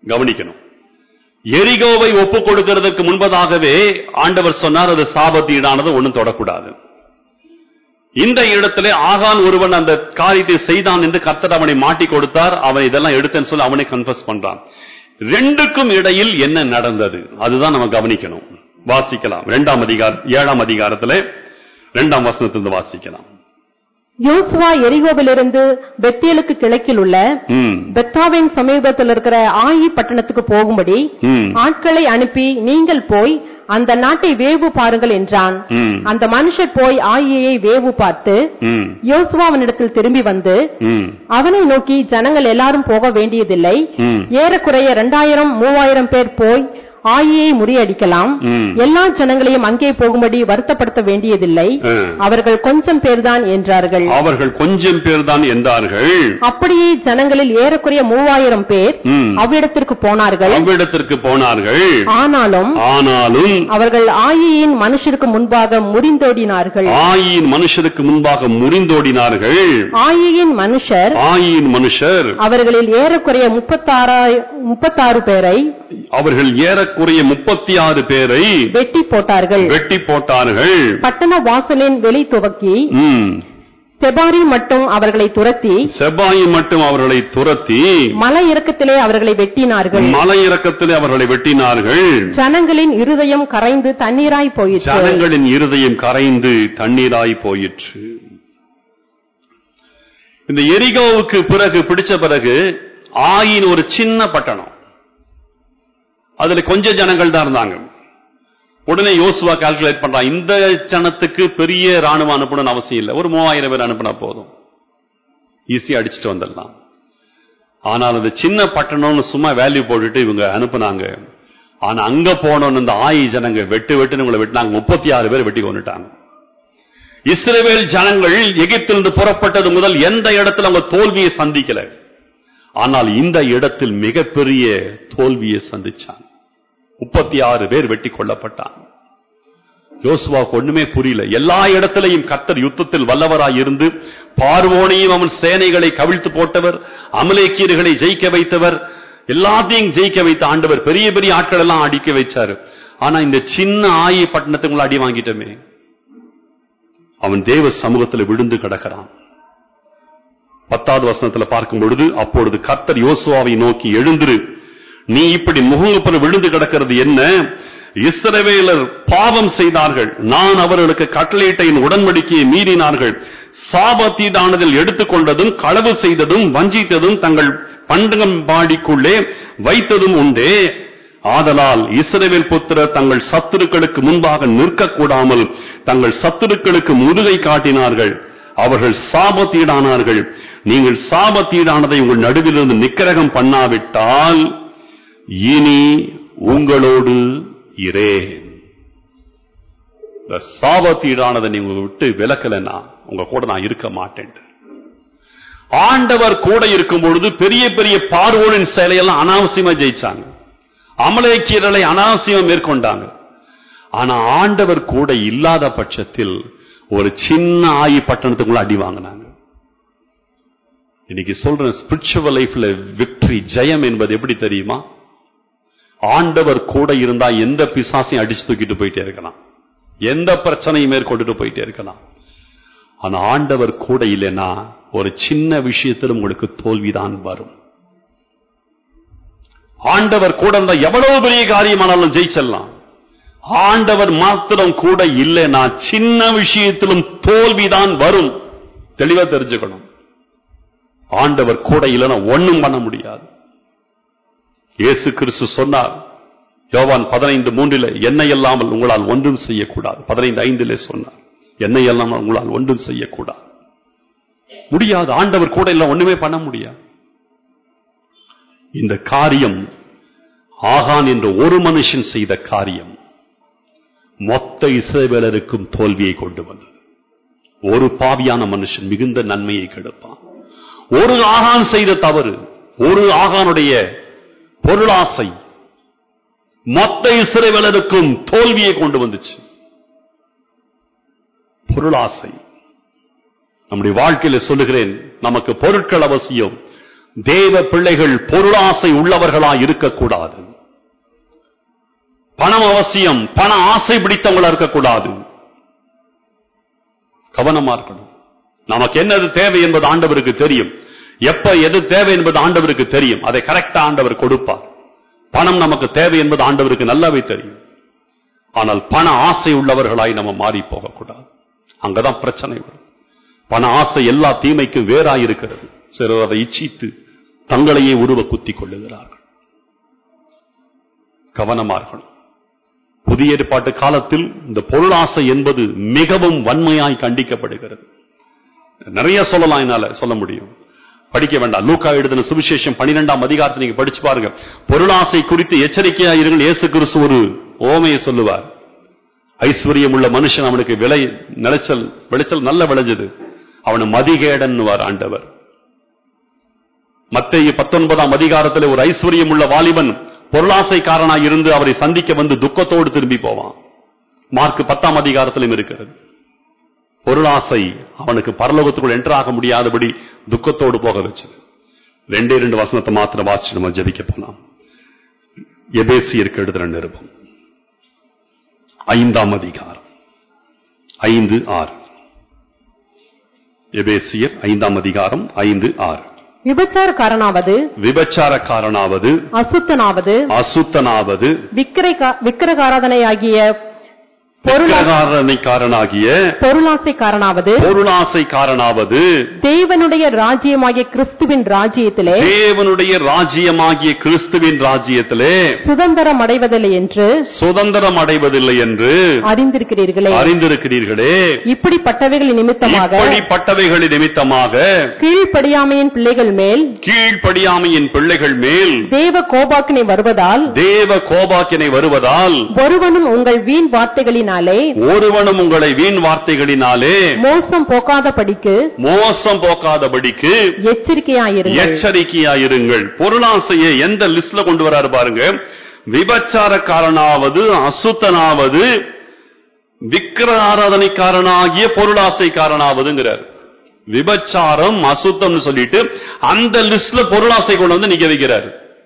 கவனிக்கணும் எரிகோவை ஒப்பு கொடுக்கிறதுக்கு முன்பதாகவே ஆண்டவர் சொன்னார் அது சாபத்தீடானது ஒண்ணும் தொடக்கூடாது இந்த இடத்திலே ஆகான் ஒருவன் அந்த காரியத்தை செய்தான் என்று கர்த்தர் அவனை மாட்டி கொடுத்தார் அவன் இதெல்லாம் எடுத்தேன்னு சொல்லி அவனை கன்ஃபஸ் பண்றான் ரெண்டுக்கும் இடையில் என்ன நடந்தது அதுதான் நம்ம கவனிக்கணும் வாசிக்கலாம் இரண்டாம் அதிகாரம் ஏழாம் அதிகாரத்திலே இரண்டாம் வசனத்திலிருந்து வாசிக்கலாம் யோசுவா எரிகோவிலிருந்து பெத்தேலுக்கு கிழக்கில் உள்ள ம், பெத்தாவின் சமீபத்தில் இருக்கிற ஆயி பட்டணத்துக்கு போகும்படி ம், ஆட்களை அனுப்பி நீங்கள் போய் அந்த நாட்டை வேவு பாருங்கள் என்றான் ம், அந்த மனுஷர் போய் ஆயியை வேவு பார்த்து ம், யோசுவா அவனிடத்தில் திரும்பி வந்து ம், அவனை நோக்கி ஜனங்கள் எல்லாரும் போக வேண்டியதில்லை ம், ஏறக்குறைய இரண்டாயிரம் மூவாயிரம் பேர் போய் ஆயியை முறியடிக்கலாம் ம். எல்லா ஜனங்களையும் அங்கே போகும்படி வருத்தப்படுத்த வேண்டியதில்லை ஆ. அவர்கள் கொஞ்சம் பேர்தான் என்றார்கள் அவர்கள் கொஞ்சம் பேர் தான் என்றார்கள் அப்படியே ஜனங்களில் ஏறக்குறைய மூவாயிரம் பேர் ம். அவ்விடத்திற்கு போனார்கள் அவ்விடத்திற்கு போனார்கள் ஆனாலும் ஆனாலும் அவர்கள் ஆயியின் மனுஷருக்கு முன்பாக முறிந்தோடினார்கள் ஆயின் மனுஷருக்கு முன்பாக முறிந்தோடினார்கள் ஆயியின் மனுஷர் ஆயின் மனுஷர் அவர்களில் ஏறக்குறைய முப்பத்தாறாய் முப்பத்தாறு பேரை அவர்கள் ஏறக்குறைய முப்பத்தி ஆறு பேரை வெட்டி போட்டார்கள் வெட்டி போட்டார்கள் பட்டண வாசலின் வெளி துவக்கி ம். செபாரி மட்டும் அவர்களை துரத்தி செவ்வாய் மட்டும் அவர்களை துரத்தி மலை இறக்கத்திலே அவர்களை வெட்டினார்கள் மலை இறக்கத்திலே அவர்களை வெட்டினார்கள் ஜனங்களின் இருதயம் கரைந்து தண்ணீராய் போயிற்று ஜனங்களின் இருதயம் கரைந்து தண்ணீராய் போயிற்று இந்த எரிகோவுக்கு பிறகு பிடிச்ச பிறகு ஆயின் ஒரு சின்ன பட்டணம் அதுல கொஞ்சம் ஜனங்கள் தான் இருந்தாங்க உடனே யோசுவா கால்குலேட் பண்றான் இந்த ஜனத்துக்கு பெரிய ராணுவம் அனுப்பணும்னு அவசியம் இல்லை ஒரு மூவாயிரம் பேர் அனுப்புனா போதும் ஈஸியா அடிச்சுட்டு வந்துடலாம் ஆனால் அந்த சின்ன பட்டணம்னு சும்மா வேல்யூ போட்டுட்டு இவங்க அனுப்புனாங்க ஆனா அங்க போனோன்னு இந்த ஆயி ஜனங்க வெட்டு வெட்டுன்னு உங்களை வெட்டினாங்க முப்பத்தி ஆறு பேர் வெட்டி கொண்டுட்டாங்க இஸ்ரவேல் ஜனங்கள் எகிப்திலிருந்து புறப்பட்டது முதல் எந்த இடத்துல அவங்க தோல்வியை சந்திக்கல ஆனால் இந்த இடத்தில் மிகப்பெரிய தோல்வியை சந்திச்சாங்க முப்பத்தி ஆறு பேர் வெட்டி கொல்லப்பட்டாங்க யோசுவாவுக்கு ஒண்ணுமே புரியல எல்லா இடத்திலையும் கர்த்தர் யுத்தத்தில் வல்லவராய் இருந்து பார்வோனையும் அவன் சேனைகளை கவிழ்த்து போட்டவர் அமலேக்கியர்களை ஜெயிக்க வைத்தவர் எல்லாத்தையும் ஜெயிக்க வைத்த ஆண்டவர் பெரிய பெரிய ஆட்கள் எல்லாம் அடிக்க வச்சாரு ஆனா இந்த சின்ன ஆயி பட்டணத்துக்குள்ள அடி வாங்கிட்டோமே அவன் தேவ சமூகத்தில் விழுந்து கிடக்கிறான் பத்தாவது வசனத்துல பார்க்கும் பொழுது அப்பொழுது கர்த்தர் யோசுவாவை நோக்கி எழுந்திரு நீ இப்படி முகங்குப்புற விழுந்து கிடக்கிறது என்ன இஸ்ரவேலர் பாவம் செய்தார்கள் நான் அவர்களுக்கு கட்டளையிட்ட என் உடன்படிக்கையை மீறினார்கள் சாபத்தீடானதில் எடுத்துக்கொண்டதும் களவு செய்ததும் வஞ்சித்ததும் தங்கள் பண்டகம்பாடிக்குள்ளே வைத்ததும் உண்டே ஆதலால் இஸ்ரவேல் புத்திரர் தங்கள் சத்துருக்களுக்கு முன்பாக நிற்கக்கூடாமல் தங்கள் சத்துருக்களுக்கு முதுகை காட்டினார்கள் அவர்கள் சாபத்தீடானார்கள் நீங்கள் சாபத்தீடானதை உங்கள் நடுவிலிருந்து நிக்கிரகம் பண்ணாவிட்டால் இனி உங்களோடு இரேன் இந்த சாபத்தீடானதை நீங்க விட்டு விலக்கலைன்னா உங்க கூட நான் இருக்க மாட்டேன் ஆண்டவர் கூட இருக்கும் பொழுது பெரிய பெரிய பார்வோனின் செயலையெல்லாம் அனாவசியமா ஜெயிச்சாங்க அமலேக்கியர்களை அனாவசியமா மேற்கொண்டாங்க ஆனா ஆண்டவர் கூட இல்லாத பட்சத்தில் ஒரு சின்ன ஆயி பட்டணத்துக்குள்ள அடி வாங்கினாங்க இன்னைக்கு சொல்றேன் ஸ்பிரிச்சுவல் லைஃப்ல விக்டரி ஜெயம் என்பது எப்படி தெரியுமா ஆண்டவர் கூட இருந்தா எந்த பிசாசையும் அடிச்சு தூக்கிட்டு போயிட்டே இருக்கலாம் எந்த பிரச்சனையும் மேற்கொண்டுட்டு போயிட்டே இருக்கலாம் ஆனா ஆண்டவர் கூட இல்லைன்னா ஒரு சின்ன விஷயத்தில் உங்களுக்கு தோல்விதான் வரும் ஆண்டவர் கூட இருந்தா எவ்வளவு பெரிய காரியமானாலும் ஜெயிச்சிடலாம் ஆண்டவர் மாத்திரம் கூட இல்லைன்னா சின்ன விஷயத்திலும் தோல்விதான் வரும் தெளிவா தெரிஞ்சுக்கணும் ஆண்டவர் கூட இல்லைன்னா ஒண்ணும் பண்ண முடியாது இயேசு கிறிஸ்து சொன்னார் யோவான் பதினைந்து மூன்றில் என்னை இல்லாமல் உங்களால் ஒன்றும் செய்யக்கூடாது பதினைந்து ஐந்திலே சொன்னார் என்னை இல்லாமல் உங்களால் ஒன்றும் செய்யக்கூடாது முடியாது ஆண்டவர் கூட இல்ல ஒண்ணுமே பண்ண முடியாது இந்த காரியம் ஆகான் என்ற ஒரு மனுஷன் செய்த காரியம் மொத்த இஸ்ரவேலருக்கும் தோல்வியை கொண்டு வந்தது ஒரு பாவியான மனுஷன் மிகுந்த நன்மையை கெடுப்பான் ஒரு ஆகான் செய்த தவறு ஒரு ஆகானுடைய பொருளாசை மொத்த இஸ்ரவேலருக்கும் தோல்வியை கொண்டு வந்துச்சு பொருளாசை நம்முடைய வாழ்க்கையில சொல்லுகிறேன் நமக்கு பொருட்கள் அவசியம் தேவ பிள்ளைகள் பொருளாசை உள்ளவர்களாய் இருக்கக்கூடாது பணம் அவசியம் பண ஆசை பிடித்தவங்களா இருக்கக்கூடாது கவனமா இருக்கணும் நமக்கு என்னது தேவை என்பது ஆண்டவருக்கு தெரியும் எப்ப எது தேவை என்பது ஆண்டவருக்கு தெரியும் அதை கரெக்டா ஆண்டவர் கொடுப்பார் பணம் நமக்கு தேவை என்பது ஆண்டவருக்கு நல்லாவே தெரியும் ஆனால் பண ஆசை உள்ளவர்களாய் நம்ம மாறி போகக்கூடாது அங்கதான் பிரச்சனை வரும் பண ஆசை எல்லா தீமைக்கும் வேறாயிருக்கிறது சிலர் அதை இச்சித்து தங்களையே உருவ குத்திக் கொள்ளுகிறார்கள் கவனமா இருக்கணும் புதிய ஏற்பாட்டு காலத்தில் இந்த பொருளாசை என்பது மிகவும் வன்மையாய் கண்டிக்கப்படுகிறது நிறைய சொல்லலாம் என்னால சொல்ல முடியும் படிக்க வேண்டாம் லூக்கா எழுதின சுவிசேஷம் பனிரெண்டாம் அதிகாரத்தை நீங்க படிச்சு பாருங்க பொருளாசை குறித்து எச்சரிக்கையா இருங்கள் இயேசு கிறிஸ்து ஒரு ஓமையை சொல்லுவார் ஐஸ்வர்யம் உள்ள மனுஷன் அவனுக்கு விளை நிலைச்சல் விளைச்சல் நல்ல விளைஞ்சது அவனு மதிகேடன் ஆண்டவர் மத்திய பத்தொன்பதாம் அதிகாரத்தில் ஒரு ஐஸ்வர்யம் உள்ள வாலிபன் பொருளாசைக்காரனாய் இருந்து அவரை சந்திக்க வந்து துக்கத்தோடு திரும்பி போவான் மார்க் பத்தாம் அதிகாரத்திலும் இருக்கிறது பொருளாசை அவனுக்கு பரலோகத்துக்குள் என்டர் ஆக முடியாதபடி துக்கத்தோடு போக வச்சது ரெண்டே ரெண்டு வசனத்தை மாத்திரம் வாசிச்சு நம்ம ஜெபிக்க போலாம் எபேசியருக்கு எழுதுற நிருபம் ஐந்தாம் அதிகாரம் ஐந்து ஆறு எபேசியர் ஐந்தாம் அதிகாரம் ஐந்து ஆறு விபச்சாரக்காரனாவது விபச்சாரக்காரனாவது அசுத்தனாவது அசுத்தனாவது விக்கிரக- விக்கிரகாராதனையாகிய பொருளா- விக்கிரகாரணைக்காரனாகிய பொருளாசைக்காரனாவது பொருளாசைக்காரனாவது தேவனுடைய ராஜ்யமாகிய கிறிஸ்துவின் ராஜ்யத்திலே தேவனுடைய ராஜ்யமாகிய கிறிஸ்துவின் ராஜ்யத்திலே சுதந்திரம் அடைவதில்லை என்று சுதந்திரம் அடைவதில்லை என்று அறிந்திருக்கிறீர்களே அறிந்திருக்கிறீர்களே இப்படிப்பட்டவைகள் நிமித்தமாக இப்படிப்பட்டவைகளின் நிமித்தமாக கீழ்ப்படியாமையின் பிள்ளைகள் மேல் கீழ்ப்படியாமையின் பிள்ளைகள் மேல் தேவ கோபாக்கினை வருவதால் தேவ கோபாக்கினை வருவதால் ஒருவனும் உங்கள் வீண் வார்த்தைகளினாலே ஒருவனும் உங்களை வீண் வார்த்தைகளினாலே மோசம் போக்காதபடிக்கு மோசம் போக்காதபடிக்கு எச்சரிக்கையாயிருங்கள் எச்சரிக்கையாயிருங்கள் பொருளாசையை எந்த லிஸ்ட்ல கொண்டு வராரு பாருங்க விபச்சாரக்காரனாவது அசுத்தனாவது விக்கிர ஆராதனைக்காரனாகிய பொருளாசைக்காரனாவதுங்கிறார் விபச்சாரம் அசுத்தம்னு சொல்லிட்டு அந்த லிஸ்ட்ல பொருளாசை கொண்டு வந்து நிக்க வைக்கிறார்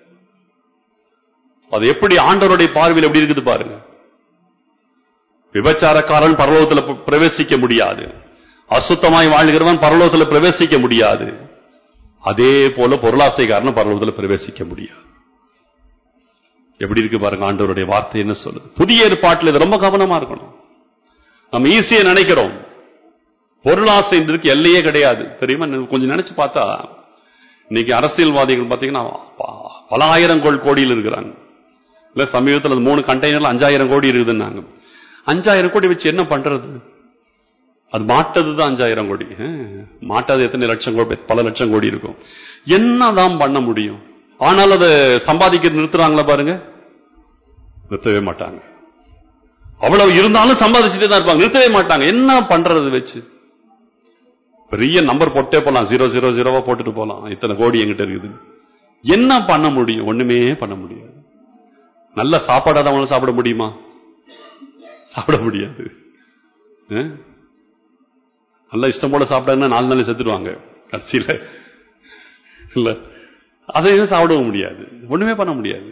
அது எப்படி ஆண்டவருடைய பார்வையில் எப்படி இருக்குது பாருங்க விபச்சாரக்காரன் பரலோகத்துல ப- பிரவேசிக்க முடியாது அசுத்தமாய் வாழ்கிறவன் பரலோகத்துல பிரவேசிக்க முடியாது அதே போல பொருளாசைக்காரன் பரலோகத்துல பிரவேசிக்க முடியாது எப்படி இருக்கு பாருங்க ஆண்டவருடைய வார்த்தை என்ன சொல்லுது புதிய ஏற்பாட்டில் இது ரொம்ப கவனமா இருக்கணும் நம்ம ஈஸியா நினைக்கிறோம் பொருளாசைன்றதுக்கு எல்லையே கிடையாது தெரியுமா நீங்க கொஞ்சம் நினைச்சு பார்த்தா இன்னைக்கு அரசியல்வாதிகள் பாத்தீங்கன்னா ப- பல ஆயிரம் கோடி கோடியில் இருக்கிறாங்க இல்ல சமீபத்தில் அது மூணு கண்டெய்னர்ல அஞ்சாயிரம் கோடி இருக்குதுன்னாங்க அஞ்சாயிரம் கோடி வச்சு என்ன பண்றது அது மாட்டது தான் அஞ்சாயிரம் கோடி அஹ், மாட்டாது எத்தனை லட்சம் கோடி பல லட்சம் கோடி இருக்கும் என்னதான் பண்ண முடியும் ஆனால் அதை சம்பாதிக்க நிறுத்துறாங்களா பாருங்க நிறுத்தவே மாட்டாங்க அவ்வளவு இருந்தாலும் சம்பாதிச்சுட்டே தான் இருப்பாங்க நிறுத்தவே மாட்டாங்க என்ன பண்றது வச்சு பெரிய நம்பர் போட்டே போலாம் ஜீரோ ஜீரோ ஜீரோவா போட்டுட்டு போலாம் இத்தனை கோடி எங்கிட்ட இருக்குது என்ன பண்ண முடியும் ஒண்ணுமே பண்ண முடியாது நல்ல சாப்பாடாதான் அவங்களும் சாப்பிட முடியுமா சாப்பிட முடியாது அஹ்? நல்ல இஷ்டம் போல சாப்பிட்டாங்கன்னா நாலு நாள் செத்துடுவாங்க கடைசியில இல்ல அதையும் சாப்பிடவும் முடியாது ஒண்ணுமே பண்ண முடியாது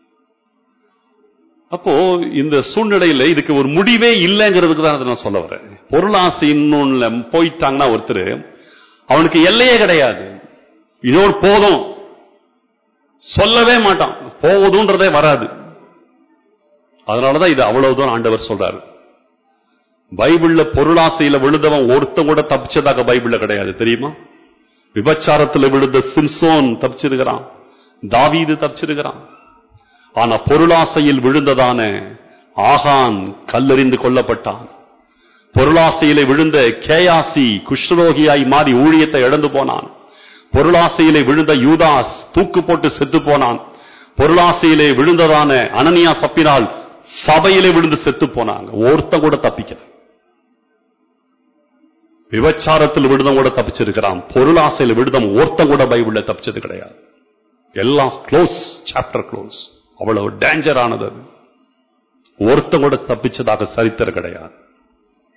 அப்போ இந்த சூழ்நிலையில இதுக்கு ஒரு முடிவே இல்லைங்கிறதுக்கு தான் அதை நான் சொல்ல வரேன் பொருளாசை இன்னொன்னு போயிட்டாங்கன்னா ஒருத்தர் அவனுக்கு எல்லையே கிடையாது இதோடு போதும் சொல்லவே மாட்டான் போகுதுன்றதே வராது அதனாலதான் இது அவ்வளவு தூரம் ஆண்டவர் சொல்றாரு பைபிள்ல பொருளாசையில விழுந்தவன் ஒருத்தன் கூட தப்பிச்சதாக பைபிள்ல கிடையாது தெரியுமா விபச்சாரத்துல விழுந்த சிம்சோன் தப்பிச்சிருக்கிறான் தாவீது தப்பிச்சிருக்கிறான் ஆனா பொருளாசையில் விழுந்ததான ஆகான் கல்லெறிந்து கொல்லப்பட்டான் பொருளாசையிலே விழுந்த கேயாசி குஷ்டரோகியாய் மாறி ஊழியத்தை இழந்து போனான் பொருளாசையிலே விழுந்த யூதாஸ் தூக்கு போட்டு செத்து போனான் பொருளாசையிலே விழுந்ததான அனனியா சப்பினால் சபையிலே விழுந்து செத்து போனாங்க ஒருத்தன் கூட தப்பிக்கல விபச்சாரத்தில் விடுதம் கூட தப்பிச்சிருக்கிறான் பொருளாசையில் விடுதம் ஒருத்தன் கூட பைபிள்ல தப்பிச்சது கிடையாது எல்லாம் க்ளோஸ் சாப்டர் க்ளோஸ் அவ்வளவு டேஞ்சர் ஆனது அது ஒருத்தன் கூட தப்பிச்சதாக சரித்திரம் கிடையாது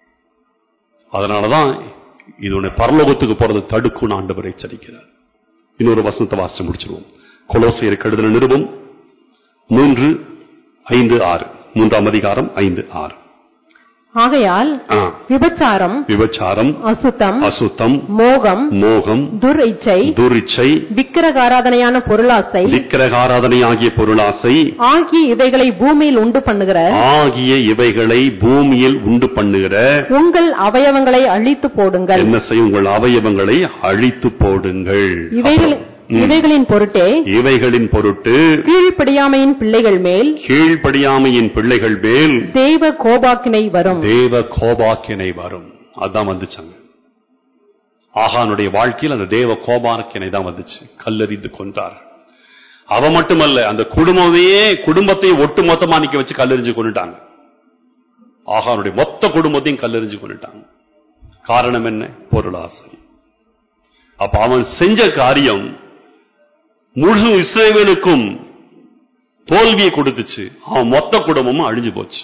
அதனாலதான் இது உன்னை பரலோகத்துக்கு போறது தடுக்கும் ஆண்டவர் எச்சரிக்கிறார் இன்னொரு வசனத்தை வாசிச்சு முடிச்சிருவோம் கொலோசியர் கெடுதல் நிருபம் மூன்று ஐந்து ஆறு மூன்றாம் அதிகாரம் ஐந்து ஆறு ஆகையால் ஆ, விபச்சாரம் விபச்சாரம் அசுத்தம் அசுத்தம் மோகம் மோகம் துர் இச்சை துரிச்சை விக்கிரகாராதனையான பொருளாசை விக்கிரகாராதனை ஆகிய பொருளாசை ஆகிய இவைகளை பூமியில் உண்டு பண்ணுகிற ஆகிய இவைகளை பூமியில் உண்டு பண்ணுகிற உங்கள் அவயவங்களை அழித்து போடுங்கள் என்ன செய்யும் உங்கள் அவயவங்களை அழித்து போடுங்கள் இவைகள் ம். இவைகளின் பொருட்டே இவைகளின் பொருட்டு கீழ்ப்படியாமையின் பிள்ளைகள் மேல் கீழ்ப்படியாமையின் பிள்ளைகள் மேல் தேவ கோபாக்கினை வரும் தேவ கோபாக்கினை வரும் அதான் வந்துச்சாங்க ஆகானுடைய வாழ்க்கையில் அந்த தேவ கோபாக்கினை தான் வந்துச்சு கல்லறிந்து கொன்றார் அவ மட்டுமல்ல அந்த குடும்பமே குடும்பத்தை ஒட்டு மொத்தமா நிக்க வச்சு கல்லெறிஞ்சு கொண்டுட்டாங்க ஆகானுடைய மொத்த குடும்பத்தையும் கல்லெறிஞ்சு கொண்டுட்டாங்க காரணம் என்ன பொருளாசை அப்ப அவன் செஞ்ச காரியம் முழு இஸ்ரேவேலுக்கும் தோல்வியை கொடுத்துச்சு அவன் மொத்த குடும்பமும் அழிஞ்சு போச்சு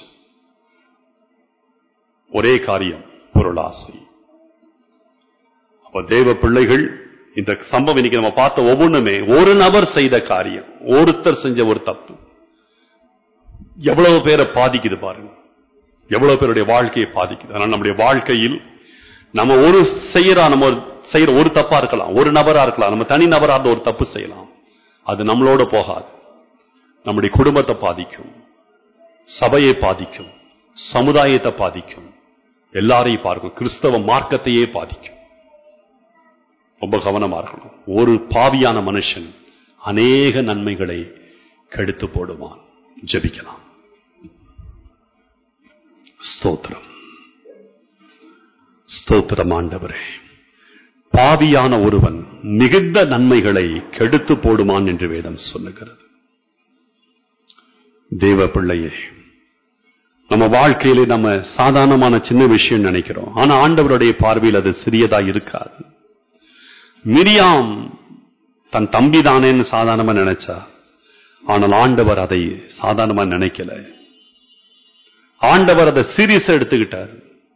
ஒரே காரியம் பொருளாசை அப்ப தேவ பிள்ளைகள் இந்த சம்பவம் இன்னைக்கு நம்ம பார்த்த ஒவ்வொன்றுமே ஒரு நபர் செய்த காரியம் ஒருத்தர் செஞ்ச ஒரு தப்பு எவ்வளவு பேரை பாதிக்குது பாருங்க எவ்வளவு பேருடைய வாழ்க்கையை பாதிக்குது அதனால நம்முடைய வாழ்க்கையில் நம்ம ஒரு செய்யற நம்ம ஒரு- செய்யற ஒரு தப்பா இருக்கலாம் ஒரு நபரா இருக்கலாம் நம்ம தனி நபரா இருந்த ஒரு தப்பு செய்யலாம் அது நம்மளோட போகாது நம்முடைய குடும்பத்தை பாதிக்கும் சபையை பாதிக்கும் சமுதாயத்தை பாதிக்கும் எல்லாரையும் பார்க்கும் கிறிஸ்தவ மார்க்கத்தையே பாதிக்கும் ரொம்ப கவனமா இருக்கணும் ஒரு பாவியான மனுஷன் அநேக நன்மைகளை கெடுத்து போடுவான் ஜெபிக்கலாம் ஸ்தோத்திரம் ஸ்தோத்திரம் ஆண்டவரே பாவியான ஒருவன் மிகுந்த நன்மைகளை கெடுத்து போடுமான் என்று வேதம் சொல்லுகிறது தேவ பிள்ளையே நம்ம வாழ்க்கையிலே நம்ம சாதாரணமான சின்ன விஷயம் நினைக்கிறோம் ஆனா ஆண்டவருடைய பார்வையில் அது சிறியதா இருக்காது மிரியாம் தன் தம்பி தானேன்னு சாதாரணமா நினைச்சா ஆனால் ஆண்டவர் அதை சாதாரணமா நினைக்கல ஆண்டவர் அதை சீரியஸா எடுத்துக்கிட்டார்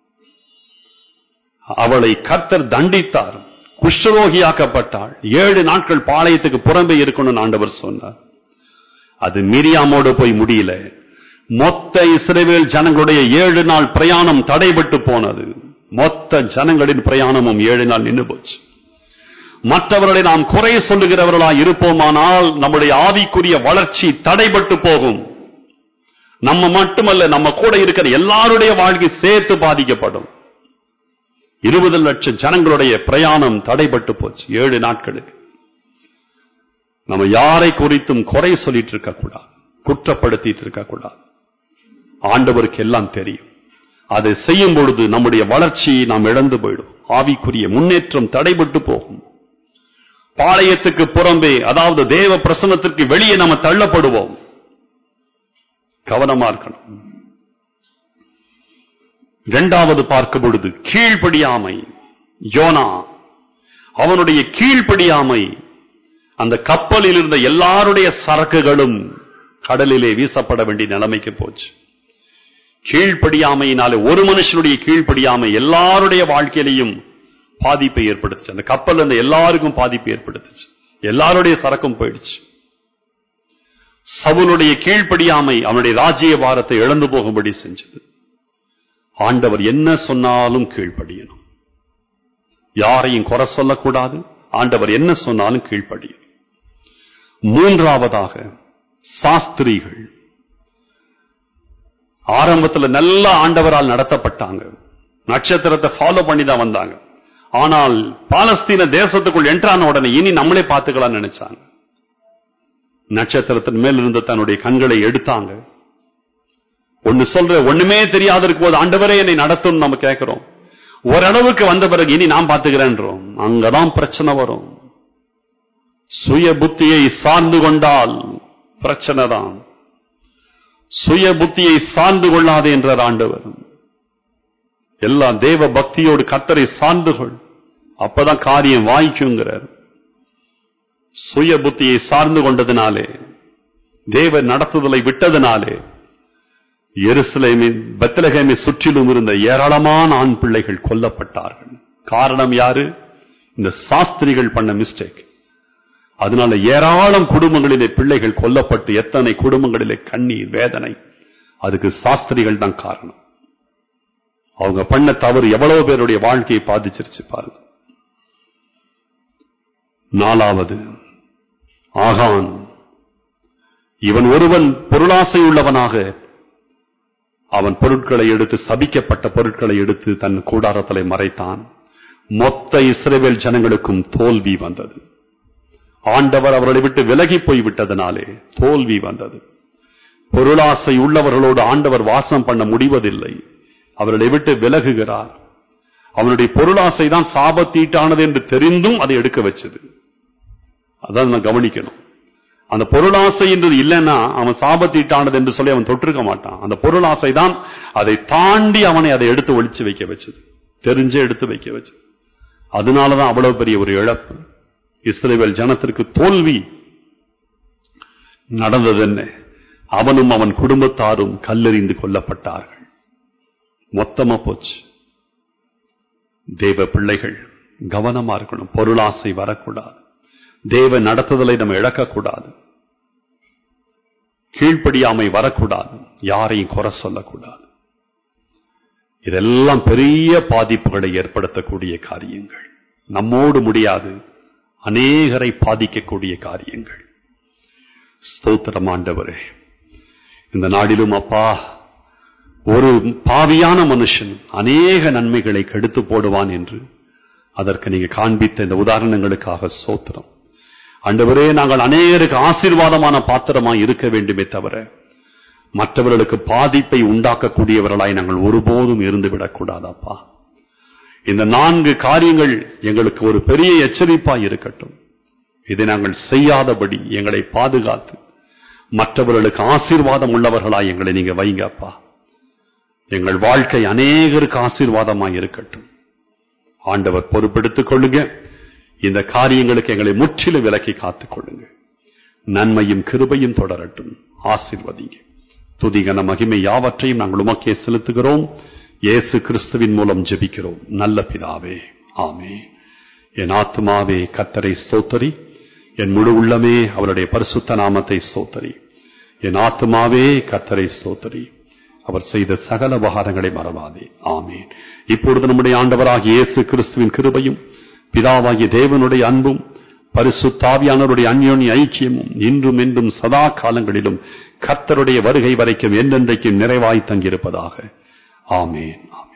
அவளை கர்த்தர் தண்டித்தார் குஷ்டரோகியாக்கப்பட்டாள் ஏழு நாட்கள் பாளையத்துக்கு புறம்பே இருக்கணும்னு ஆண்டவர் சொன்னார் அது மிரியாமோடு போய் முடியல மொத்த இஸ்ரவேல் ஜனங்களுடைய ஏழு நாள் பிரயாணம் தடைபட்டு போனது மொத்த ஜனங்களின் பிரயாணமும் ஏழு நாள் நின்று போச்சு மற்றவர்களை நாம் குறை சொல்லுகிறவர்களா இருப்போமானால் நம்முடைய ஆவிக்குரிய வளர்ச்சி தடைபட்டு போகும் நம்ம மட்டுமல்ல நம்ம கூட இருக்கிற எல்லாருடைய வாழ்க்கை சேர்த்து பாதிக்கப்படும் இருபது லட்சம் ஜனங்களுடைய பிரயாணம் தடைபட்டு போச்சு ஏழு நாட்களுக்கு நம்ம யாரை குறித்தும் குறை சொல்லிட்டு இருக்க கூடாது குற்றப்படுத்திட்டு இருக்க கூடாது ஆண்டவருக்கு எல்லாம் தெரியும் அதை செய்யும் பொழுது நம்முடைய வளர்ச்சியை நாம் இழந்து போயிடும் ஆவிக்குரிய முன்னேற்றம் தடைபட்டு போகும் பாளையத்துக்கு புறம்பே அதாவது தேவ பிரசன்னத்திற்கு வெளியே நம்ம தள்ளப்படுவோம் கவனமா இருக்கணும் இரண்டாவது பார்க்கும் பொழுது கீழ்ப்படியாமை யோனா அவனுடைய கீழ்ப்படியாமை அந்த கப்பலில் இருந்த எல்லாருடைய சரக்குகளும் கடலிலே வீசப்பட வேண்டிய நிலைமைக்கு போச்சு கீழ்ப்படியாமையினாலே ஒரு மனுஷனுடைய கீழ்ப்படியாமை எல்லாருடைய வாழ்க்கையிலையும் பாதிப்பை ஏற்படுத்துச்சு அந்த கப்பல் அந்த எல்லாருக்கும் பாதிப்பை ஏற்படுத்துச்சு எல்லாருடைய சரக்கும் போயிடுச்சு சவுலுடைய கீழ்ப்படியாமை அவனுடைய ராஜ்ய பாரத்தை இழந்து போகும்படி செஞ்சது ஆண்டவர் என்ன சொன்னாலும் கீழ்ப்படியணும் யாரையும் குறை சொல்லக்கூடாது ஆண்டவர் என்ன சொன்னாலும் கீழ்ப்படியும் மூன்றாவதாக சாஸ்திரிகள் ஆரம்பத்துல நல்ல ஆண்டவரால் நடத்தப்பட்டாங்க நட்சத்திரத்தை ஃபாலோ பண்ணி தான் வந்தாங்க ஆனால் பாலஸ்தீன தேசத்துக்குள் என்ட்ரான உடனே இனி நம்மளே பார்த்துக்கலாம் நினைச்சாங்க நட்சத்திரத்தின் மேல் இருந்த தன்னுடைய கண்களை எடுத்தாங்க ஒன்னு சொல்ற ஒண்ணுமே தெரியாத இருக்கும் போது ஆண்டவரே என்னை நடத்தும் நம்ம கேட்கிறோம் ஓரளவுக்கு வந்த பிறகு இனி நான் பார்த்துக்கிறேன்றோம் அங்கதான் பிரச்சனை வரும் சுய புத்தியை சார்ந்து கொண்டால் பிரச்சனை தான் சுய புத்தியை சார்ந்து கொள்ளாதே என்றார் ஆண்டவர் எல்லாம் தேவ பக்தியோடு கத்தரை சார்ந்து கொள் அப்பதான் காரியம் வாய்க்குங்கிறார் சுய புத்தியை சார்ந்து கொண்டதினாலே தேவ நடத்துதலை விட்டதினாலே எருசலேமின் பெத்தலகேமை சுற்றிலும் இருந்த ஏராளமான ஆண் பிள்ளைகள் கொல்லப்பட்டார்கள் காரணம் யாரு இந்த சாஸ்திரிகள் பண்ண மிஸ்டேக் அதனால ஏராளம் குடும்பங்களிலே பிள்ளைகள் கொல்லப்பட்டு எத்தனை குடும்பங்களிலே கண்ணீர் வேதனை அதுக்கு சாஸ்திரிகள் தான் காரணம் அவங்க பண்ண தவறு எவ்வளவு பேருடைய வாழ்க்கையை பாதிச்சிருச்சு பாருங்க நாலாவது ஆகான் இவன் ஒருவன் பொருளாசை உள்ளவனாக அவன் பொருட்களை எடுத்து சபிக்கப்பட்ட பொருட்களை எடுத்து தன் கூடாரத்திலே மறைத்தான் மொத்த இஸ்ரேவேல் ஜனங்களுக்கும் தோல்வி வந்தது ஆண்டவர் அவர்களை விட்டு விலகி போய் விட்டதனாலே தோல்வி வந்தது பொருளாசை உள்ளவர்களோடு ஆண்டவர் வாசம் பண்ண முடிவதில்லை அவர்களை விட்டு விலகுகிறார் அவனுடைய பொருளாசை தான் சாபத்தீட்டானது என்று தெரிந்தும் அதை எடுக்க வச்சது அதான் நான் கவனிக்கணும் அந்த பொருளாசை என்றது இல்லைன்னா அவன் சாபத்தீட்டானது என்று சொல்லி அவன் தொட்டிருக்க மாட்டான் அந்த பொருளாசை தான் அதை தாண்டி அவனை அதை எடுத்து ஒழிச்சு வைக்க வச்சது தெரிஞ்சே எடுத்து வைக்க வச்சது அதனாலதான் அவ்வளவு பெரிய ஒரு இழப்பு இஸ்ரேல் ஜனத்திற்கு தோல்வி நடந்தது என்ன அவனும் அவன் குடும்பத்தாரும் கல்லெறிந்து கொல்லப்பட்டார்கள் மொத்தமா போச்சு தேவ பிள்ளைகள் கவனமா இருக்கணும் பொருளாசை வரக்கூடாது தேவ நடத்துதலை நம்ம இழக்கக்கூடாது கீழ்ப்படியாமை வரக்கூடாது யாரையும் குறை சொல்லக்கூடாது இதெல்லாம் பெரிய பாதிப்புகளை ஏற்படுத்தக்கூடிய காரியங்கள் நம்மோடு முடியாது அநேகரை பாதிக்கக்கூடிய காரியங்கள் ஸ்தோத்திரம் ஆண்டவரே இந்த நாடிலும் அப்பா ஒரு பாவியான மனுஷன் அநேக நன்மைகளை கெடுத்து போடுவான் என்று அதற்கு நீங்க காண்பித்த இந்த உதாரணங்களுக்காக சோத்திரம் ஆண்டவரே நாங்கள் அநேகருக்கு ஆசீர்வாதமான பாத்திரமாய் இருக்க வேண்டுமே தவிர மற்றவர்களுக்கு பாதிப்பை உண்டாக்கக்கூடியவர்களாய் நாங்கள் ஒருபோதும் இருந்து விடக்கூடாதப்பா இந்த நான்கு காரியங்கள் எங்களுக்கு ஒரு பெரிய எச்சரிப்பாய் இருக்கட்டும் இதை நாங்கள் செய்யாதபடி எங்களை பாதுகாத்து மற்றவர்களுக்கு ஆசீர்வாதம் உள்ளவர்களாய் எங்களை நீங்க வைங்க அப்பா எங்கள் வாழ்க்கை அநேகருக்கு ஆசீர்வாதமாய் இருக்கட்டும் ஆண்டவர் பொறுப்பெடுத்துக் கொள்ளுங்க இந்த காரியங்களுக்கு எங்களை முற்றிலும் விலக்கி காத்துக் கொள்ளுங்க நன்மையும் கிருபையும் தொடரட்டும் ஆசீர்வதிங்க துதிகன மகிமை யாவற்றையும் நாங்கள் உமக்கே செலுத்துகிறோம் இயேசு கிறிஸ்துவின் மூலம் ஜெபிக்கிறோம் நல்ல பிதாவே ஆமே என் ஆத்மாவே கத்தரை சோத்தரி என் முழு உள்ளமே அவருடைய பரிசுத்த நாமத்தை சோத்தரி என் ஆத்மாவே கத்தரை சோத்தரி அவர் செய்த சகல உபகாரங்களை மறவாதே ஆமேன் இப்பொழுது நம்முடைய ஆண்டவராகிய இயேசு கிறிஸ்துவின் கிருபையும் பிதாவாகிய தேவனுடைய அன்பும் பரிசுத்தாவியானவருடைய அந்யோன்ய ஐக்கியமும் இன்றும் என்றும் சதா காலங்களிலும் கர்த்தருடைய வருகை வரைக்கும் என்றென்றைக்கும் நிறைவாய் தங்கியிருப்பதாக ஆமேன்